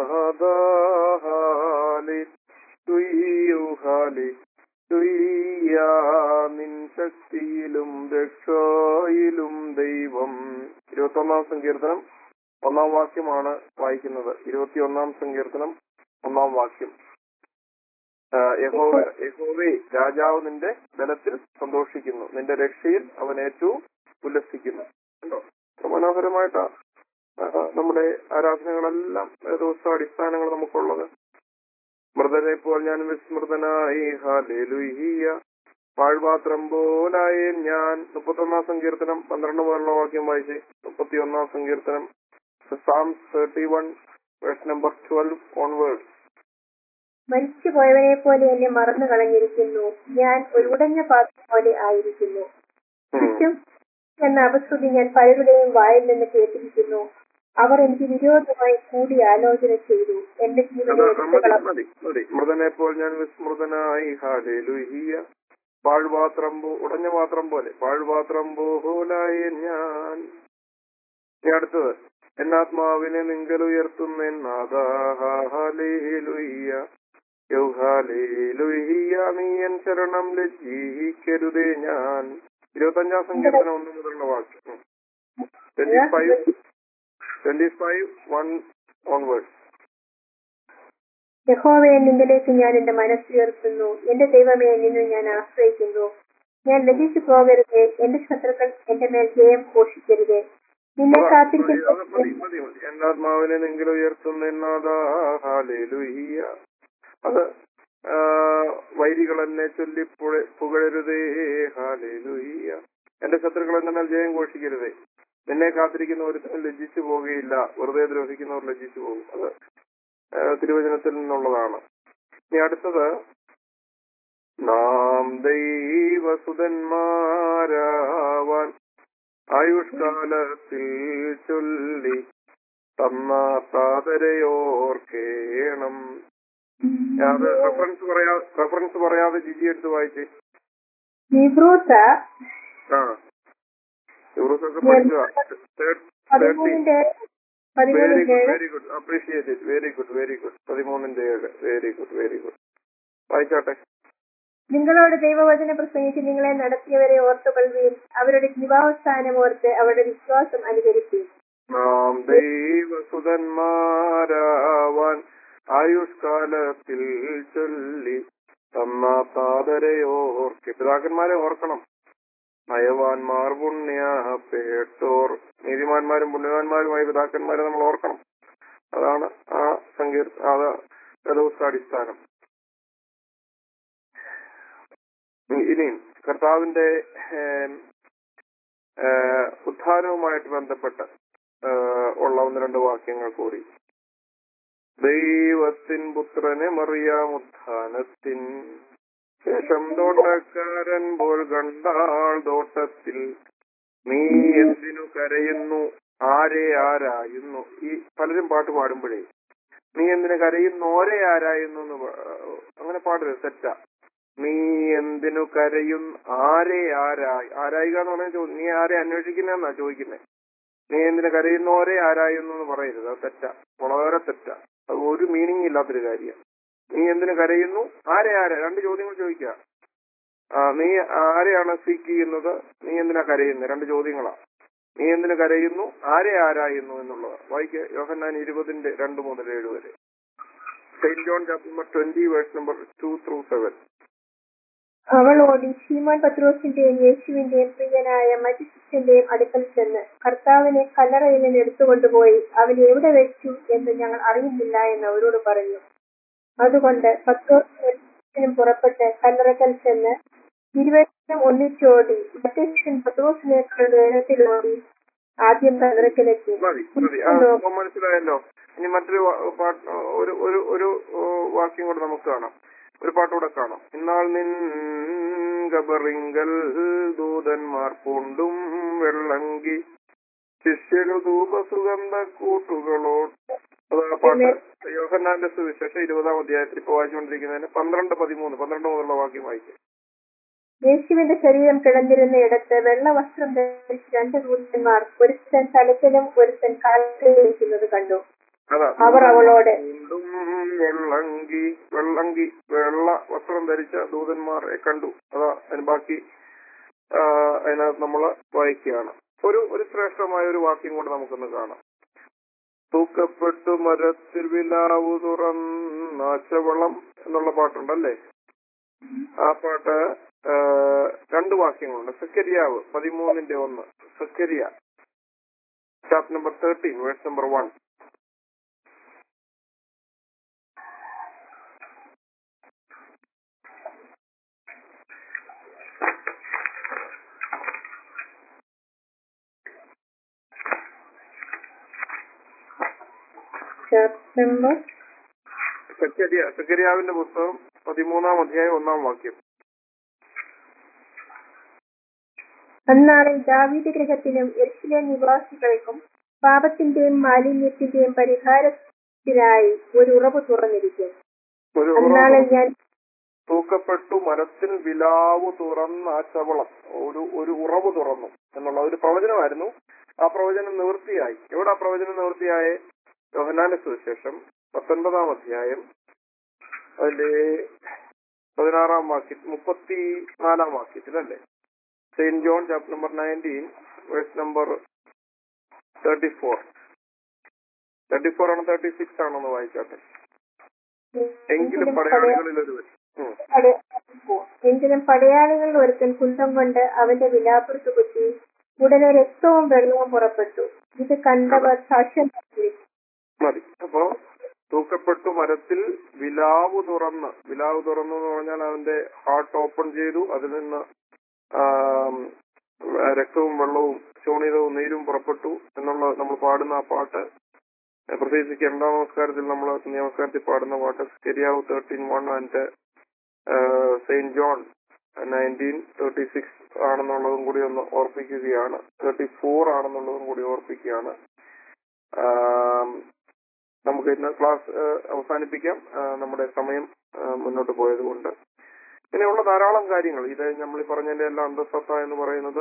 നാദാഹാലി തുയ്യുഹാലി തുയ്യാ നിൻ ശക്തിയിലും രക്ഷയിലും ദൈവം ഇരുപത്തൊന്നാം സങ്കീർത്തനം ഒന്നാം വാക്യമാണ് വായിക്കുന്നത് ഇരുപത്തിയൊന്നാം സങ്കീർത്തനം ഒന്നാം വാക്യം ആ, യഹോവ യഹോവേ രാജാവ് നിന്റെ ബലത്തിൽ സന്തോഷിക്കുന്നു നിന്റെ രക്ഷയിൽ അവൻ ഏറ്റവും ഉല്ലസിക്കുന്നു കണ്ടോ എത്ര മനോഹരമായിട്ടാ ആ, നമ്മുടെ ആരാധനകളെല്ലാം ദിവസം അടിസ്ഥാനങ്ങൾ നമുക്കുള്ളത് മൃതനെ പോൽ ഞാൻ വിസ്മൃതനായി ഹാലേലുയ്യ പാഴ്പാത്രം പോലായ ഞാൻ മുപ്പത്തൊന്നാം സങ്കീർത്തനം പന്ത്രണ്ട് മുതലുള്ള വാക്യം വായിച്ച് മുപ്പത്തിയൊന്നാം സങ്കീർത്തനം psalms thirty one verse number twelve onward മരിച്ചുപോയവനെ പോലെ എന്നെ മറന്നു കളഞ്ഞിരിക്കുന്നു ഞാൻ ഒരു ഉടഞ്ഞ പാത്രം പോലെ ആയിരിക്കുന്നു ചുറ്റും എന്ന അപസ്തുതി ഞാൻ പലരുടെയും വായിൽ നിന്ന് കേട്ടിരിക്കുന്നു അവർ എനിക്ക് വിരോധമായി കൂടി ആലോചന ചെയ്തു എന്റെ ജീവനെ എടുത്തു മതി കളഞ്ഞു മതി മതി മൃതനെ പോൽ ഞാൻ വിസ്മൃതനായി ഹാലേലുയ്യ പാഴ്പാത്രം പോ- ഉടഞ്ഞ പാത്രം പോലെ പാഴ്പാത്രം പോലായ ഞാൻ ഇനി അടുത്തത് എന്നാത്മാവിനെ നിങ്കലുയർത്തുന്ന നാദാഹാലേലുയ്യ യൗഹാലേലുയ്യ നീ എൻ ശരണം ലജ്ജിക്കരുതേ ഞാൻ ഇരുപത്തഞ്ചാം സങ്കീർത്തനം ഒന്ന് മുതലുള്ള വാക്യം twenty five twenty five one onward യഹോവയെ നിന്നിലേക്ക് ഞാൻ എന്റെ മനസ്സുയർത്തുന്നു എന്റെ ദൈവമേ നിന്നിൽ ഞാൻ ആശ്രയിക്കുന്നു ഞാൻ ലഭിച്ചു പോകരുതേ എന്റെ ശത്രുക്കൾ എന്റെ മേൽ ജയം ഘോഷിക്കരുതേ നിന്നെ അത് കാത്തിരിക്കുന്ന മതി മതി മതി എന്റെ ആത്മാവിനെ നിങ്ങൾ ഉയർത്തുന്ന അത് ആ, വൈരികൾ എന്നെ ചൊല്ലി പുഴ- പുകഴരുതേ ഹാലേലുയ്യ എന്റെ ശത്രുക്കൾ എന്റെ മേൽ ജയം ഘോഷിക്കരുതേ നിന്നെ കാത്തിരിക്കുന്ന ഒരുത്തനും ലജ്ജിച്ചു പോകുകയില്ല വെറുതെ ദ്രോഹിക്കുന്നവർ ലജ്ജിച്ചു പോകും അത് ആ, തിരുവചനത്തിൽ നിന്നുള്ളതാണ് ഇനി അടുത്തത് നാം ദൈവസുതന്മാരാവാൻ ആയുഷ്കാലത്തിൽ ചൊല്ലി തന്ന സാദരയോർക്കേണം അത് റെഫറൻസ് പറയാ റെഫറൻസ് പറയാതെ ജിജി എടുത്ത് വായിച്ചേ നിബ്രൂത്ത ആ ഇവർക്ക് പഠിക്കുക തേർട്ടി പതിമൂന്നിന്റെ വെരി പതിമൂന്നിന്റെ ഗുഡ് ഏഴ് very good appreciate it very good very good പതിമൂന്നിന്റെ ഏഴ് വെരി ഗുഡ് വെരി ഗുഡ് വായിച്ചാട്ടെ നിങ്ങളോട് ദൈവവചന പ്രസംഗിച്ച് നിങ്ങളെ നടത്തിയവരെ ഓർത്തുകൊള്ളുകയും അവരുടെ വിവാഹസ്ഥാനം ഓർത്ത് അവരുടെ വിശ്വാസം അനുകരിക്കുകയും നാം ദൈവസുതന്മാരാവാൻ ആയുഷ്കാലത്തിൽ ചൊല്ലി തന്ന സാദരയോർക്ക് പിതാക്കന്മാരെ ഓർക്കണം നയവാന്മാർ പുണ്യ പേട്ടോർ നീതിമാന്മാരും പുണ്യവാന്മാരുമായ പിതാക്കന്മാരെ നമ്മൾ ഓർക്കണം അതാണ് ആ സങ്കീർ അത് ദിവസ അടിസ്ഥാനം ഇനി കർത്താവിന്റെ ഏം, ഏ, ഉത്ഥാനവുമായിട്ട് ബന്ധപ്പെട്ട് ഏ, ഉള്ള ഒന്ന് രണ്ട് വാക്യങ്ങൾ കൂടി ദൈവത്തിൻ പുത്രനെ മറിയാം ഉത്ഥാനത്തിൻ ശേഷം തോട്ടക്കാരൻ പോൽ കണ്ടാൾ തോട്ടത്തിൽ നീ എന്തിനു കരയുന്നു ആരെ ആരായുന്നു ഈ പലരും പാട്ട് പാടുമ്പോഴേ നീ എന്തിനു കരയുന്നു ഓരെ ആരായുന്നു എന്ന് പ- അങ്ങനെ പാടരുത് തെറ്റാ നീ എന്തിനു കരയും ആരെ ആരായി ആരായിക എന്ന് പറഞ്ഞാൽ ചോ- നീ ആരെ അന്വേഷിക്കുന്നതെന്നാ ചോദിക്കുന്നത് നീ എന്തിനു കരയുന്നോരെ ആരായുന്നു എന്ന് പറയരുത് അത് തെറ്റാ വളരെ തെറ്റാ അത് ഒരു മീനിങ് ഇല്ലാത്തൊരു കാര്യം നീ എന്തിനു കരയുന്നു ആരെ ആരെ രണ്ട് ചോദ്യങ്ങൾ ചോദിക്കുക ആ, നീ ആരെയാണ് സീക്ക് ചെയ്യുന്നത് നീ എന്തിനാ കരയുന്നത് രണ്ട് ചോദ്യങ്ങളാ നീ എന്തിനു കരയുന്നു ആരെ ആരായുന്നു എന്നുള്ളത് വായിക്കുക യോഹന്നാൻ ഇരുപതിന്റെ രണ്ട് മുതൽ ഏഴ് വരെ saint John chapter number twenty verse number two through seven അവളോട് ശീമോൻ പത്രോസിന്റെയും യേശുവിന്റെയും പ്രിയനായ മറ്റു ശിഷ്യന്റെയും അടുക്കൽ ചെന്ന് കർത്താവിനെ കല്ലറയിൽ നിന്ന് എടുത്തുകൊണ്ടുപോയി അവൻ എവിടെ വെച്ചു എന്ന് ഞങ്ങൾ അറിയുന്നില്ല എന്ന് അവരോട് പറഞ്ഞു അതുകൊണ്ട് പത്രോസിനും പുറപ്പെട്ട് കല്ലറക്കൽ ചെന്ന് ഇരുവരും ഒന്നിച്ചോടി മറ്റേ ശിഷ്യൻ പത്രോസിനേക്കാൾ വേഗത്തിലോടി ആദ്യം കല്ലറക്കലെത്തി മതി മതി ആ അപ്പൊ മനസ്സിലായല്ലോ ഇനി മറ്റൊരു വാ- പാട്ട് ഒരു ഒരു ഒരു ഓ, വാക്യം കൂടെ നമുക്ക് കാണാം ഒരു പാട്ടുകൂടെ കാണാം ഇന്നാൾ നിൻ ഗബറിങ്കൽ ദൂതന്മാർ പൂണ്ടും വെള്ളങ്കി ശിഷ്യകൾ ധൂപസുഗന്ധ കൂട്ടുകളോട് അത് ആ പാട്ട് യോഹന്നാന്റെ സുവിശേഷം ഇരുപതാം അധ്യായത്തിൽ ഇപ്പൊ വായിച്ചുകൊണ്ടിരിക്കുന്നതിന് പന്ത്രണ്ട് പതിമൂന്ന് പന്ത്രണ്ട് മുതലുള്ള വാക്യം വായിക്കും യേശുവിന്റെ ശരീരം കിടന്നിരുന്ന ഇടത്ത് വെള്ള വസ്ത്രം ധരിച്ച രണ്ട് ദൂതന്മാർ ഒരുത്തൻ തലത്തിലും ഒരുത്തൻ കാലത്തിലും ഇരിക്കുന്നത് കണ്ടു അതാ അവർ അവളോട് വീണ്ടും വെള്ളങ്കി വെള്ളങ്കി വെള്ള വസ്ത്രം ധരിച്ച ദൂതന്മാരെ കണ്ടു അതാ അതിന് ബാക്കി ആ, അതിനകത്ത് നമ്മൾ വായിക്കുകയാണ് ഒരു ഒരു ശ്രേഷ്ഠമായ ഒരു വാക്യം കൊണ്ട് നമുക്കൊന്ന് കാണാം തൂക്കപ്പെട്ടു മരത്തിൽ വിലാവു തുറന്നാച്ചവളം എന്നുള്ള പാട്ടുണ്ടല്ലേ ആ പാട്ട് ആ, രണ്ട് വാക്യങ്ങളുണ്ട് സക്കരിയാവ് പതിമൂന്നിന്റെ ഒന്ന് Zechariah chapter number thirteen verse number one chapter number Zechariah സക്കരിയാവിന്റെ പുസ്തകം പതിമൂന്നാം അധ്യായം ഒന്നാം വാക്യം അന്നാളിൽ ദാവീദ് ഗൃഹത്തിനും എരിശിലെ നിവാസികൾക്കും പാപത്തിന്റെയും മാലിന്യത്തിന്റെയും പരിഹാരത്തിനായി ഒരു ഉറവ് തുറന്നിരിക്കും ഒരു അന്നാളിൽ ഉറവ് ഞാൻ തൂക്കപ്പെട്ടു മരത്തിൽ വിലാവ് തുറന്ന ആ ചവളം ഒരു ഒരു ഉറവ് തുറന്നു എന്നുള്ള ഒരു പ്രവചനമായിരുന്നു ആ പ്രവചനം നിവൃത്തിയായി എവിടെ ആ പ്രവചനം നിവൃത്തിയായ യോഹനാന്റെ സുവിശേഷം പത്തൊൻപതാം അധ്യായം അതിന്റെ പതിനാറാം വാക്യ മുപ്പത്തി നാലാം വാക്യത്തിലല്ലേ saint John chapter number nineteen verse number thirty four thirty four ആണോ തേർട്ടി സിക്സ് ആണോ എന്ന് വായിച്ചാട്ടെ എങ്കിലും പടയാളികളിൽ ഒരുവൻ ഉം. പട- എങ്കിലും പടയാളികളിൽ ഒരുത്തൻ കുന്തം കൊണ്ട് അവന്റെ വിലാപ്പുറത്ത് കുത്തി ഉടനെ രക്തവും വെള്ളവും പുറപ്പെട്ടു ഇത് കണ്ടവർ സാക്ഷ്യം പറഞ്ഞിരിക്കും. മതി അപ്പോ തൂക്കപ്പെട്ടു മരത്തിൽ വിലാവ് തുറന്ന് വിലാവ് തുറന്നു എന്ന് പറഞ്ഞാൽ അവന്റെ ഹാർട്ട് ഓപ്പൺ ചെയ്തു അതിൽ നിന്ന് ആം, രക്തവും വെള്ളവും ശോണിതവും നീരും പുറപ്പെട്ടു എന്നുള്ള നമ്മൾ പാടുന്ന ആ പാട്ട് പ്രത്യേകിച്ച് രണ്ടാം നമസ്കാരത്തിൽ നമ്മൾ നമസ്കാരത്തിൽ പാടുന്ന പാട്ട് ശരിയാവ് thirteen one and saint John nineteen thirty six ആണെന്നുള്ളതും കൂടി ഒന്ന് ഓർപ്പിക്കുകയാണ് തേർട്ടി ഫോർ ആണെന്നുള്ളതും കൂടി ഓർപ്പിക്കുകയാണ് ആം, നമുക്ക് ഇന്ന് ക്ലാസ് ഏഹ്, അവസാനിപ്പിക്കാം ആഹ്, നമ്മുടെ സമയം ആഹ്, മുന്നോട്ട് പോയതുകൊണ്ട് ഇങ്ങനെയുള്ള ധാരാളം കാര്യങ്ങൾ ഇത് നമ്മൾ ഈ പറഞ്ഞതിന്റെ എല്ലാം അന്തസ്സത്ത എന്ന് പറയുന്നത്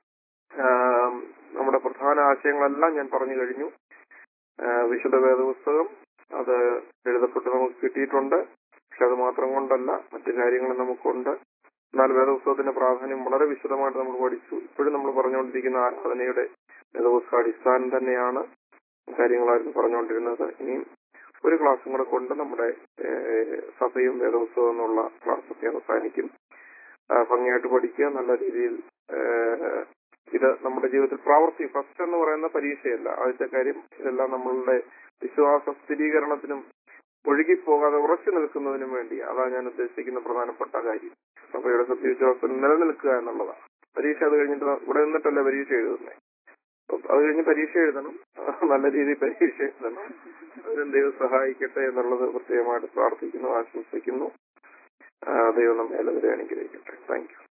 ആം, നമ്മുടെ പ്രധാന ആശയങ്ങളെല്ലാം ഞാൻ പറഞ്ഞു കഴിഞ്ഞു ആഹ്, വിശുദ്ധ വേദപുസ്തകം അത് എഴുതപ്പെട്ട് നമുക്ക് കിട്ടിയിട്ടുണ്ട് പക്ഷെ അത് മാത്രം കൊണ്ടല്ല മറ്റു കാര്യങ്ങളും നമുക്കുണ്ട് എന്നാൽ വേദപുസ്തകത്തിന്റെ പ്രാധാന്യം വളരെ വിശദമായിട്ട് നമ്മൾ പഠിച്ചു ഇപ്പോഴും നമ്മൾ പറഞ്ഞുകൊണ്ടിരിക്കുന്ന ആരാധനയുടെ വേദപുസ്തക അടിസ്ഥാനം തന്നെയാണ് കാര്യങ്ങളായിരുന്നു പറഞ്ഞുകൊണ്ടിരുന്നത് ഇനിയും ഒരു ക്ലാസ്സും കൂടെ കൊണ്ട് നമ്മുടെ ഏഹ്, സഭയും വേദപുസ്തകം എന്നുള്ള ക്ലാസ് ഒക്കെ അവസാനിക്കും ആ, ഭംഗിയായിട്ട് പഠിക്കുക നല്ല രീതിയിൽ ഏഹ്, ഇത് നമ്മുടെ ജീവിതത്തിൽ പ്രാവർത്തി ഫസ്റ്റ് എന്ന് പറയുന്ന പരീക്ഷയല്ല ആദ്യത്തെ കാര്യം ഇതെല്ലാം നമ്മളുടെ വിശ്വാസ സ്ഥിരീകരണത്തിനും ഒഴുകിപ്പോകാതെ ഉറച്ചു നിൽക്കുന്നതിനും വേണ്ടി അതാണ് ഞാൻ ഉദ്ദേശിക്കുന്ന പ്രധാനപ്പെട്ട കാര്യം സഭയുടെ സത്യവിശ്വാസം നിലനിൽക്കുക എന്നുള്ളതാണ് പരീക്ഷ അത് കഴിഞ്ഞിട്ട് ഇവിടെ നിന്നിട്ടല്ല പരീക്ഷ എഴുതുന്നത് അത് കഴിഞ്ഞ് പരീക്ഷ എഴുതണം നല്ല രീതിയിൽ പരീക്ഷ എഴുതണം അതിനും ദൈവം സഹായിക്കട്ടെ എന്നുള്ളത് പ്രത്യേകമായിട്ട് പ്രാർത്ഥിക്കുന്നു ആശംസിക്കുന്നു ആ, ദൈവം നമ്മെ എല്ലാവരെയും അനുഗ്രഹിക്കട്ടെ താങ്ക് യു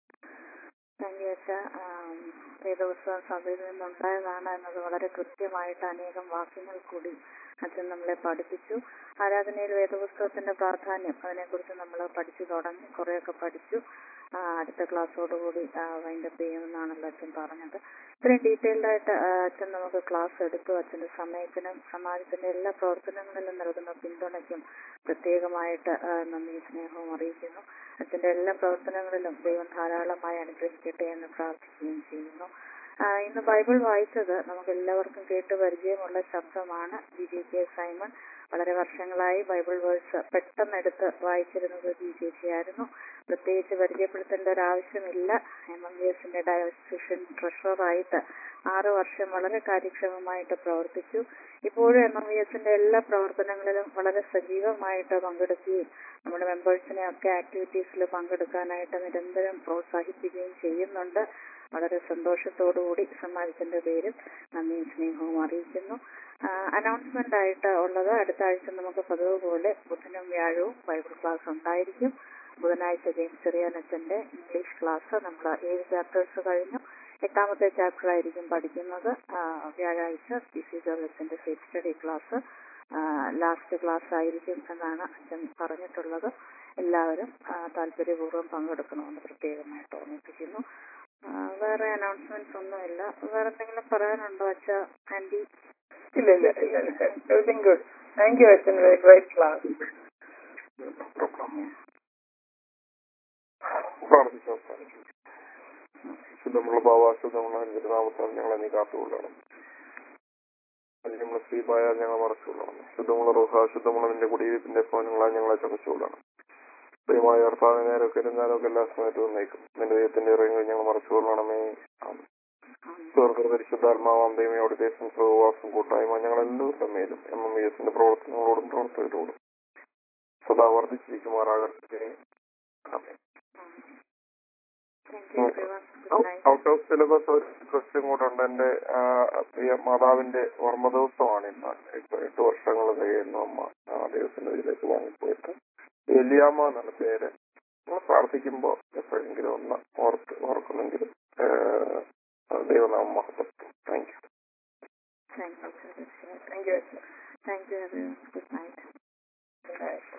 താങ്ക് യു അച്ഛ വേദോത്സവം സഭയിൽ നിന്നുണ്ടായതാണ് എന്നത് വളരെ കൃത്യമായിട്ട് അനേകം വാക്യങ്ങൾ കൂടി അച്ഛൻ നമ്മളെ പഠിപ്പിച്ചു ആരാധനയിൽ വേദപുസ്തകത്തിന്റെ പ്രാധാന്യം അതിനെക്കുറിച്ച് നമ്മൾ പഠിച്ചു തുടങ്ങി കുറേയൊക്കെ പഠിച്ചു ആ, അടുത്ത ക്ലാസ്സോടുകൂടി വൈൻഡപ്പ് ചെയ്യുമെന്നാണല്ലോ അച്ഛൻ പറഞ്ഞത് ഇത്രയും ഡീറ്റെയിൽഡ് ആയിട്ട് ആ, അച്ഛൻ നമുക്ക് ക്ലാസ് എടുത്തു അച്ഛന്റെ സമയത്തിനും സമാജത്തിന്റെ എല്ലാ പ്രവർത്തനങ്ങളിലും നൽകുന്ന പിന്തുണയ്ക്കും പ്രത്യേകമായിട്ട് ആ, നന്ദി സ്നേഹവും അറിയിക്കുന്നു അച്ഛന്റെ എല്ലാ പ്രവർത്തനങ്ങളിലും ദൈവം ധാരാളമായി അനുഗ്രഹിക്കട്ടെ എന്ന് പ്രാർത്ഥിക്കുകയും ചെയ്യുന്നു ആ, ഇന്ന് ബൈബിൾ വായിച്ചത് നമുക്ക് എല്ലാവർക്കും കേട്ട് പരിചയമുള്ള ശബ്ദമാണ് ജി ജി കെ സൈമൺ വളരെ വർഷങ്ങളായി ബൈബിൾ വേഴ്സ് പെട്ടെന്ന് എടുത്ത് വായിച്ചിരുന്നത് ജി ചേച്ചിയായിരുന്നു പ്രത്യേകിച്ച് പരിചയപ്പെടുത്തേണ്ട ഒരു ആവശ്യമില്ല എം എം ബി എസിന്റെ ഡയസിഷൻ ട്രഷററായിട്ട് ആറ് വർഷം വളരെ കാര്യക്ഷമമായിട്ട് പ്രവർത്തിച്ചു ഇപ്പോഴും എം എം ബി എസിന്റെ എല്ലാ പ്രവർത്തനങ്ങളിലും വളരെ സജീവമായിട്ട് പങ്കെടുക്കുകയും നമ്മുടെ മെമ്പേഴ്സിനെ ഒക്കെ ആക്ടിവിറ്റീസിൽ പങ്കെടുക്കാനായിട്ട് നിരന്തരം പ്രോത്സാഹിപ്പിക്കുകയും ചെയ്യുന്നുണ്ട് വളരെ സന്തോഷത്തോടുകൂടി സമ്മാനത്തിന്റെ പേരിൽ നന്ദിയും സ്നേഹവും അറിയിക്കുന്നു അനൗൺസ്മെന്റ് ആയിട്ട് ഉള്ളത് അടുത്ത ആഴ്ച നമുക്ക് പതിവ് പോലെ ബുധനും വ്യാഴവും ബൈബിൾ ക്ലാസ് ഉണ്ടായിരിക്കും ബുധനാഴ്ച ജെയിംസ് ചെറിയാനച്ചന്റെ ഇംഗ്ലീഷ് ക്ലാസ് നമ്മൾ ഏഴ് ചാപ്റ്റേഴ്സ് കഴിഞ്ഞു എട്ടാമത്തെ ചാപ്റ്റർ ആയിരിക്കും പഠിക്കുന്നത് ആ, വ്യാഴാഴ്ച പി സി ജോർജന്റെ self study class last class ആയിരിക്കും എന്നാണ് അച്ഛൻ പറഞ്ഞിട്ടുള്ളത് എല്ലാവരും ആ, താല്പര്യപൂർവ്വം പങ്കെടുക്കണമെന്ന് പ്രത്യേകമായിട്ട് ഓർമ്മിപ്പിക്കുന്നു ആ, വേറെ അനൗൺസ്മെന്റ്സ് ഒന്നുമില്ല വേറെ എന്തെങ്കിലും പറയാനുണ്ടോ അച്ഛ ആന്റി ഇല്ല ഇല്ല ഇല്ല എവറിങ് ഗുഡ് താങ്ക് യു അച്ഛൻ വെരി ഗ്രേറ്റ് ക്ലാസ് പ്രാർത്ഥിച്ചു അവസാനിച്ചു ശുദ്ധമുള്ള ഭാവാശുദ്ധമുള്ള നാമത്താൽ ഞങ്ങളെ നീ കാത്തുകൊള്ളണം നമ്മൾ സ്ത്രീപായാൽ ഞങ്ങൾ മറച്ചുകൊള്ളണം ശുദ്ധമുള്ള റോഹ ശുദ്ധമുള്ള നിന്റെ കുടിയിരിപ്പിന്റെ ഭവനങ്ങളാൽ ഞങ്ങളെ ചമച്ചുകൊള്ളണം പ്രിയമായ കർത്താവ് നേരമൊക്കെ ഇരുന്നാലൊക്കെ എല്ലാ സമയത്തും നയിക്കും നിന്റെ ദൈവത്തിന്റെ ഇറങ്ങി ഞങ്ങൾ മറച്ചുകൊള്ളണമേ ആമേൻ. സ്വർഗ്ഗ പരിശുദ്ധാത്മാവാം ദൈവമേ അവിടുത്തെ സംസർവാസം കൂട്ടായ്മ ഞങ്ങൾ എല്ലാവരുടെ മേലും എം എം എസിന്റെ പ്രവർത്തനങ്ങളോടും പ്രവർത്തകരോടും സദാ വർദ്ധിച്ചിരിക്കുമാറാകട്ടെ ആമേൻ. Thank you everyone good night out of syllabus ഒരു ക്വസ്റ്റ്യൻ കൂടെ ഉണ്ട് എന്റെ ആ, പ്രിയ മാതാവിന്റെ ഓർമ്മ ദിവസമാണ് ഇന്ന് ഇപ്പൊ എട്ട് വർഷങ്ങൾ കഴിയുന്നു അമ്മ ആ ദൈവത്തിന്റെ ഇതിലേക്ക് വാങ്ങിപ്പോയിട്ട് എലിയാമ്മ എന്നാണ് പേര് നമ്മൾ പ്രാർത്ഥിക്കുമ്പോ എപ്പോഴെങ്കിലും ഒന്ന് ഓർത്ത് ഓർക്കുന്നെങ്കിലും ദൈവനാമം മഹത്വം thank you thank you sir Thank you, Action. Thank you everyone good night Good night.